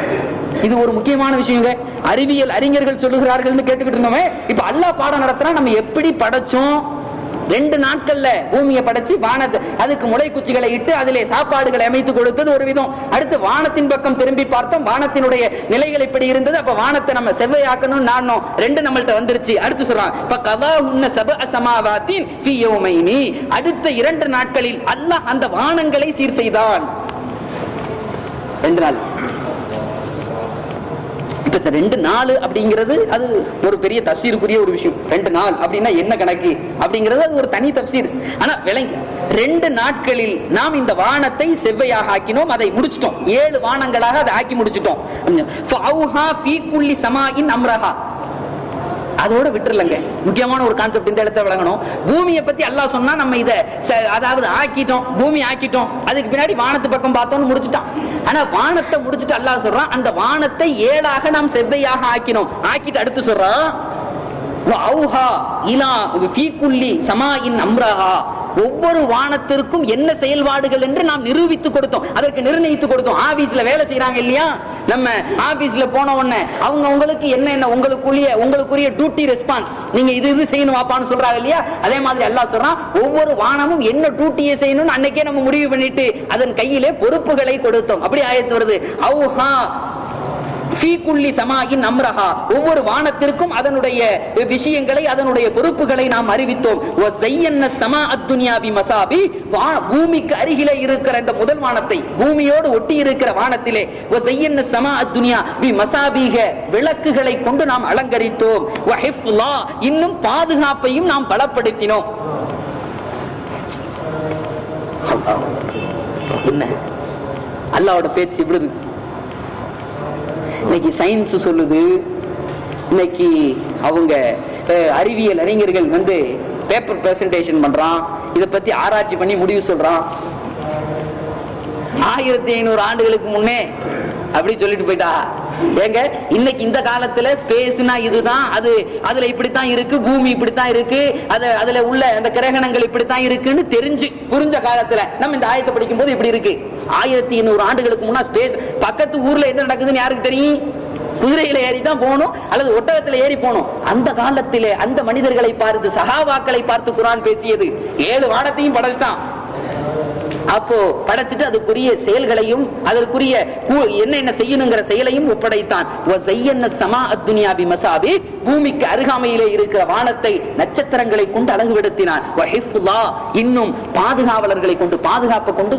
Speaker 1: இது ஒரு முக்கியமான விஷயங்க அறிவியல் அறிஞர்கள் சொல்லுகிறார்கள்னு கேட்டுக்கிட்டு இருந்தோமே இப்ப அல்லாஹ் பாடம் நடத்துறா நம்ம எப்படி படைச்சோம் ரெண்டு நாட்கள்ல பூமியை படைச்சு வானத்தை அதுக்கு முளை குச்சிகளை இட்டு அதிலே சாப்பாடுகளை அமைத்து கொடுத்தது ஒரு விதம் அடுத்து வானத்தின் பக்கம் திரும்பி பார்த்தோம் வானத்தினுடைய நிலைகள் இப்படி இருந்தது அப்ப வானத்தை நம்ம செவ்வையாக்கணும் நாடணும் ரெண்டு நம்மள்ட்ட வந்துருச்சு அடுத்து சொல்றான் இப்ப கதா உன்ன சப அசமாவாத்தின் ஃபீ யௌமைனி. அடுத்த இரண்டு நாட்களில் அல்லாஹ் அந்த வானங்களை சீர் செய்தான் ரெண்டு நாள் இப்ப இந்த ரெண்டு நாள் அப்படிங்கிறது அது ஒரு பெரிய தப்சீருக்குரிய ஒரு விஷயம் ரெண்டு நாள் அப்படின்னா என்ன கணக்கு அப்படிங்கிறது அது ஒரு தனி தப்சீர் ஆனா விளங்கி ரெண்டு நாட்களில் நாம் இந்த வானத்தை செவ்வையாக ஆக்கினோம் அதை முடிச்சிட்டோம் ஏழு வானங்களாக அதை ஆக்கி முடிச்சிட்டோம் ஃபஅவ்ஹா ஃபீ குல்லி சமாஇன் அம்ரஹா அதோட விட்டுறலங்க முக்கியமான ஒரு கான்செப்ட் இந்த இடத்துல விளங்கணும் பூமியை பத்தி அல்லாஹ் சொன்னா நம்ம இத ச- அதாவது ஆக்கிட்டோம் பூமி ஆக்கிட்டோம் அதுக்கு பின்னாடி வானத்து பக்கம் பார்த்தோம்னு முடிச்சிட்டான் ஆனா வானத்தை முடிச்சிட்டு அல்லாஹ் சொல்றான் அந்த வானத்தை ஏழாக நாம் செவ்வையாக ஆக்கினோம் ஆக்கிட்டு அடுத்து சொல்றான் வஅவ்ஹா இலா ஃபீ குல்லி சமாஇன் அம்ரஹா ஒவ்வொரு வானத்திற்கும் என்ன செயல்பாடுகள் என்று நாம் நிரூபித்து கொடுத்தோம் அதற்கு நிர்ணயித்து கொடுத்தோம் ஆபீஸ்ல வேலை செய்யறாங்க இல்லையா நம்ம ஆபீஸ்ல போன உடனே அவங்க உங்களுக்கு என்ன என்ன உங்களுக்குரிய உங்களுக்குரிய டியூட்டி ரெஸ்பான்ஸ் நீங்க இது இது செய்யணும் வாப்பான்னு சொல்றாங்க இல்லையா அதே மாதிரி அல்லாஹ் சொல்றான் ஒவ்வொரு வானமும் என்ன டியூட்டியை செய்யணும்னு அன்னைக்கே நம்ம முடிவு பண்ணிட்டு அதன் கையிலே பொறுப்புகளை கொடுத்தோம் அப்படி ஆயத்து வருது அவுஹா ஃபீ குல்லி சமாயின் அம்ரஹா ஒவ்வொரு வானத்திற்கும் அதனுடைய விஷயங்களை அதனுடைய பொறுப்புகளை நாம் அறிவித்தோம் வ ஸையன்ன ஸமா அத்துன்யா பி மசாபி வா- பூமிக்கு அருகிலே இருக்கிற இந்த முதல் வானத்தை பூமியோடு ஒட்டி இருக்கிற வானத்திலே வ ஸையன்ன ஸமா அத்துன்யா பி மசாபீக விளக்குகளை கொண்டு நாம் அலங்கரித்தோம் வ ஹிஃப்லா இன்னும் பாதுகாப்பையும் நாம் பலப்படுத்தினோம் என்ன அல்லாவோட பேச்சு இப்படி இருக்கு. இன்னைக்கு சயின்ஸ் சொல்லுது இன்னைக்கு அவங்க அஹ், அறிவியல் அறிஞர்கள் வந்து பேப்பர் பிரசன்டேஷன் பண்றான் இத பத்தி ஆராய்ச்சி பண்ணி முடிவு சொல்றான் ஆயிரத்தி ஐநூறு ஆண்டுகளுக்கு முன்னே அப்படி சொல்லிட்டு போயிட்டா ஏங்க இன்னைக்கு இந்த காலத்துல ஸ்பேஸ்னா இதுதான் அது அதுல இப்படித்தான் இருக்கு பூமி இப்படித்தான் இருக்கு அது அதுல உள்ள அந்த கிரகணங்கள் இப்படித்தான் இருக்குன்னு தெரிஞ்சு புரிஞ்ச காலத்துல நம்ம இந்த ஆயத்தை படிக்கும் போது இப்படி இருக்கு ஆயிரத்தி ஐநூறு ஆண்டுகளுக்கு முன்னா ஸ்பேஸ் பக்கத்து ஊர்ல என்ன நடக்குதுன்னு யாருக்கு தெரியும் குதிரையில ஏறி தான் போகணும் அல்லது ஒட்டகத்துல ஏறி போகணும் அந்த காலத்திலே அந்த மனிதர்களை பார்த்து சகாபாக்களை பார்த்து குரான் பேசியது ஏழு வானத்தையும் படைச்சிட்டான் அப்போ படைச்சிட்டு அதுக்குரிய செயல்களையும் அதற்குரிய கூ- என்ன என்ன செய்யணுங்கிற செயலையும் ஒப்படைத்தான் வ ஸையன்ன ஸமா அத்துன்யா பிமசாபி பூமிக்கு அருகாமையிலே இருக்கிற வானத்தை நட்சத்திரங்களை கொண்டு அழகுபடுத்தினான் வ ஹிஃப்லா இன்னும் பாதுகாவலர்களை கொண்டு பாதுகாப்பு கொண்டு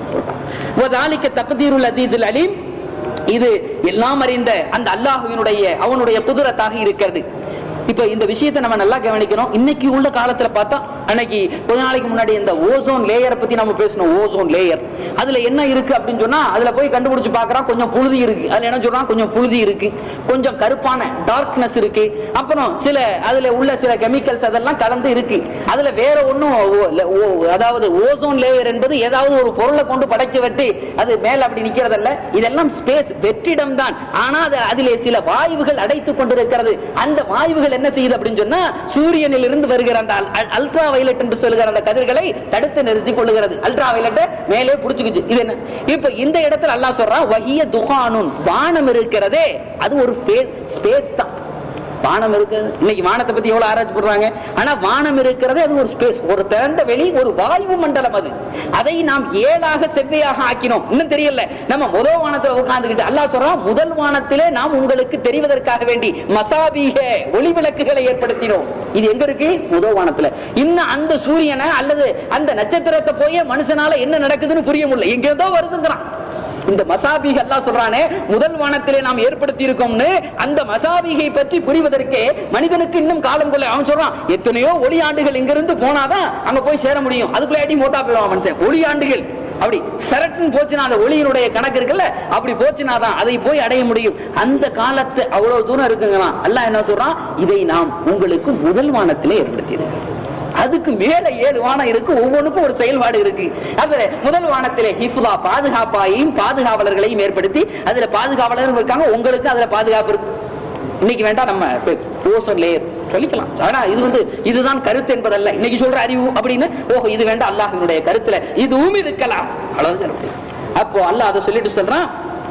Speaker 1: வதாலிக்க தக்தீருல் அசீதுல் அலீம் இது எல்லாம் அறிந்த அந்த அல்லாஹுவினுடைய அவனுடைய குதிரத்தாக இருக்கிறது இப்ப இந்த விஷயத்தை நம்ம நல்லா கவனிக்கணும் இன்னைக்கு உள்ள காலத்துல பார்த்தா அன்னைக்கு கொஞ்ச நாளைக்கு முன்னாடி இந்த ஓசோன் லேயரை பத்தி நம்ம பேசணும் ஓசோன் லேயர் அதுல என்ன இருக்கு அப்படின்னு சொன்னா அதுல போய் கண்டுபிடிச்சு பார்க்கறான் கொஞ்சம் புழுதி இருக்கு அதுல என்ன சொல்றான் கொஞ்சம் புழுதி இருக்கு கொஞ்சம் கருப்பான டார்க்னஸ் இருக்கு அப்புறம் சில அதுல உள்ள சில கெமிக்கல்ஸ் அதெல்லாம் கலந்து இருக்கு அதுல வேற ஒண்ணும் ஓ- ல- ஓ- அதாவது ஓசோன் லேயர் என்பது ஏதாவது ஒரு பொருளை கொண்டு படைச்சு வெட்டி அது மேல அப்படி நிக்கிறதல்ல இதெல்லாம் ஸ்பேஸ் வெற்றிடம் தான் ஆனா அது அதிலே சில வாயுகள் அடைத்துக் கொண்டிருக்கிறது அந்த வாயுகள் என்ன செய்யுது அப்படின்னு சொன்னா சூரியனில் இருந்து வருகிற அந்த அல்ட்ரா வயலட் என்று சொல்லுகிற அந்த கதிர்களை தடுத்து நிறுத்திக் கொள்ளுகிறது அல்ட்ரா வயலட் மேலே புடிச்சுக்குச்சு இது என்ன இப்ப இந்த இடத்துல அல்லாஹ் சொல்றான் வஹிய துகானுன் வானம் இருக்கிறதே அது ஒரு ஸ்பேஸ் தான் வானம் இருக்கு இன்னைக்கு வானத்தை பத்தி எவ்வளவு ஆராய்ச்சி பண்றாங்க ஆனா வானம் இருக்கிறது அது ஒரு ஸ்பேஸ் ஒரு திறந்த வெளி ஒரு வாயு மண்டலம் அது அதை நாம் ஏழாக செவ்வையாக ஆக்கினோம் இன்னும் தெரியல நம்ம முதல் வானத்துல உட்கார்ந்துக்கிட்டு அல்லாஹ் சொல்றான் முதல் வானத்திலே நாம் உங்களுக்கு தெரிவதற்காக வேண்டி மசாபீக ஒளி விளக்குகளை ஏற்படுத்தினோம் இது எங்க இருக்கு முதல் வானத்துல இன்னும் அந்த சூரியனை அல்லது அந்த நட்சத்திரத்தை போய் மனுஷனால என்ன நடக்குதுன்னு புரிய முடியல எங்கேதோ வருதுங்கிறான் இந்த மசாபிக அல்லாஹ் சொல்றானே முதல் வானத்திலே நாம் ஏற்படுத்தி இருக்கோம்னு அந்த மசாபிகை பற்றி புரிவதற்கே மனிதனுக்கு இன்னும் காலம் கொள்ள அவன் சொல்றான் எத்தனையோ ஒளி ஆண்டுகள் இங்கிருந்து போனாதான் அங்க போய் சேர முடியும் அதுக்குள்ள அடி மோட்டா போயிடுவான் மனுஷன் ஒளி ஆண்டுகள் அப்படி சரட்டுன்னு போச்சுனா அந்த ஒளியினுடைய கணக்கு இருக்குல்ல அப்படி போச்சுனாதான் அதை போய் அடைய முடியும் அந்த காலத்து அவ்வளவு தூரம் இருக்குங்களாம் அல்லாஹ் என்ன சொல்றான் இதை நாம் உங்களுக்கு முதல் வானத்திலே ஏற்படுத்தி இருக்கிறோம் அதுக்கு மேல ஏழு வானம் இருக்கு ஒவ்வொன்றுக்கும் ஒரு செயல்பாடு இருக்கு அதுல முதல் வானத்திலே ஹிஃபுலா பாதுகாப்பாயையும் பாதுகாவலர்களையும் ஏற்படுத்தி அதுல பாதுகாவலரும் இருக்காங்க உங்களுக்கு அதுல பாதுகாப்பு இருக்கு இன்னைக்கு வேண்டாம் நம்ம ஓசோன் லேயர் சொல்லிக்கலாம் ஆனா இது வந்து இதுதான் கருத்து என்பதல்ல இன்னைக்கு சொல்ற அறிவு அப்படின்னு ஓஹோ இது வேண்டாம் அல்லாஹினுடைய கருத்துல இதுவும் இருக்கலாம் அவ்வளவுதான் இருக்கு. அப்போ அல்லாஹ் அதை சொல்லிட்டு சொல்றான்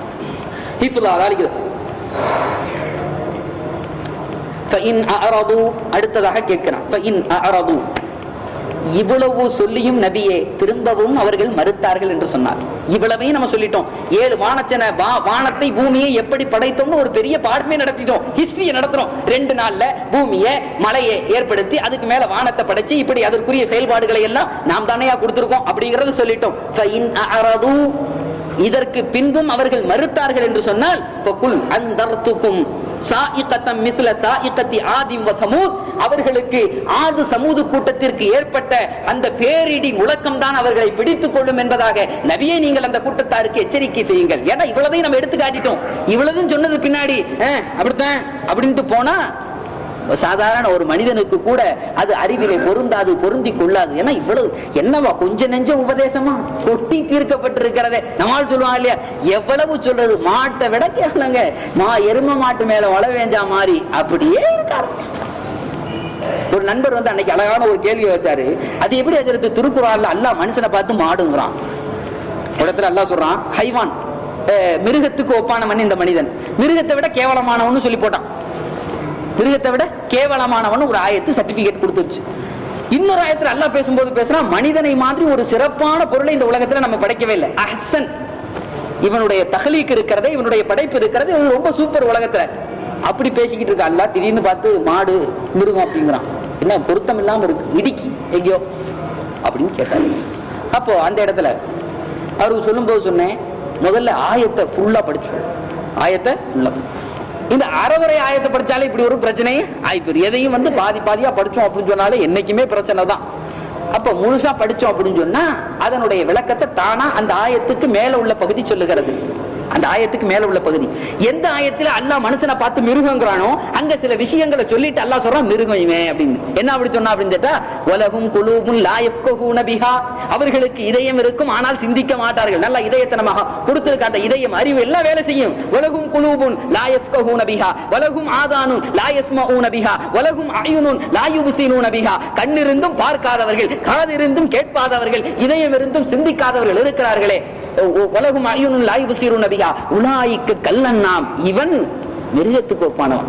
Speaker 1: ஹிஃபுலா அதாலிக்குது فإن أعرضوا அடுத்ததாக கேட்கிறான் فإن أعرضوا இவ்வளவு சொல்லியும் நபியே திரும்பவும் அவர்கள் மறுத்தார்கள் என்று சொன்னார் இவ்வளவையும் நம்ம சொல்லிட்டோம் ஏழு வானச்சன வா- வானத்தை பூமியை எப்படி படைத்தோம்னு ஒரு பெரிய பாடமே நடத்திட்டோம் ஹிஸ்டரியை நடத்துறோம் ரெண்டு நாள்ல பூமியை மலையை ஏற்படுத்தி அதுக்கு மேல வானத்தை படைச்சு இப்படி அதற்குரிய செயல்பாடுகளை எல்லாம் நாம் தானையா கொடுத்திருக்கோம் அப்படிங்கறத சொல்லிட்டோம் فَإِنْ أَعْرَضُوا இதற்கு பின்பும் அவர்கள் மறுத்தார்கள் என்று சொன்னால் فَقُلْ أَنذَرْتُكُمْ صَاعِقَةً مِثْلَ صَاعِقَةِ عَادٍ وَثَمُودَ அவர்களுக்கு ஆது சமூது கூட்டத்திற்கு ஏற்பட்ட அந்த பேரிடி முழக்கம் தான் அவர்களை பிடித்துக் கொள்ளும் என்பதாக நபியே நீங்கள் அந்த கூட்டத்தாருக்கு எச்சரிக்கை செய்யுங்கள் ஏன்னா இவ்வளவையும் நம்ம எடுத்து காட்டிட்டோம் இவ்வளவும் சொன்னது பின்னாடி "அஹ், அப்படித்தான் அப்படின்ட்டு போனா சாதாரண ஒரு மனிதனுக்கு கூட அது அறிவிலே பொருந்தாது பொருந்தி கொள்ளாது ஏன்னா இவ்வளவு என்னவா கொஞ்ச நெஞ்ச உபதேசமா கொட்டி தீர்க்கப்பட்டிருக்கிறதே நம்மால் சொல்லுவாங்க இல்லையா எவ்வளவு சொல்றது மாட்டை விட கேளுங்க மா எரும மாட்டு மேல வள வேஞ்சா மாதிரி அப்படியே இருக்காரு ஒரு நண்பர் வந்து அன்னைக்கு அழகான ஒரு கேள்வி வச்சாரு அது எப்படி வச்சிருக்கு திருக்குறள்ல அல்லாஹ் மனுஷனை பார்த்து மாடுங்கிறான் இடத்துல அல்லாஹ் சொல்றான் ஹைவான் அஹ், மிருகத்துக்கு ஒப்பானவன் இந்த மனிதன் மிருகத்தை விட கேவலமானவன்னு சொல்லி போட்டான் மிருகத்தை விட கேவலமானவன் ஒரு ஆயத்து சர்டிபிகேட் கொடுத்துருச்சு இன்னொரு ஆயத்துல அல்லாஹ் பேசும்போது பேசுறான் மனிதனை மாதிரி ஒரு சிறப்பான பொருளை இந்த உலகத்துல நம்ம படைக்கவே இல்லை அஹ்சன் இவனுடைய தகலீக் இருக்கிறதே இவனுடைய படைப்பு இருக்கிறது இது ரொம்ப சூப்பர் உலகத்துல அப்படி பேசிக்கிட்டு இருக்க அல்லாஹ் திடீர்னு பார்த்து மாடு மிருகம் அப்படிங்கிறான் என்ன பொருத்தம் இல்லாம இருக்கு இடிக்கி எங்கேயோ அப்படின்னு கேட்டாரு அப்போ அந்த இடத்துல அவருக்கு சொல்லும்போது சொன்னேன் முதல்ல ஆயத்தை ஃபுல்லா படிச்சு ஆயத்தை ஃபுல்லா இந்த அறகுறை ஆயத்தை படிச்சாலே இப்படி ஒரு பிரச்சனை ஆயிப்போம் எதையும் வந்து பாதி பாதியா படிச்சோம் அப்படின்னு சொன்னாலே என்னைக்குமே பிரச்சனை தான் அப்ப முழுசா படிச்சோம் அப்படின்னு சொன்னா அதனுடைய விளக்கத்தை தானா அந்த ஆயத்துக்கு மேல உள்ள பகுதி சொல்லுகிறது அந்த ஆயத்துக்கு மேல உள்ள பகுதி எந்த ஆயத்துல அல்லாஹ் மனுஷனை பார்த்து மிருகங்கிறானோ அங்க சில விஷயங்களை சொல்லிட்டு அல்லாஹ் சொல்றான் மிருகம் இவன் அப்படின்னு என்ன அப்படி சொன்னா அப்படின்னு கேட்டா உலகும் குலூபும் லாயப்கூன பிஹா அவர்களுக்கு இதயம் இருக்கும் ஆனால் சிந்திக்க மாட்டார்கள் நல்ல இதயத்தை நம்ம கொடுத்திருக்காட்ட இதயம் அறிவு எல்லாம் வேலை செய்யும் உலகும் குலூபுன் லாயப்கூன பிஹா உலகும் ஆதானும் லாயஸ்மஊன பிஹா உலகும் அயுனுன் லாயுபுசீனூன பிஹா கண்ணிருந்தும் பார்க்காதவர்கள் காதிருந்தும் கேட்பாதவர்கள் இதயம் இருந்தும் சிந்திக்காதவர்கள் இருக்கிறார்களே உலகும் அயுனுன் லாயுபுசீனூன பிஹா உலாய்க்கு கல்லன்னாம் இவன் மிருகத்துக்கு ஒப்பானவன்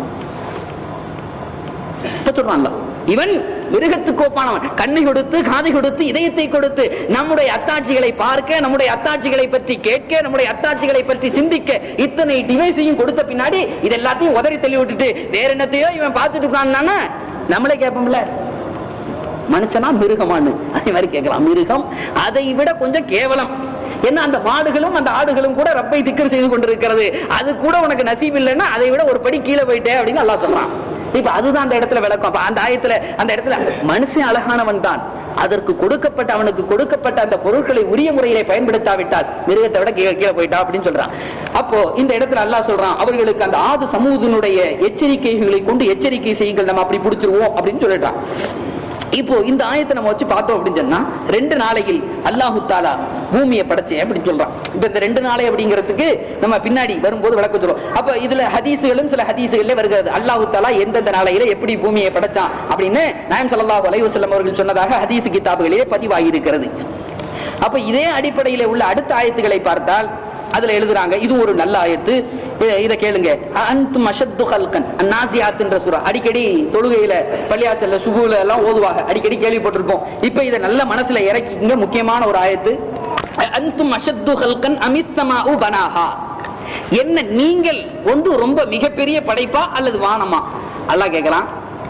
Speaker 1: இப்ப சொல்றான்ல இவன் மிருகத்துக்கு ஒப்பானவன் கண்ணை கொடுத்து காதை கொடுத்து இதயத்தை கொடுத்து நம்முடைய அத்தாட்சிகளை பார்க்க நம்முடைய அத்தாட்சிகளை பற்றி கேட்க நம்முடைய அத்தாட்சிகளை பற்றி சிந்திக்க இத்தனை டிவைஸையும் கொடுத்த பின்னாடி இது எல்லாத்தையும் உதறி தள்ளி விட்டுட்டு வேற என்னத்தையோ இவன் பார்த்துட்டு உட்கார்ந்தானா நம்மளே கேட்போம்ல மனுஷனா மிருகமானு அதே மாதிரி கேட்கலாம் மிருகம் அதை விட கொஞ்சம் கேவலம் என்ன அந்த மாடுகளும் அந்த ஆடுகளும் கூட ரப்பை திக்கர் செய்து கொண்டிருக்கிறது அது கூட உனக்கு நசீப் இல்லைன்னா அதை விட ஒரு படி கீழே போயிட்டே அப்படின்னு அல்லாஹ் சொல்றான் இப்ப அதுதான் அந்த இடத்துல விளக்கம் அப்ப அந்த ஆயத்துல அந்த இடத்துல மனுஷன் அழகானவன் தான் அதற்கு கொடுக்கப்பட்ட அவனுக்கு கொடுக்கப்பட்ட அந்த பொருட்களை உரிய முறையிலே பயன்படுத்தாவிட்டால் மிருகத்தை விட கீழே கீழே போயிட்டா அப்படின்னு சொல்றான் அப்போ இந்த இடத்துல அல்லாஹ் சொல்றான் அவர்களுக்கு அந்த ஆது சமூகத்தினுடைய எச்சரிக்கைகளை கொண்டு எச்சரிக்கை செய்யுங்கள் நம்ம அப்படி பிடிச்சிருவோம் அப்படின்னு சொல்லிட்டான் இப்போ இந்த ஆயத்தை நம்ம வச்சு பார்த்தோம் அப்படின்னு சொன்னா ரெண்டு நாளையில் அல்லாஹு தாலா பூமியை படைச்சேன் அப்படின்னு சொல்றான் இப்ப இந்த ரெண்டு நாளை அப்படிங்கிறதுக்கு நம்ம பின்னாடி வரும்போது விளக்க சொல்றோம் அப்ப இதுல ஹதீசுகளும் சில ஹதீசுகளே வருகிறது அல்லாஹு தாலா எந்தெந்த நாளையில எப்படி பூமியை படைச்சான் அப்படின்னு நாயம் ஸல்லல்லாஹு அலைஹி வஸல்லம் அவர்கள் சொன்னதாக ஹதீஸ் கிதாபுகளிலே பதிவாகி இருக்கிறது அப்ப இதே அடிப்படையில உள்ள அடுத்த ஆயத்துகளை பார்த்தால் அதுல எழுதுறாங்க இது ஒரு நல்ல ஆயத்து இ- இத கேளுங்க அன்தும் அஷத்து ஹல்கன் அந்நாசியாத் என்ற சூரா அடிக்கடி தொழுகையில பள்ளியாசல்ல சுகுல எல்லாம் ஓதுவாங்க அடிக்கடி கேள்விப்பட்டிருப்போம் இப்ப இத நல்ல மனசுல இறக்கிங்க முக்கியமான ஒரு ஆயத்து அன்தும் அஷத்து ஹல்கன் அமிஸ்ஸமாஉ பனாஹா என்ன நீங்கள் வந்து ரொம்ப மிகப்பெரிய படைப்பா அல்லது வானமா அல்லாஹ் கேக்குறான்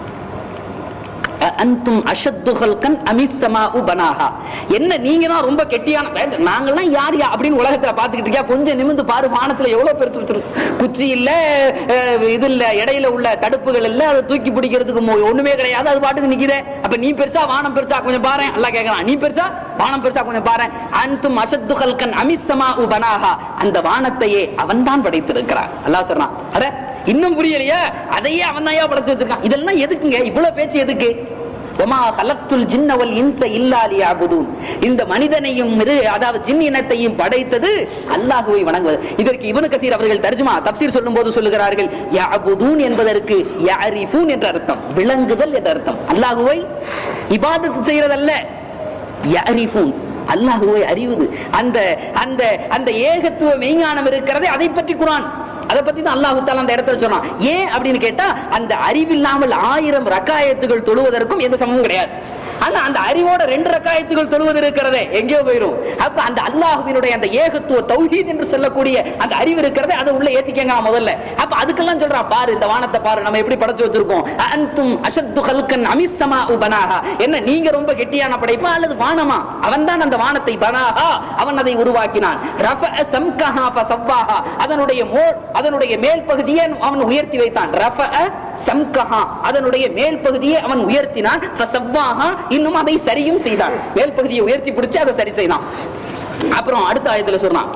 Speaker 1: அன்தும் அஷத்து ஹல்கன் அமித் சமாஉ பனாஹா என்ன நீங்க தான் ரொம்ப கெட்டியான வேണ്ട, நாங்கெல்லாம் யார் யா அப்படின்னு உலகத்துல பாத்துக்கிட்டு இருக்கியா கொஞ்சம் நிமிந்து பாரு வானத்துல எவ்வளவு பெருசு வச்சிருக்கு குச்சி இல்ல அஹ், இது இல்ல இடையில உள்ள தடுப்புகள் இல்ல அதை தூக்கி பிடிக்கிறதுக்கு மோ- ஒண்ணுமே கிடையாது அது பாட்டுக்கு நிக்குதே அப்ப நீ பெருசா வானம் பெருசா கொஞ்சம் பாரு அல்லாஹ் கேக்குறான் நீ பெருசா வானம் பெருசா கொஞ்சம் பாரு அன்தும் அஷத்து ஹல்கன் அமித் சமாஉ பனாஹா அந்த வானத்தையே அவன்தான் படைத்திருக்கிறான் அல்லாஹ் சொல்றான் அட இன்னும் புரியலையா அதையே அவன் தான் படைச்சு வச்சிருக்கான் இதெல்லாம் எதுக்குங்க இவ்வளவு பேச்சு எதுக்கு ஒமா கலத்துல் ஜின்னவல் இன்ச இல்லா லியஅபுதூன் இந்த மனிதனையும் மிரு அதாவது ஜின் இனத்தையும் படைத்தது அல்லாஹுவை வணங்குவது இதற்கு இப்னு கதீர் அவர்கள் தர்ஜுமா தப்சீர் சொல்லும்போது சொல்லுகிறார்கள் யஅபுதூன் என்பதற்கு யஅரிஃபூன் என்ற அர்த்தம் விளங்குதல் என்ற அர்த்தம் அல்லாஹுவை இபாதத் செய்யறதல்ல யஅரிஃபூன் அல்லாஹுவை அறிவது அந்த அந்த அந்த ஏகத்துவ மெய்ஞானம் இருக்கிறதே அதை பற்றி குரான் அதை பத்தி தான் அல்லாஹு தாலா அந்த இடத்துல சொன்னான் ஏன் அப்படின்னு கேட்டா அந்த அறிவில்லாமல் ஆயிரம் ரக்காயத்துகள் தொழுவதற்கும் எந்த சமமும் கிடையாது ஆனா அந்த அறிவோட ரெண்டு ரக்காயத்துகள் தொழுவது இருக்கிறதே எங்கேயோ போயிரும் அப்ப அந்த அல்லாஹுவினுடைய அந்த ஏகத்துவ தௌஹீத் என்று சொல்லக்கூடிய அந்த அறிவு இருக்கிறதே அதை உள்ள ஏத்திக்கங்க முதல்ல அப்ப அதுக்கெல்லாம் சொல்றா பாரு இந்த வானத்தை பாரு நம்ம எப்படி படைச்சு வச்சிருக்கோம் அன்தும் அஷத்து கல்கன் அமிசமா உபனாகா என்ன நீங்க ரொம்ப கெட்டியான படைப்பா அல்லது வானமா அவன் தான் அந்த வானத்தை பனாகா அவன் அதை உருவாக்கினான் ரஃபஅ சம்கஹா ஃபஸவ்வாஹா அதனுடைய மோல் அதனுடைய மேல் பகுதியை அவன் உயர்த்தி வைத்தான் ரஃபஅ சம்கஹா அதனுடைய மேல் பகுதியை அவன் உயர்த்தினான் ஃபஸவ்வாஹா இன்னும் அதை சரியும் செய்தான் மேல் பகுதியை உயர்த்தி பிடிச்சு அதை சரி செய்தான் அப்புறம் அடுத்த ஆயத்துல சொல்றான்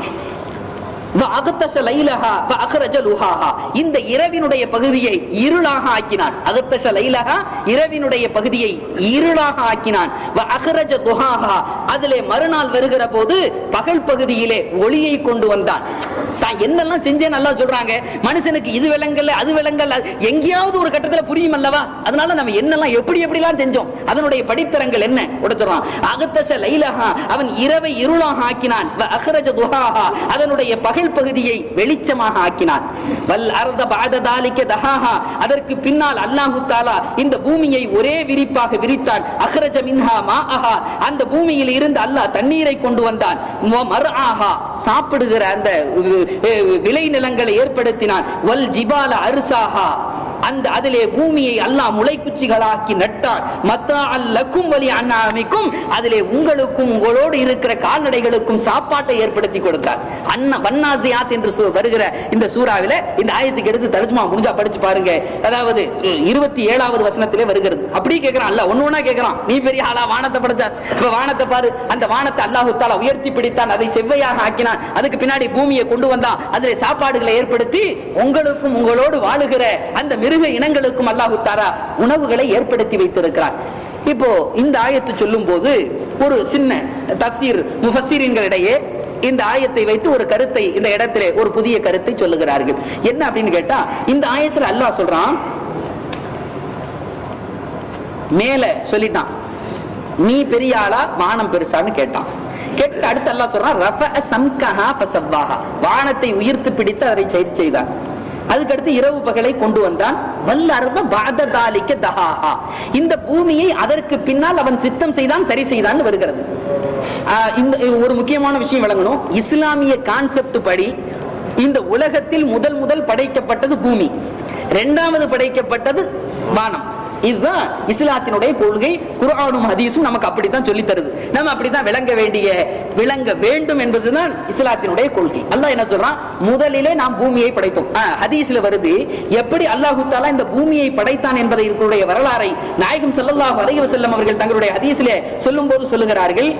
Speaker 1: وَأَغْطَشَ لَيْلَهَا وَأَخْرَجَ لُهَاهَا. இந்த இரவினுடைய பகுதியை இருளாக ஆக்கினான் அகத்தஷ லைலஹா இரவினுடைய பகுதியை இருளாக ஆக்கினான் وَأَخْرَجَ ضُحَاهَا. அதிலே மறுநாள் வருகிற போது பகல் பகுதியிலே ஒளியை கொண்டு வந்தான் தான் என்னெல்லாம் செஞ்சேன்னு நல்லா சொல்றாங்க மனுஷனுக்கு இது விலங்கல்ல அது விலங்கல்ல எங்கேயாவது ஒரு கட்டத்துல புரியும் அல்லவா அதனால நம்ம என்னெல்லாம் எப்படி எப்படிலாம் செஞ்சோம் அதனுடைய படித்தரங்கள் என்ன கொடுத்துறான் அகத்தச லைலஹா அவன் இரவை இருளாக ஆக்கினான் வ அஹ்ரஜ துஹாஹா அதனுடைய பகல் பகுதியை வெளிச்சமாக ஆக்கினான் வல் அர்த பஅத தாலிக தஹாஹா அதற்கு பின்னால் அல்லாஹு தஆலா இந்த பூமியை ஒரே விரிப்பாக விரித்தான் அஹ்ரஜ மின்ஹா மாஅஹா அந்த பூமியில் இருந்து அல்லாஹ் தண்ணீரை கொண்டு வந்தான் வ மர்ஆஹா சாப்பிடுகிற அந்த அஹ், விளை நிலங்களை ஏற்படுத்தினான் வல் ஜிபால அர்சாஹா அந்த அதிலே பூமியை அல்லாஹ் முளைக்குச்சிகளாக்கி நட்டான் மத்தா அல்லக்கும் வலி அண்ணாமிக்கும் அதிலே உங்களுக்கும் உங்களோடு இருக்கிற கால்நடைகளுக்கும் சாப்பாட்டை ஏற்படுத்தி கொடுத்தார் அண்ணா வன்னாசியாத் என்று சு- வருகிற இந்த சூறாவில இந்த ஆயத்துக்கு எடுத்து தர்ஜுமா முடிஞ்சா படிச்சு பாருங்க அதாவது அஹ், இருபத்தி ஏழாவது வசனத்திலே வருகிறது அப்படியே கேட்கிறான் அல்ல ஒண்ணு ஒண்ணா கேட்கிறான் நீ பெரிய ஆளா வானத்தை படைச்ச இப்ப வானத்தை பாரு அந்த வானத்தை அல்லாஹு தாலா உயர்த்தி பிடித்தான் அதை செவ்வையாக ஆக்கினான் அதுக்கு பின்னாடி பூமியை கொண்டு வந்தான் அதிலே சாப்பாடுகளை ஏற்படுத்தி உங்களுக்கும் உங்களோடு வாழுகிற அந்த மிருக இனங்களுக்கும் அல்லாஹு தாரா உணவுகளை ஏற்படுத்தி வைத்திருக்கிறார் இப்போ இந்த ஆயத்து சொல்லும் போது ஒரு சின்ன தப்சீர் முஃபஸீரின்களிடையே இந்த ஆயத்தை வைத்து ஒரு கருத்தை இந்த இடத்திலே ஒரு புதிய கருத்தை சொல்லுகிறார்கள் என்ன அப்படின்னு கேட்டா இந்த ஆயத்துல அல்லாஹ் சொல்றான் மேல சொல்லிட்டான் நீ பெரிய ஆளா வானம் பெருசான்னு கேட்டான் கேட்டு அடுத்து அல்லாஹ் சொல்றான் ரஃபஅ சம்கஹா ஃபஸவ்வாஹா வானத்தை உயிர்த்து பிடித்து அதை செயல் செய்தான் அதுக்கடுத்து இரவு பகலை கொண்டு வந்தான் வல்லர்வ பாத தாலிக்க தஹாஹா இந்த பூமியை அதற்கு பின்னால் அவன் சித்தம் செய்தான் சரி செய்தான் வருகிறது ஆஹ் இந்த ஒரு முக்கியமான விஷயம் விளங்கணும் இஸ்லாமிய கான்செப்ட் படி இந்த உலகத்தில் முதல் முதல் படைக்கப்பட்டது பூமி இரண்டாவது படைக்கப்பட்டது வானம் இதுதான் இஸ்லாத்தினுடைய கொள்கை குர்ஆனும் ஹதீஸும் நமக்கு அப்படித்தான் சொல்லி தருது நம்ம அப்படித்தான் விளங்க வேண்டிய விளங்க வேண்டும் என்பதுதான் இஸ்லாத்தினுடைய கொள்கை அல்லாஹ் என்ன சொல்றான் முதலிலே நாம் பூமியை படைத்தோம் ஆ, ஹதீஸ்ல வருது எப்படி அல்லாஹு தாலா இந்த பூமியை படைத்தான் என்பதை இதனுடைய வரலாறை நாயகம் ஸல்லல்லாஹு அலைஹி வஸல்லம் அவர்கள் தங்களுடைய ஹதீஸிலே சொல்லும்போது சொல்லுகிறார்கள்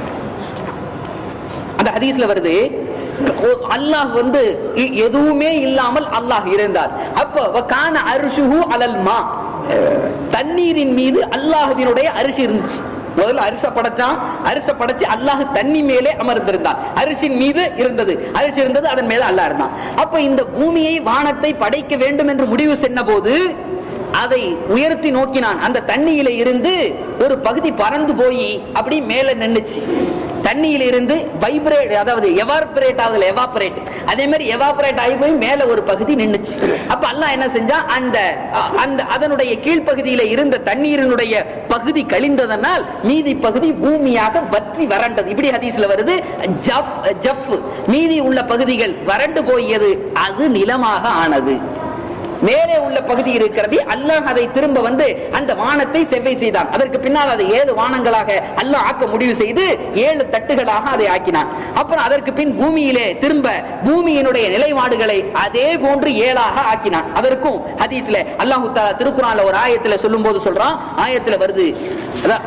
Speaker 1: அந்த ஹதீஸ்ல வருது ஓ- அல்லாஹ் வந்து இ- எதுவுமே இல்லாமல் அல்லாஹ் இருந்தார் அப்போ வகான அர்ஷுஹு அலல் மா அஹ், தண்ணீரின் மீது அல்லாஹ்வினுடைய அரிசி இருந்துச்சு முதல்ல அரிச படைச்சான் அரிச படைச்சு அல்லாஹ் தண்ணி மேலே அமர்ந்திருந்தான் அரிசின் மீது இருந்தது அரிசி இருந்தது அதன் மேல அல்லாஹ் இருந்தான் அப்ப இந்த பூமியை வானத்தை படைக்க வேண்டும் என்று முடிவு சென்ற போது அதை உயர்த்தி நோக்கினான் அந்த தண்ணியில இருந்து ஒரு பகுதி பறந்து போய் அப்படி மேல நின்னுச்சு தண்ணியில இருந்து வைப்ரேட் அதாவது எவாபரேட் ஆகுதுல எவாபரேட் அதே மாதிரி எவாபரேட் ஆகி போய் மேல ஒரு பகுதி நின்னுச்சு அப்ப அல்லாஹ் என்ன செஞ்சா அந்த அ- அந்த அதனுடைய கீழ்ப்பகுதியில இருந்த தண்ணீரினுடைய பகுதி கழிந்ததனால் மீதி பகுதி பூமியாக வற்றி வறண்டது இப்படி ஹதீஸ்ல வருது ஜஃப் ஜஃப் மீதி உள்ள பகுதிகள் வறண்டு போயது அது நிலமாக ஆனது மேலே உள்ள பகுதி இருக்கிறது அல்லாஹ் அதை திரும்ப வந்து அந்த வானத்தை செவ்வை செய்தான் அதற்கு பின்னால் அதை ஏழு வானங்களாக அல்லாஹ் ஆக்க முடிவு செய்து ஏழு தட்டுகளாக அதை ஆக்கினான் அப்புறம் அதற்கு பின் பூமியிலே திரும்ப பூமியினுடைய நிலைப்பாடுகளை அதே போன்று ஏழாக ஆக்கினான் அதற்கும் ஹதீஸ்ல அல்லாஹு தஆலா திருக்குறான்ல ஒரு ஆயத்துல சொல்லும்போது சொல்றான் ஆயத்துல வருது அதான்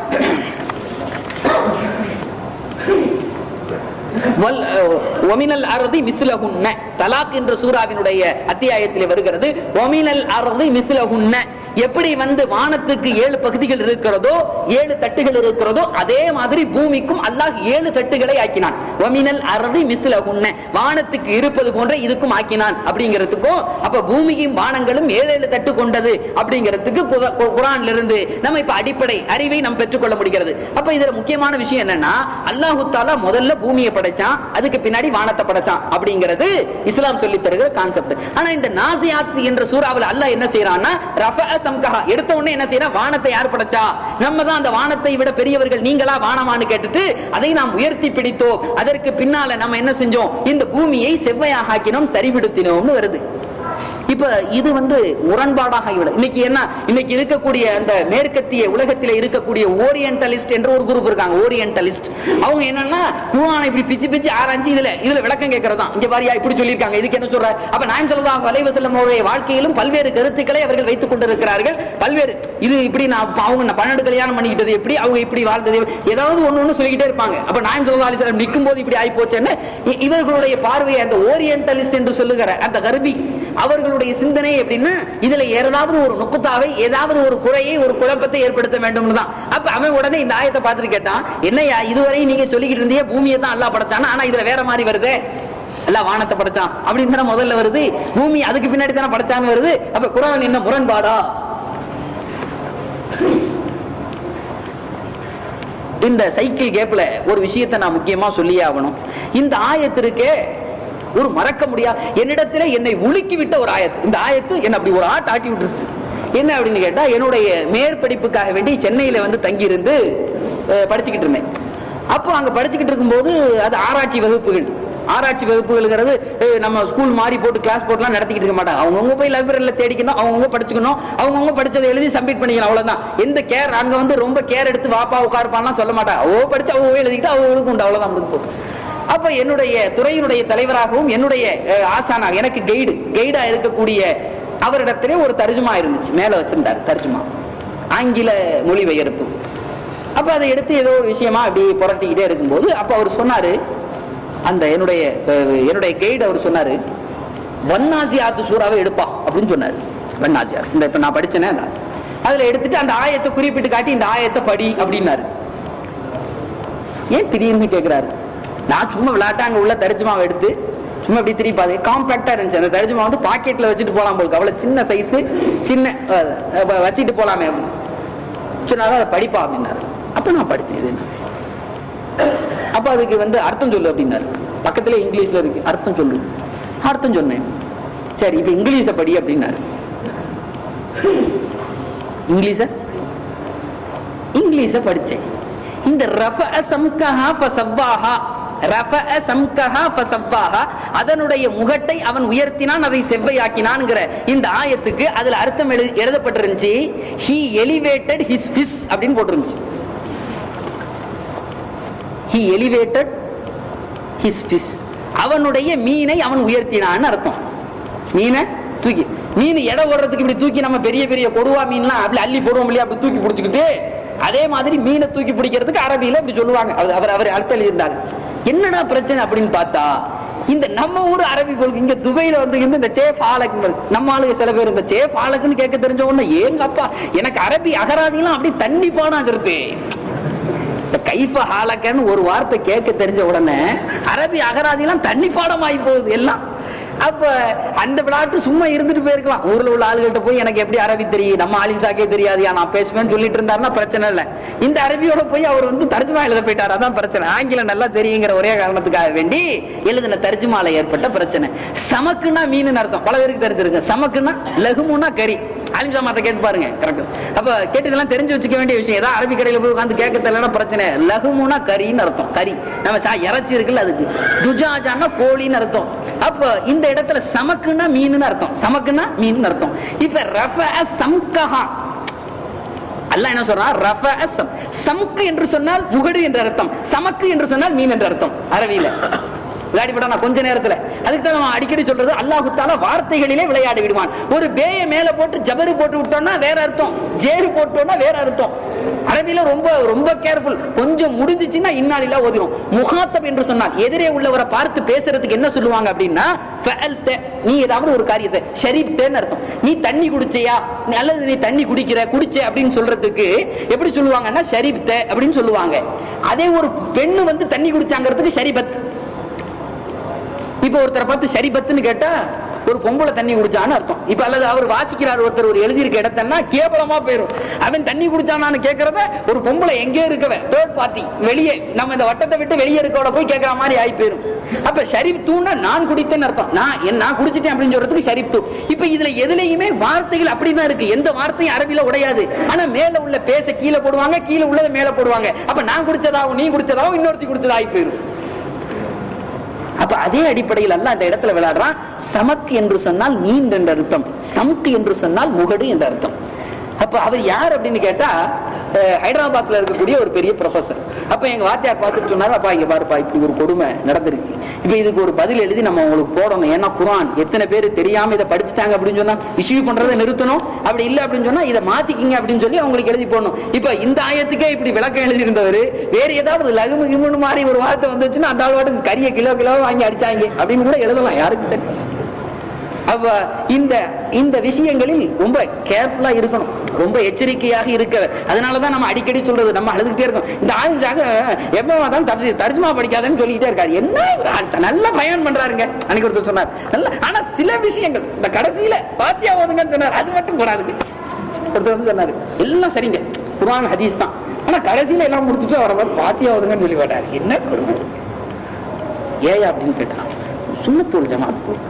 Speaker 1: வல் ஒமினல் அறுதி மிஸ்லகுன்ன தலாக் என்ற சூறாவினுடைய அத்தியாயத்தில் வருகிறது ஒமினல் அறுதி மிஸ்லகுன்ன எப்படி வந்து வானத்துக்கு ஏழு பகுதிகள் இருக்கிறதோ ஏழு தட்டுகள் இருக்கிறதோ அதே மாதிரி பூமிக்கும் அல்லாஹ் ஏழு தட்டுகளை ஆக்கினான் ஒமினல் அறதி மிஸ்ல உன்ன வானத்துக்கு இருப்பது போன்ற இதுக்கும் ஆக்கினான் அப்படிங்கிறதுக்கும் அப்ப பூமியும் வானங்களும் ஏழு ஏழு தட்டு கொண்டது அப்படிங்கிறதுக்கு குர- கு- குரான்ல இருந்து நம்ம இப்ப அடிப்படை அறிவை நாம் பெற்றுக்கொள்ள முடிகிறது அப்ப இதுல முக்கியமான விஷயம் என்னன்னா அல்லாஹு தாலா முதல்ல பூமியை படைச்சான் அதுக்கு பின்னாடி வானத்தை படைச்சான் அப்படிங்கிறது இஸ்லாம் சொல்லி தருகிற கான்செப்ட் ஆனா இந்த நாசியாத் என்ற சூறாவில் அல்லாஹ் என்ன செய்யறான்னா ரஃபஅ சம்கஹா எடுத்த உடனே என்ன செய்யறான் வானத்தை யார் படைச்சா நம்ம தான் அந்த வானத்தை விட பெரியவர்கள் நீங்களா வானமான்னு கேட்டுட்டு அதை நாம் உயர்த்தி பிடித்தோம் அதற்கு பின்னால நம்ம என்ன செஞ்சோம் இந்த பூமியை செவ்வையாக ஆக்கினோம் சரிபிடுத்தினோம்னு வருது இப்ப இது வந்து முரண்பாடாக ஆகிவிடும் இன்னைக்கு என்ன இன்னைக்கு இருக்கக்கூடிய அந்த மேற்கத்திய உலகத்தில இருக்கக்கூடிய ஓரியன்டலிஸ்ட் என்ற ஒரு குரூப் இருக்காங்க ஓரியன்டலிஸ்ட் அவங்க என்னன்னா குர்ஆனை இப்படி பிச்சு பிச்சு ஆராய்ச்சி இதுல இதுல விளக்கம் கேட்கறதா இங்க பாரியா இப்படி சொல்லியிருக்காங்க இதுக்கு என்ன சொல்ற அப்ப நான் சொல்லலாம் வலைவசல்லம் அவருடைய வாழ்க்கையிலும் பல்வேறு கருத்துக்களை அவர்கள் வைத்துக் கொண்டிருக்கிறார்கள் பல்வேறு இது இப்படி நான் அவங்க நான் பன்னெண்டு கல்யாணம் பண்ணிக்கிட்டது எப்படி அவங்க இப்படி வாழ்ந்தது எப்படி? ஏதாவது ஒண்ணு ஒண்ணு சொல்லிக்கிட்டே இருப்பாங்க அப்ப நான் சொல்லலாம் நிற்கும் போது இப்படி ஆகி போச்சுன்னு இ- இவர்களுடைய பார்வையை அந்த ஓரியன்டலிஸ்ட் என்று சொல்லுகிற அந்த கர்பி அவர்களுடைய சிந்தனை எப்படின்னா இதுல ஏதாவது ஒரு நுக்குத்தாவை ஏதாவது ஒரு குறையை ஒரு குழப்பத்தை ஏற்படுத்த வேண்டும் தான் அப்ப அவன் உடனே இந்த ஆயத்தை பார்த்துட்டு கேட்டான் என்னையா இதுவரை நீங்க சொல்லிக்கிட்டு இருந்தீங்க பூமியை தான் அல்லாஹ் படைச்சானா ஆனா இதுல வேற மாதிரி வருதே எல்லாம் வானத்தை படைச்சான் அப்படின்னு தானே முதல்ல வருது பூமி அதுக்கு பின்னாடி தானே படைச்சான்னு வருது அப்ப குரான் என்ன முரண்பாடா இந்த சைக்கிள் கேப்ல ஒரு விஷயத்தை நான் முக்கியமா சொல்லியே ஆகணும் இந்த ஆயத்திற்கே ஒரு மறக்க முடியாது என்னிடத்துல என்னை உலுக்கி விட்ட ஒரு ஆயத்து இந்த ஆயத்து என்ன அப்படி ஒரு ஆட்ட ஆட்டி விட்டுருச்சு என்ன அப்படின்னு கேட்டா என்னுடைய மேற்படிப்புக்காக வேண்டி சென்னையில வந்து தங்கி இருந்து அஹ், படிச்சுக்கிட்டு இருந்தேன் அப்போ அங்க படிச்சுக்கிட்டு இருக்கும்போது அது ஆராய்ச்சி வகுப்புகள் ஆராய்ச்சி வகுப்புகள்ங்கிறது அஹ், நம்ம ஸ்கூல் மாறி போட்டு கிளாஸ் போட்டுலாம் நடத்திக்கிட்டு இருக்க மாட்டாங்க அவங்கவுங்க போய் லைப்ரரியில தேடிக்கணும் அவங்கவுங்க படிச்சுக்கணும் அவங்கவுங்க படிச்சதை எழுதி சப்மிட் பண்ணிக்கணும் அவ்வளவுதான் எந்த கேர் அங்க வந்து ரொம்ப கேர் எடுத்து வாப்பா உட்காருப்பான்லாம் சொல்ல மாட்டாங்க அவ படிச்சு அவ எழுதிக்கிட்டு அவங்களுக்கு உண்டு அவ்வளவுதான் முடிஞ்சு போச்சு அப்ப என்னுடைய துறையினுடைய தலைவராகவும் என்னுடைய அஹ், ஆசானாக எனக்கு கைடு கைடா இருக்கக்கூடிய அவரிடத்திலே ஒரு தர்ஜுமா இருந்துச்சு மேல வச்சிருந்தார் தர்ஜுமா ஆங்கில மொழிபெயர்ப்பு அப்ப அதை எடுத்து ஏதோ ஒரு விஷயமா அப்படி புரட்டிக்கிட்டே இருக்கும்போது அப்ப அவர் சொன்னாரு அந்த என்னுடைய அஹ், என்னுடைய கைடு அவர் சொன்னாரு வன்னாசியாத்து சூறாவை எடுப்பா அப்படின்னு சொன்னாரு வன்னாசியார் இந்த இப்ப நான் படிச்சேனே அந்த அதுல எடுத்துட்டு அந்த ஆயத்தை குறிப்பிட்டு காட்டி இந்த ஆயத்தை படி அப்படின்னாரு ஏன் திடீர்னு கேக்குறாரு நான் சும்மா விளையாட்டாங்க உள்ள தரிஜுமாவை எடுத்து சும்மா இப்படி திருப்பி பாது காம்பாக்டா இருந்துச்சு அந்த தரிஜுமா வந்து பாக்கெட்ல வச்சுட்டு போலாம் போலுக்கு அவ்வளவு சின்ன சைஸ் சின்ன அஹ், அஹ், வச்சுட்டு போலாமே சொன்னாரு அதை படிப்பா அப்படின்னாரு அப்ப நான் படிச்சேன் இது என்ன? அப்ப அதுக்கு வந்து அர்த்தம் சொல்லு அப்படின்னாரு பக்கத்துல இங்கிலீஷ்ல இருக்கு அர்த்தம் சொல்லு அர்த்தம் சொன்னேன் சரி இப்ப இங்கிலீஷ படி அப்படின்னாரு இங்கிலீஷ இங்கிலீஷ படிச்சேன் இந்த ரஃப சம்கஹா ஃபசவ்வாஹா ரஃப சம்கஹா ஃபசவ்வாஹா அதனுடைய முகட்டை அவன் உயர்த்தினான் அதை செவ்வையாக்கினான்ங்கிற இந்த ஆயத்துக்கு அதுல அர்த்தம் எழுதி எழுதப்பட்டிருந்துச்சு ஹி எலிவேட்டட் ஹிஸ் ஃபிஸ் அப்படின்னு போட்டிருந்துச்சு ஹி எலிவேட்டட் ஹிஸ் ஃபிஸ் அவனுடைய மீனை அவன் உயர்த்தினான்னு அர்த்தம் மீனை தூக்கி மீன் எடை ஓடுறதுக்கு இப்படி தூக்கி நம்ம பெரிய பெரிய கொடுவா மீன்லாம் அப்படி அள்ளி போடுவோம் இல்லையா அப்படி தூக்கி பிடிச்சிக்கிட்டு அதே மாதிரி மீனை தூக்கி பிடிக்கிறதுக்கு அரபியில இப்படி சொல்லுவாங்க அவர் அவர் அவர் அர்த்தம் எழுதியிருந்தாங்க என்னடா பிரச்சனை அப்படின்னு பார்த்தா இந்த நம்ம ஊர் அரபி கொள்கை இங்க துபையில வந்து இருந்து இந்த சேஃப் ஆலக் நம்ம ஆளுங்க சில பேர் இந்த சேஃப் ஆலக்குன்னு கேட்க தெரிஞ்ச உடனே ஏங்க அப்பா எனக்கு அரபி அகராதிலாம் அப்படி தண்ணி பாடம் இருக்கு இந்த கைஃப ஹாலக்கன்னு ஒரு வார்த்தை கேட்க தெரிஞ்ச உடனே அரபி அகராதிலாம் தண்ணி பாடம் ஆகி போகுது எல்லாம் அப்ப அந்த விளையாட்டு சும்மா இருந்துட்டு போயிருக்கலாம் ஊர்ல உள்ள ஆளுகிட்ட போய் எனக்கு எப்படி அரபி தெரியும் நம்ம ஆலிம்சாக்கே தெரியாதுயா நான் பேசுவேன்னு சொல்லிட்டு இருந்தாருன்னா பிரச்சனை இல்ல இந்த அரபியோட போய் அவர் வந்து தர்ஜுமா எழுத போயிட்டார் அதான் பிரச்சனை ஆங்கிலம் நல்லா தெரியுங்கிற ஒரே காரணத்துக்காக வேண்டி எழுதின தர்ஜுமால ஏற்பட்ட பிரச்சனை சமக்குன்னா மீன் அர்த்தம் பல பேருக்கு தெரிஞ்சிருக்கு சமக்குன்னா லகுமுன்னா கறி அலிம்சா மாத்த கேட்டு பாருங்க கரெக்ட் அப்ப கேட்டதெல்லாம் தெரிஞ்சு வச்சுக்க வேண்டிய விஷயம் ஏதாவது அரபி கடையில போய் உட்காந்து கேட்க தெரியலன்னா பிரச்சனை லகுமுனா கறின்னு அர்த்தம் கறி நம்ம சா இறைச்சி இருக்குல்ல அதுக்கு துஜாஜான்னா கோழின்னு அர்த்தம் அப்ப இந்த இடத்துல சமக்குன்னா மீனுன்னு அர்த்தம் சமக்குன்னா மீன் அர்த்தம் இப்ப ரஃப சம்கஹா அல்லாஹ் என்ன சொல்றான் ரஃப சம் சமுக்கு என்று சொன்னால் முகடு என்று அர்த்தம் சமக்கு என்று சொன்னால் மீன் என்று அர்த்தம் அரபியில விளையாடி நான் கொஞ்ச நேரத்துல அதுக்கு தான் நம்ம அடிக்கடி சொல்றது அல்லாஹு தாலா வார்த்தைகளிலே விளையாடி விடுவான் ஒரு பேய மேல போட்டு ஜபரு போட்டு விட்டோம்னா வேற அர்த்தம் ஜேரு போட்டோம்னா வேற அர்த்தம் அரபியில ரொம்ப ரொம்ப கேர்ஃபுல் கொஞ்சம் முடிஞ்சிச்சுன்னா இன்னாலில்லா ஓதிரும் முகாத்தப் என்று சொன்னால் எதிரே உள்ளவரை பார்த்து பேசுறதுக்கு என்ன சொல்லுவாங்க அப்படின்னா ஃபஅல்த, நீ ஏதாவது ஒரு காரியத்தை ஷரீப்தேன்னு அர்த்தம் நீ தண்ணி குடிச்சியா அல்லது நீ தண்ணி குடிக்கிற குடிச்ச அப்படின்னு சொல்றதுக்கு எப்படி சொல்லுவாங்கன்னா ஷரீப்த அப்படின்னு சொல்லுவாங்க அதே ஒரு பெண்ணு வந்து தண்ணி குடிச்சாங்கிறதுக்கு ஷரிபத் இப்ப ஒருத்தரை பார்த்து ஷரிபத்துன்னு கேட்டா ஒரு பொம்பளை தண்ணி குடிச்சான்னு அர்த்தம் இப்ப அல்லது அவர் வாசிக்கிறார் ஒருத்தர் ஒரு எழுதியிருக்க இடத்தன்னா கேவலமா போயிரும் அவன் தண்ணி குடிச்சானான்னு கேட்கறத ஒரு பொம்பளை எங்கே இருக்கவ தேர்ட் பார்ட்டி வெளியே நம்ம இந்த வட்டத்தை விட்டு வெளியே இருக்கவள போய் கேட்கற மாதிரி ஆகி போயிரும் அப்ப ஷரீப் தூன்னா நான் குடித்தேன்னு அர்த்தம் நான் என் நான் குடிச்சிட்டேன் அப்படின்னு சொல்றதுக்கு ஷரீப் தூ இப்ப இதுல எதுலயுமே வார்த்தைகள் அப்படிதான் இருக்கு எந்த வார்த்தையும் அரபில உடையாது ஆனா மேல உள்ள பேச கீழே போடுவாங்க கீழே உள்ளதை மேல போடுவாங்க அப்ப நான் குடிச்சதாவும் நீ குடிச்சதாவும் இன்னொருத்தி குடிச்சதாகி போயிரும் அப்ப அதே அடிப்படையில் அல்ல அந்த இடத்துல விளையாடுறான் சமக்கு என்று சொன்னால் நீண்ட் என்ற அர்த்தம் சமுக்கு என்று சொன்னால் முகடு என்ற அர்த்தம் அப்ப அவர் யார் அப்படின்னு கேட்டா அஹ், ஹைதராபாத்ல இருக்கக்கூடிய ஒரு பெரிய ப்ரொஃபசர் அப்ப எங்க வாத்தியார் பார்த்துட்டு சொன்னாரு அப்பா இங்க பாருப்பா இப்படி ஒரு கொடுமை நடந்திருக்கு இப்ப இதுக்கு ஒரு பதில் எழுதி நம்ம உங்களுக்கு போடணும் ஏன்னா குரான் எத்தனை பேர் தெரியாம இதை படிச்சுட்டாங்க அப்படின்னு சொன்னா இஷ்யூ பண்றதை நிறுத்தணும் அப்படி இல்ல அப்படின்னு சொன்னா இதை மாத்திக்கிங்க அப்படின்னு சொல்லி அவங்களுக்கு எழுதி போடணும் இப்ப இந்த ஆயத்துக்கே இப்படி விளக்கம் எழுதி இருந்தவர் வேற ஏதாவது லகுமு கிமுன்னு மாதிரி ஒரு வார்த்தை வந்துச்சுன்னா அந்த ஆள் வாட்டுக்கு கரிய கிலோ கிலோ வாங்கி அடிச்சாங்க அப்படின்னு கூட எழுதலாம் யாருக்கு தெரியும் அப்ப இந்த இந்த விஷயங்களில் ரொம்ப கேர்ஃபுல்லா இருக்கணும் ரொம்ப எச்சரிக்கையாக இருக்க அதனாலதான் நம்ம அடிக்கடி சொல்றது நம்ம அழுதுகிட்டே இருக்கோம் இந்த ஆளுக்காக எப்ப தான் தர்ஜுமா படிக்காதன்னு சொல்லிக்கிட்டே இருக்காரு என்ன இவரு ஆள் நல்ல பயன் பண்றாருங்க அன்னைக்கு ஒருத்தர் சொன்னார் நல்ல ஆனா சில விஷயங்கள் இந்த கடைசியில பாத்தியா ஓதுங்கன்னு சொன்னார் அது மட்டும் கூடாது ஒருத்தர் வந்து சொன்னாரு எல்லாம் சரிங்க குர்ஆன் ஹதீஸ் தான் ஆனா கடைசியில எல்லாம் முடிச்சுட்டு அவரை பார்த்து பாத்தியா ஓதுங்கன்னு சொல்லி கேட்டாரு என்ன கொடுமை ஏயா அப்படின்னு கேட்டான் சுண்ணத்தூர் ஜமாத் போய்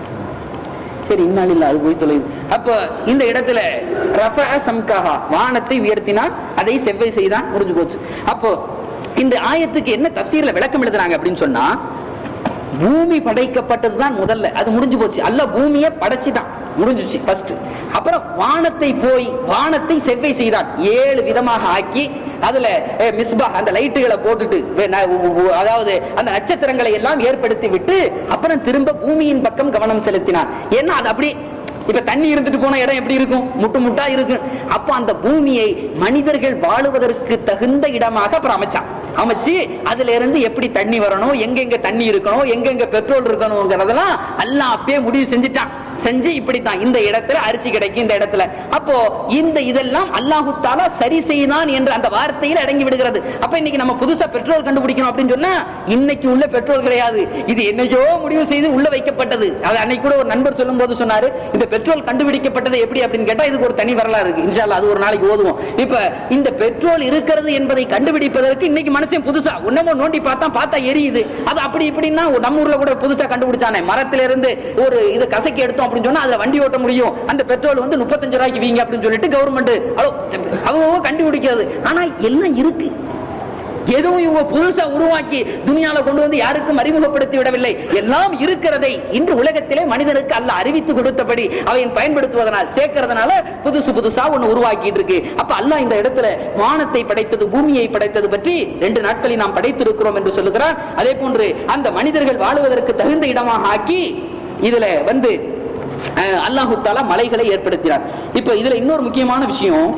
Speaker 1: சரி இந்நாள் இல்ல அது போய் தொலைது அப்ப இந்த இடத்துல ரஃப சம்காஹா வானத்தை உயர்த்தினான் அதை செவ்வை செய்தான் முடிஞ்சு போச்சு அப்போ இந்த ஆயத்துக்கு என்ன தப்சீர்ல விளக்கம் எழுதுறாங்க அப்படின்னு சொன்னா பூமி படைக்கப்பட்டதுதான் முதல்ல அது முடிஞ்சு போச்சு அல்ல பூமியை படைச்சுதான் முடிஞ்சுச்சு ஃபர்ஸ்ட் அப்புறம் வானத்தை போய் வானத்தை செவ்வை செய்தான் ஏழு விதமாக ஆக்கி அதுல அஹ், மிஸ்பா அந்த லைட்டுகளை போட்டுட்டு வே- ந- உ- உ- அதாவது அந்த நட்சத்திரங்களை எல்லாம் ஏற்படுத்தி விட்டு அப்புறம் திரும்ப பூமியின் பக்கம் கவனம் செலுத்தினான் ஏன்னா அது அப்படி இப்ப தண்ணி இருந்துட்டு போன இடம் எப்படி இருக்கும் முட்டு முட்டா இருக்கும் அப்ப அந்த பூமியை மனிதர்கள் வாழுவதற்கு தகுந்த இடமாக அப்புறம் அமைச்சான் அமைச்சு அதுல இருந்து எப்படி தண்ணி வரணும் எங்கெங்க தண்ணி இருக்கணும் எங்கெங்க பெட்ரோல் இருக்கணுங்கிறதெல்லாம் எல்லாம் அப்பயே முடிவு செஞ்சுட்டான் செஞ்சு இப்படித்தான் இந்த இடத்துல அரிசி கிடைக்கும் இந்த இடத்துல அப்போ இந்த இதெல்லாம் அல்லாஹு தாலா சரி செய்தான் என்ற அந்த வார்த்தையில் அடங்கி விடுகிறது அப்ப இன்னைக்கு நம்ம புதுசா பெட்ரோல் கண்டுபிடிக்கணும் அப்படின்னு சொன்னா இன்னைக்கு உள்ள பெட்ரோல் கிடையாது இது என்னைக்கோ முடிவு செய்து உள்ள வைக்கப்பட்டது அது அன்னைக்கு கூட ஒரு நண்பர் சொல்லும் போது சொன்னாரு இந்த பெட்ரோல் கண்டுபிடிக்கப்பட்டது எப்படி அப்படின்னு கேட்டா இதுக்கு ஒரு தனி வரலாறு இருக்கு இன்ஷால்லா அது ஒரு நாளைக்கு ஓதுவோம் இப்ப இந்த பெட்ரோல் இருக்கிறது என்பதை கண்டுபிடிப்பதற்கு இன்னைக்கு மனுஷன் புதுசா உன்னமோ நோண்டி பார்த்தா பார்த்தா எரியுது அது அப்படி இப்படின்னா நம்ம ஊர்ல கூட புதுசா கண்டுபிடிச்சானே மரத்துல இருந்து ஒரு இது கசக்கி எடுத்தோம் அப்படின்னு சொன்னா அதுல வண்டி ஓட்ட முடியும் அந்த பெட்ரோல் வந்து முப்பத்தஞ்சு ரூபாய்க்கு வீங்க அப்படின்னு சொல்லிட்டு கவர்மெண்ட் அவங்க கண்டுபிடிக்கிறது ஆனா எல்லாம் இருக்கு எதுவும் இவங்க புதுசா உருவாக்கி துனியால கொண்டு வந்து யாருக்கும் அறிமுகப்படுத்தி விடவில்லை எல்லாம் இருக்கிறதை இன்று உலகத்திலே மனிதனுக்கு அல்ல அறிவித்து கொடுத்தபடி அவையின் பயன்படுத்துவதனால் சேர்க்கறதுனால புதுசு புதுசா ஒண்ணு உருவாக்கிட்டு இருக்கு அப்ப அல்லாஹ் இந்த இடத்துல வானத்தை படைத்தது பூமியை படைத்தது பற்றி ரெண்டு நாட்களில் நாம் படைத்திருக்கிறோம் என்று சொல்லுகிறார் அதே போன்று அந்த மனிதர்கள் வாழுவதற்கு தகுந்த இடமாக ஆக்கி இதுல வந்து அஹ், அல்லாஹு தாலா மலைகளை ஏற்படுத்தினார் இப்ப இதுல இன்னொரு முக்கியமான விஷயம்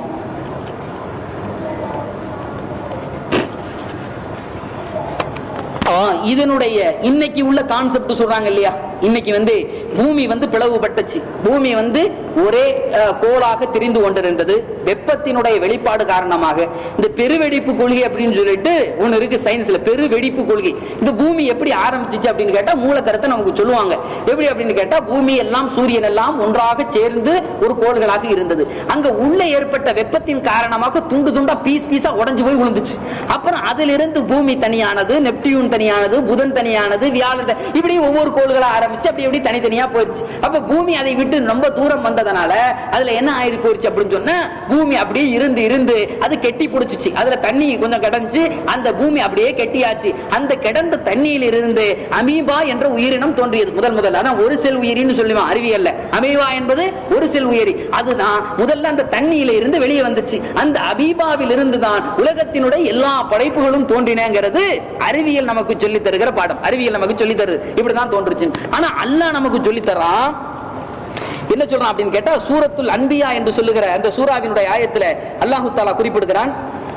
Speaker 1: ஆ, இதனுடைய இன்னைக்கு உள்ள கான்செப்ட் சொல்றாங்க இல்லையா இன்னைக்கு வந்து பூமி வந்து பிளவுபட்டுச்சு பூமி வந்து ஒரே அஹ், கோளாக திரிந்து கொண்டிருந்தது வெப்பத்தினுடைய வெளிப்பாடு காரணமாக இந்த பெருவெடிப்பு கொள்கை அப்படின்னு சொல்லிட்டு ஒண்ணு இருக்கு சயின்ஸ்ல பெருவெடிப்பு கொள்கை இந்த பூமி எப்படி ஆரம்பிச்சிச்சு அப்படின்னு கேட்டா மூலக்கருத்தை நமக்கு சொல்லுவாங்க எப்படி அப்படின்னு கேட்டா பூமி எல்லாம் சூரியன் எல்லாம் ஒன்றாக சேர்ந்து ஒரு கோள்களாக இருந்தது அங்க உள்ள ஏற்பட்ட வெப்பத்தின் காரணமாக துண்டு துண்டா பீஸ் பீஸா உடைஞ்சு போய் விழுந்துச்சு அப்புறம் அதிலிருந்து பூமி தனியானது நெப்டியூன் தனியானது புதன் தனியானது வியாழன் த- இப்படி ஒவ்வொரு கோள்களா ஆரம்பிச்சு அப்படி எப்படி தனித்தனியா போயிடுச்சு அப்ப பூமி அதை விட்டு ரொம்ப தூரம் வந்ததனால அதுல என்ன ஆயிரு போயிடுச்சு அப்படின்னு சொன்னா பூமி அப்படியே இருந்து இருந்து அது கெட்டி பிடிச்சிச்சு அதுல தண்ணி கொஞ்சம் கிடந்துச்சு அந்த பூமி அப்படியே கெட்டியாச்சு அந்த கிடந்த தண்ணியில் இருந்து அமீபா என்ற உயிரினம் தோன்றியது முதல் முதல் அதான் ஒரு செல் உயிரின்னு சொல்லுவான் அறிவியல்ல அமீபா என்பது ஒரு செல் உயிரி அதுதான் முதல்ல அந்த தண்ணியில இருந்து வெளியே வந்துச்சு அந்த அமீபாவில் இருந்து தான் உலகத்தினுடைய எல்லா படைப்புகளும் தோன்றினங்கிறது அறிவியல் நமக்கு சொல்லி தருகிற பாடம் அறிவியல் நமக்கு சொல்லி தருது இப்படிதான் தோன்றுச்சு ஆனா அல்லாஹ் நமக்கு சொல்லி தரான் என்ன சொல்றான் அப்படின்னு கேட்டா சூரத்துல் அன்பியா என்று சொல்லுகிற அந்த சூராவினுடைய ஆயத்துல அல்லாஹு தாலா குறிப்பிடுகிறான்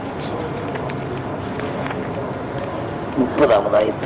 Speaker 1: முப்பதாவது ஆயத்து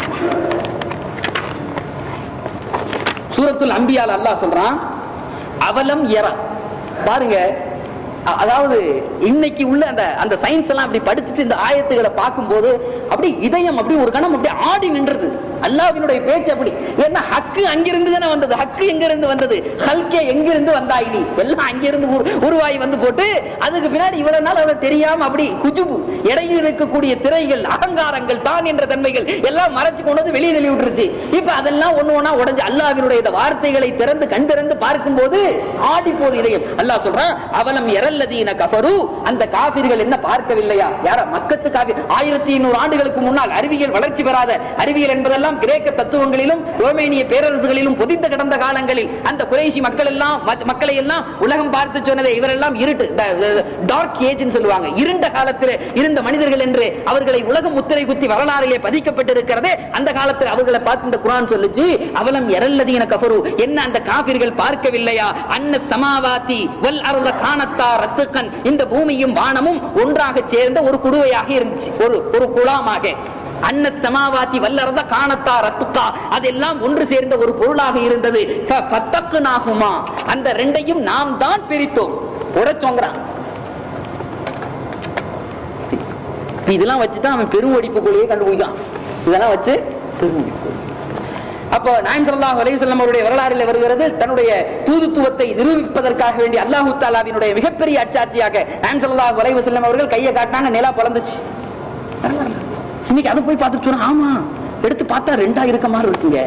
Speaker 1: சூரத்துல் அம்பியால அல்லாஹ் சொல்றான் அவலம் எர பாருங்க அ- அதாவது இன்னைக்கு உள்ள அந்த அந்த சயின்ஸ் எல்லாம் அப்படி படிச்சுட்டு இந்த ஆயத்துகளை பார்க்கும்போது அப்படி இதயம் அப்படி ஒரு கணம் அப்படி ஆடி நின்றது அல்லாஹ்வினுடைய பேச்சு அப்படி ஏன்னா ஹக்கு அங்கிருந்து தானே வந்தது ஹக்கு எங்க இருந்து வந்தது ஹல்கே எங்கிருந்து வந்தாய் நீ எல்லாம் அங்கிருந்து உரு- உருவாகி வந்து போட்டு அதுக்கு பின்னாடி இவ்வளவு நாள் அவர் தெரியாம அப்படி குஜுபு இடையில் இருக்கக்கூடிய திரைகள் அகங்காரங்கள் தான் என்ற தன்மைகள் எல்லாம் மறைச்சு கொண்டு வந்து வெளியே தள்ளி விட்டுருச்சு இப்ப அதெல்லாம் ஒண்ணு ஒண்ணா உடைஞ்சு அல்லாஹ்வினுடைய இந்த வார்த்தைகளை திறந்து கண் திறந்து பார்க்கும்போது ஆடி போது இதயம் அல்லாஹ் சொல்றான் அவலம் எரல்லதீன கஃபரு அந்த காபிர்கள் என்ன பார்க்கவில்லையா யார மக்கத்து காபி ஆயிரத்தி இன்னூறு ஆண்டுகளுக்கு முன்னால் அறிவியல் வளர்ச்சி பெறாத அறிவியல் என்பதெல்லாம் கிரேக்க தத்துவங்களிலும் ரோமேனிய பேரரசுகளிலும் பொதிந்த கிடந்த காலங்களில் அந்த குறைசி மக்கள் எல்லாம் மத்- மக்களை எல்லாம் உலகம் பார்த்து சொன்னதை இவரெல்லாம் இருட்டு டார்க் ஏஜ் சொல்லுவாங்க இருண்ட காலத்தில் இருந்த மனிதர்கள் என்று அவர்களை உலக முத்திரை குத்தி வரலாறிலே பதிக்கப்பட்டிருக்கிறதே அந்த காலத்தில் அவர்களை பார்த்து இந்த குரான் சொல்லுச்சு அவலம் எரல்லதீன கஃபரு என்ன அந்த காபிர்கள் பார்க்கவில்லையா அன்ன சமாவாதி வல் அருள காணத்தா ரத்துக்கன் இந்த பூமியும் வானமும் ஒன்றாக சேர்ந்த ஒரு குடுவையாக இருந்துச்சு ஒரு ஒரு குழாமாக அன்ன சமாவாதி வல்லறத காணத்தா ரத்துக்கா அதெல்லாம் ஒன்று சேர்ந்த ஒரு பொருளாக இருந்தது பத்தக்கு நாகுமா அந்த ரெண்டையும் நாம் தான் பிரித்தோம் உடைச்சோங்கிறான் இப்ப இதெல்லாம் வச்சுதான் அவன் பெருவடிப்புக்குள்ளேயே கண்டுபிடிக்கான் இதெல்லாம் வச்சு பெருவடிப்பு அப்போ நாயம் ஸல்லல்லாஹு அலைஹி வஸல்லம் அவருடைய வரலாறில் வருகிறது தன்னுடைய தூதுத்துவத்தை நிரூபிப்பதற்காக வேண்டி அல்லாஹு தாலாவினுடைய மிகப்பெரிய அச்சாட்சியாக நாயம் ஸல்லல்லாஹு அலைஹி வஸல்லம் அவர்கள் கையை காட்டினாங்க நிலா பிளந்துச்சு இன்னைக்கு அதை போய் பார்த்துட்டு சொன்னா ஆமா எடுத்து பார்த்தா ரெண்டா இருக்க மாதிரி இருக்குங்க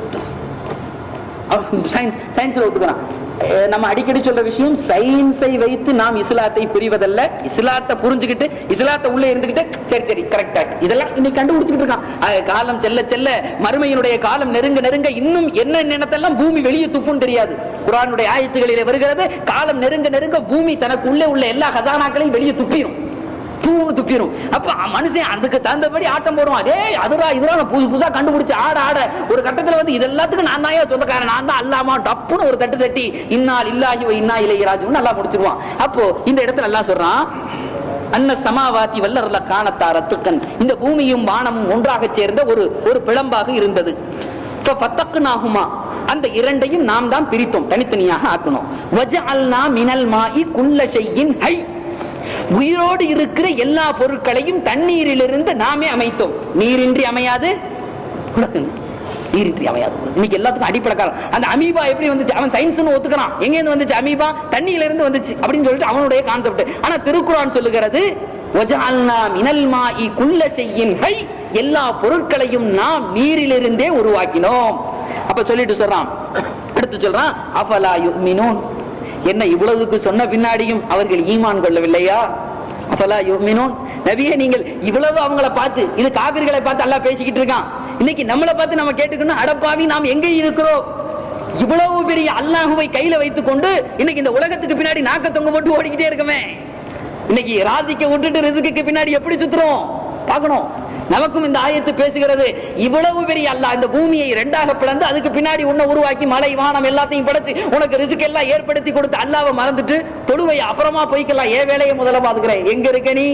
Speaker 1: சயின்ஸ்ல ஒத்துக்கிறான் அஹ் நம்ம அடிக்கடி சொல்ற விஷயம் சயின்ஸை வைத்து நாம் இஸ்லாத்தை புரிவதல்ல இஸ்லாத்தை புரிஞ்சுக்கிட்டு இஸ்லாத்தை உள்ள இருந்துகிட்டு சரி சரி கரெக்டா இதெல்லாம் இன்னைக்கு கண்டுபிடிச்சிட்டு இருக்கான் அஹ் காலம் செல்ல செல்ல மறுமையினுடைய காலம் நெருங்க நெருங்க இன்னும் என்ன நினைத்தெல்லாம் பூமி வெளியே துப்புன்னு தெரியாது குரானுடைய ஆயத்துகளிலே வருகிறது காலம் நெருங்க நெருங்க பூமி தனக்கு உள்ளே உள்ள எல்லா கதானாக்களையும் வெளியே துப்பிடும் தூணு துப்பிடும் அப்ப மனுஷன் அதுக்கு தகுந்தபடி ஆட்டம் போடுவான் ஏய் அதுடா இதுதான் நான் புதுசு புதுசா கண்டுபிடிச்சு ஆட ஆட ஒரு கட்டத்துல வந்து இது எல்லாத்துக்கும் நான் தான் சொந்தக்காரன் நான் தான் அல்லாமா டப்புன்னு ஒரு தட்டு தட்டி இன்னால் இல்லாஹி வ இன்னா இலைஹி ராஜிஊன் நல்லா முடிச்சிருவான் அப்போ இந்த இடத்துல அல்லாஹ் சொல்றான் அன்ன சமாவாதி வல்லர்ல காணத்தா ரத்துக்கன் இந்த பூமியும் வானமும் ஒன்றாக சேர்ந்த ஒரு ஒரு பிளம்பாக இருந்தது இப்ப பத்தக்கு நாகுமா அந்த இரண்டையும் நாம் தான் பிரித்தோம் தனித்தனியாக ஆக்கணும் வஜஅல்னா மினல் மாஇ குல்ல ஷைஇன் ஹை உயிரோடு இருக்கிற எல்லா பொருட்களையும் தண்ணீரிலிருந்து நாமே அமைத்தோம் நீரின்றி அமையாது உலகம் நீரின்றி அமையாது இன்னைக்கு எல்லாத்துக்கும் அடிப்படை காரணம் அந்த அமீபா எப்படி வந்துச்சு அவன் சயின்ஸ் ஒத்துக்கிறான் எங்க இருந்து வந்துச்சு அமீபா தண்ணியில இருந்து வந்துச்சு அப்படின்னு சொல்லிட்டு அவனுடைய கான்செப்ட் ஆனா திருக்குறான் சொல்லுகிறது "வஜஅல்னா மினல் மாஇ குல்ல ஷைஇன் ஹை எல்லா பொருட்களையும் நாம் நீரிலிருந்தே உருவாக்கினோம் அப்ப சொல்லிட்டு சொல்றான் அடுத்து சொல்றான் அஃபலா யுமினூன் என்ன இவ்வளவுக்கு சொன்ன பின்னாடியும் அவர்கள் ஈமான் கொள்ளவில்லையா அஃபலா யுமினூன் நபியே நீங்கள் இவ்வளவு அவங்கள பார்த்து இது காபிர்களை பார்த்து அல்லாஹ் பேசிக்கிட்டு இருக்கான் இன்னைக்கு நம்மளை பார்த்து நம்ம கேட்டுக்கணும் அடப்பாவி நாம் எங்கே இருக்கிறோம் இவ்வளவு பெரிய அல்லாஹுவை கையில வைத்துக் கொண்டு இன்னைக்கு இந்த உலகத்துக்கு பின்னாடி நாக்க தொங்க போட்டு ஓடிக்கிட்டே இருக்கமே இன்னைக்கு ராதிக்க விட்டுட்டு ரிசுக்கு பின்னாடி எப்படி சுத்துறோம் பார்க்கணும் நமக்கும் இந்த ஆயத்து பேசுகிறது இவ்வளவு பெரிய அல்லாஹ் இந்த பூமியை ரெண்டாக பிளந்து அதுக்கு பின்னாடி உன்னை உருவாக்கி மலை வானம் எல்லாத்தையும் படைச்சு உனக்கு ரிசுக்கு எல்லாம் ஏற்படுத்தி கொடுத்து அல்லாவை மறந்துட்டு தொழுவை அப்புறமா போய்க்கலாம் ஏன் வேலையை முதல்ல பாத்துக்கிறேன் எங்க இருக்க நீ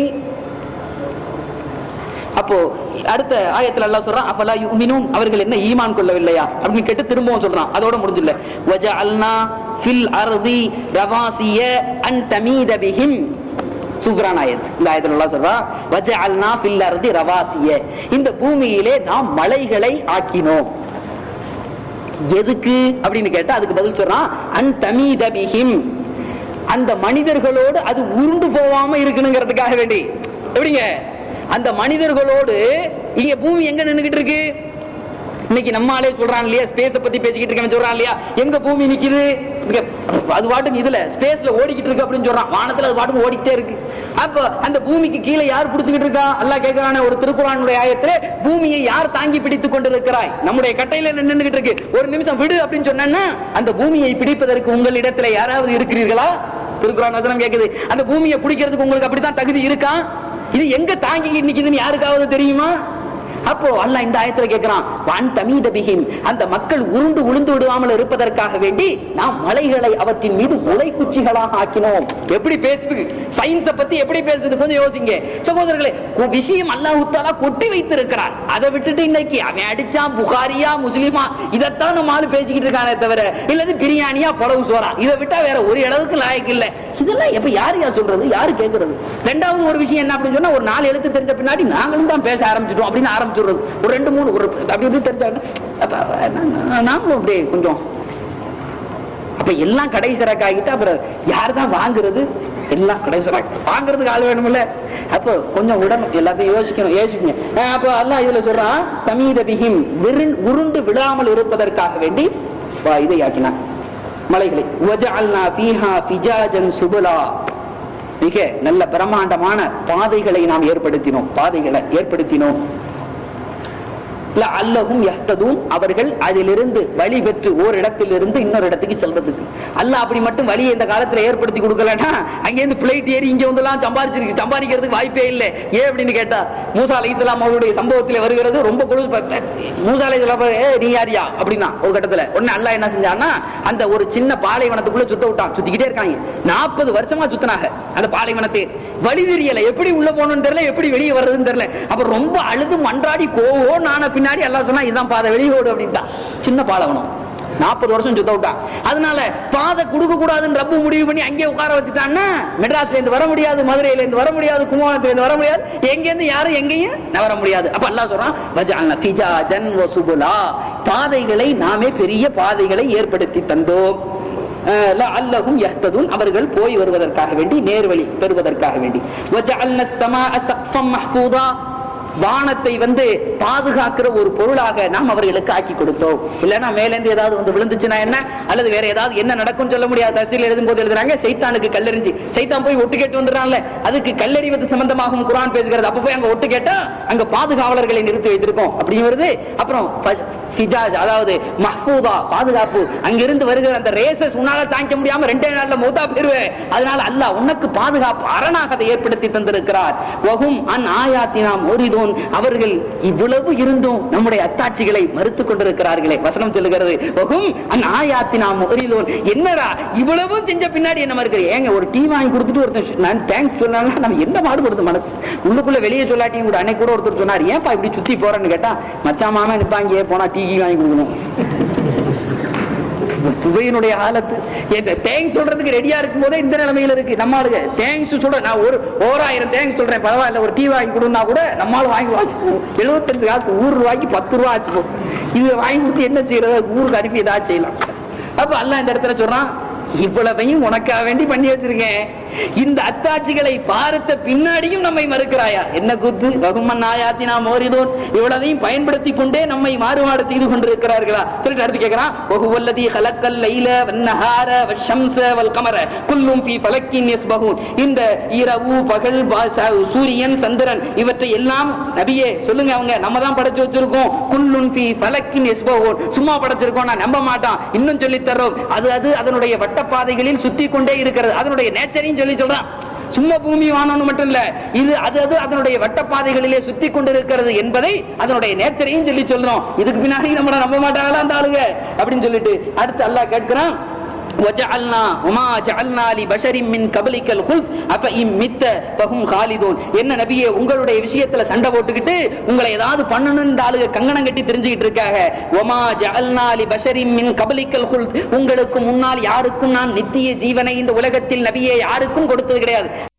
Speaker 1: அப்போ அடுத்த ஆயத்துல அல்லாஹ் சொல்றான் அஃபலா யுமினூன் அவர்கள் என்ன ஈமான் கொள்ளவில்லையா அப்படின்னு கேட்டு திரும்பவும் சொல்றான் அதோட முடிஞ்சில்ல வஜஅல்னா ஃபில் அர்தி ரவாசிய அன் தமீத பிஹிம் சூப்பரான ஆயத் இந்த ஆயத்துல அல்லாஹ் சொல்றான் வஜஅல்னா ஃபில் அர்தி ரவாசிய இந்த பூமியிலே நாம் மலைகளை ஆக்கினோம் எதுக்கு அப்படின்னு கேட்டா அதுக்கு பதில் சொல்றான் அன் தமீத பிஹிம் அந்த மனிதர்களோடு அது உருண்டு போகாம இருக்கணுங்கிறதுக்காக வேண்டி எப்படிங்க அந்த மனிதர்களோடு இங்க பூமி எங்க நின்னுகிட்டு இருக்கு இன்னைக்கு நம்மாலே சொல்றான் இல்லையா ஸ்பேஸ பத்தி பேசிக்கிட்டு இருக்கேன்னு சொல்றான் இல்லையா எங்க பூமி நிக்குது இங்க அது பாட்டுக்கு இதுல ஸ்பேஸ்ல ஓடிக்கிட்டு இருக்கு அப்படின்னு சொல்றான் வானத்துல அது பாட்டுக்கு ஓடிக்கிட்டே இருக்கு அப்ப அந்த பூமிக்கு கீழே யார் பிடிச்சுக்கிட்டு இருக்கா அல்லாஹ் கேட்கிறானே ஒரு திருக்குறானுடைய ஆயத்துல பூமியை யார் தாங்கி பிடித்துக் கொண்டிருக்கிறாய் நம்முடைய கட்டையில நின்னுகிட்டு இருக்கு ஒரு நிமிஷம் விடு அப்படின்னு சொன்னா அந்த பூமியை பிடிப்பதற்கு உங்களிடத்துல யாராவது இருக்கிறீர்களா திருக்குறான் வசனம் கேக்குது அந்த பூமியை பிடிக்கிறதுக்கு உங்களுக்கு அப்படித்தான் தகுதி இருக்கா இது எங்க தாங்கி நிக்குதுன்னு யாருக்காவது தெரியுமா அப்போ அல்லாஹ் இந்த ஆயத்துல கேட்கிறான் வான் தமீத பிஹிம் அந்த மக்கள் உருண்டு உளுந்து விடாமல் இருப்பதற்காக வேண்டி நாம் மலைகளை அவற்றின் மீது முளை குச்சிகளாக ஆக்கினோம் எப்படி பேசுது சயின்ஸ பத்தி எப்படி பேசுது கொஞ்சம் யோசிங்க சகோதரர்களே கு- விஷயம் அல்லாஹ் தாலா கொட்டி வைத்திருக்கிறான் அதை விட்டுட்டு இன்னைக்கு அவன் அடிச்சான் புகாரியா முஸ்லிமா இதைத்தான் நம்ம ஆளு பேசிக்கிட்டு இருக்கானே தவிர இல்லது பிரியாணியா புலவு சோறா இதை விட்டா வேற ஒரு இடத்துக்கு லாயக்கு இல்ல இதெல்லாம் எப்ப யாரு யார் சொல்றது யாரு கேட்கறது ரெண்டாவது ஒரு விஷயம் என்ன அப்படின்னு சொன்னா ஒரு நாலு எழுத்து தெரிஞ்ச பின்னாடி நாங்களும் தான் பேச ஆரம்பிச்சிட்டோம் அப்படின்னு ஆரம்பிச்சுடுறது ஒரு ரெண்டு மூணு ஒரு அப்படி இப்படி தெரிஞ்சாங்க அப்ப, நா- நாமளும் அப்படியே கொஞ்சம் அப்ப எல்லாம் கடை சரக்காகிட்டு அப்புறம் யார் தான் வாங்குறது எல்லாம் கடை சரக்கு வாங்குறதுக்கு ஆள் வேணும்ல அப்போ கொஞ்சம் விடணும் எல்லாத்தையும் யோசிக்கணும் யோசிக்கணும் அஹ் அப்போ அல்லாஹ் இதுல சொல்றான் தமீத பிஹிம் விருண் உருண்டு விழாமல் இருப்பதற்காக வேண்டி வா, இதை ஆக்கினான் மலைகளை வஜஅல்னா ஃபீஹா ஃபிஜாஜன் சுபலா மிக நல்ல பிரம்மாண்டமான பாதைகளை நாம் ஏற்படுத்தினோம் பாதைகளை ஏற்படுத்தினோம் இல்ல அல்லஹும் யஹ்ததும் அவர்கள் அதிலிருந்து வழி பெற்று ஓர் இடத்திலிருந்து இன்னொரு இடத்துக்கு செல்றதுக்கு அல்லாஹ் அப்படி மட்டும் வழியை இந்த காலத்துல ஏற்படுத்தி கொடுக்கலன்னா அங்கேருந்து பிளைட் ஏறி இங்க வந்துலாம் சம்பாதிச்சிருக்கு சம்பாதிக்கிறதுக்கு வாய்ப்பே இல்லை ஏன் அப்படின்னு கேட்டா மூசா அலை இஸ்லாம் அவருடைய சம்பவத்தில் வருகிறது ரொம்ப குழு மூசா அலை இஸ்லாம் ஏ நீ யாரியா அப்படின்னா ஒரு கட்டத்துல உடனே அல்லாஹ் என்ன செஞ்சான்னா அந்த ஒரு சின்ன பாலைவனத்துக்குள்ள சுத்த விட்டான் சுத்திக்கிட்டே இருக்காங்க நாற்பது வருஷமா சுத்தினாங்க அந்த பாலைவனத்தை வழி தெரியல எப்படி உள்ள போகணும்னு தெரியல எப்படி வெளியே வர்றதுன்னு தெரியல அப்ப ரொம்ப அழுது மன்றாடி கோவோ நான பின்னாடி எல்லாம் சொன்னா இதான் பாதை வெளியே ஓடு அப்படின்ட்டான் சின்ன பாலைவனம் நாற்பது வருஷம் சுத்த விட்டான் அதனால பாதை கொடுக்க கூடாதுன்னு ரப்பு முடிவு பண்ணி அங்கேயே உட்கார வச்சுட்டான்னா மெட்ராஸ்ல இருந்து வர முடியாது மதுரையில இருந்து வர முடியாது கும்பகோணத்துல இருந்து வர முடியாது எங்க இருந்து யாரும் எங்கேயும் நகர முடியாது அப்ப அல்லாஹ் சொல்றான் வஜஅல்னா ஃபிஜாஜன் வசுபுலா பாதைகளை நாமே பெரிய பாதைகளை ஏற்படுத்தி தந்தோம் அஹ் லஅல்லஹும் யஹ்ததுன் அவர்கள் போய் வருவதற்காக வேண்டி நேர்வழி பெறுவதற்காக வேண்டி வஜஅல்னா ஸமாஅ ஸக்ஃபம் மஹ்ஃபூதா வானத்தை வந்து பாதுகாக்கிற ஒரு பொருளாக நாம் அவர்களுக்கு ஆக்கி கொடுத்தோம் இல்லைன்னா மேல இருந்து ஏதாவது வந்து விழுந்துச்சுன்னா என்ன அல்லது வேற ஏதாவது என்ன நடக்கும் சொல்ல முடியாது தசீல் எழுதும் போது எழுதுறாங்க சைத்தானுக்கு கல்லெறிஞ்சு சைத்தான் போய் ஒட்டு கேட்டு வந்துடுறான்ல அதுக்கு கல்லெறிவது சம்பந்தமாகவும் குரான் பேசுகிறது அப்ப போய் அங்க ஒட்டு கேட்டா அங்க பாதுகாவலர்களை நிறுத்தி வைத்திருக்கோம் அப்படி வருது அப்புறம் ப- ஹிஜாஜ் அதாவது மஹ்பூதா பாதுகாப்பு அங்கிருந்து வருகிற அந்த ரேசஸ் உன்னால தாங்கிக்க முடியாம ரெண்டே நாள்ல மூத்தா போயிருவேன் அதனால அல்லாஹ் உனக்கு பாதுகாப்பு அரணாக அதை ஏற்படுத்தி தந்திருக்கிறார் வகும் அன் ஆயாத்தினா மோரிதோன் அவர்கள் இவ்வளவு இருந்தும் நம்முடைய அத்தாட்சிகளை மறுத்துக் கொண்டிருக்கிறார்களே வசனம் சொல்லுகிறது வகும் அன் ஆயாத்தினா மோரிதோன் என்னடா இவ்வளவு செஞ்ச பின்னாடி என்ன மறுக்கிறீ ஏங்க ஒரு டீ வாங்கி கொடுத்துட்டு ஒருத்தன் நான் தேங்க்ஸ் சொன்னாங்கன்னா நம்ம என்ன மாடுபடுது மனசு உள்ளுக்குள்ள வெளியே சொல்லாட்டியும் கூட அன்னைக்கு கூட ஒருத்தர் சொன்னார் ஏன்பா இப்படி சுத்தி போறேன்னு கேட்டா மச்சான் மாமா நிப்பாங்க போனா டீ கீ வாங்கி கொடுக்கணும் துவையினுடைய ஆலத்து இந்த தேங்க்ஸ் சொல்றதுக்கு ரெடியா இருக்கும் போதே இந்த நிலைமையில இருக்கு நம்ம ஆளுங்க தேங்க்ஸ் சொல்ற நான் ஒரு ஓராயிரம் தேங்க்ஸ் சொல்றேன் பரவாயில்ல ஒரு டீ வாங்கி கொடுன்னா கூட நம்மால வாங்கி வாங்கி எழுபத்தஞ்சு காசு ஊர் ரூபாய்க்கு பத்து ரூபா ஆச்சு போகும் இது வாங்கி கொடுத்து என்ன செய்யறது ஊருக்கு அனுப்பி ஏதாவது செய்யலாம் அப்ப அல்லாஹ் இந்த இடத்துல சொல்றான் இவ்வளவையும் உனக்காக வேண்டி பண்ணி வச்சிருக்கேன் இந்த அத்தாட்சிகளை பார்த்த பின்னாடியும் நம்மை மறுக்கிறாயா என்ன குத்து வகுமன் ஆயாத்தினா மோரிதோன் இவ்வளவையும் பயன்படுத்தி கொண்டே நம்மை மாறுபாடு செய்து கொண்டிருக்கிறார்களா சொல்லிட்டு அடுத்து கேட்கிறான் வகுவல்லதி ஹலக்கல் லைல வன்னஹார வஷம்ச வல் கமர குல்லும் பி பலக்கின் யஸ்பஹூன் இந்த இரவு பகல் பா- ச- சூரியன் சந்திரன் இவற்றை எல்லாம் நபியே சொல்லுங்க அவங்க நம்ம தான் படைச்சு வச்சிருக்கோம் குல்லுன் பி பலக்கின் யஸ்பஹூன் சும்மா படைச்சிருக்கோம் நான் நம்ப மாட்டான் இன்னும் சொல்லி தர்றோம் அது அது அதனுடைய வட்டப்பாதைகளில் சுத்தி கொண்டே இருக்கிறது அதனுடைய நேச்சரையும் சொல்லி சொல்றான் சும்மா பூமி வானம்னு மட்டும் இல்ல இது அது அது அதனுடைய வட்டப்பாதைகளிலே சுத்தி கொண்டிருக்கிறது என்பதை அதனுடைய நேச்சரையும் சொல்லி சொல்றோம் இதுக்கு பின்னாடி நம்மள நம்ப மாட்டாங்களா அந்த ஆளுங்க அப்படின்னு சொல்லிட்டு அடுத்து அல்லாஹ் கேட்கிறான் وجعلنا وما جعلنا لبشر من قبلك الخلد افإن مت فهم خالدون என்ன நபியே உங்களுடைய விஷயத்துல சண்டை போட்டுக்கிட்டு உங்களை ஏதாவது பண்ணணும்னு ஆளுங்க கங்கணம் கட்டி தெரிஞ்சுக்கிட்டு இருக்காங்க وما جعلنا لبشر من قبلك الخلد உங்களுக்கு முன்னால் யாருக்கும் நான் நித்திய ஜீவனை இந்த உலகத்தில் நபியே யாருக்கும் கொடுத்தது கிடையாது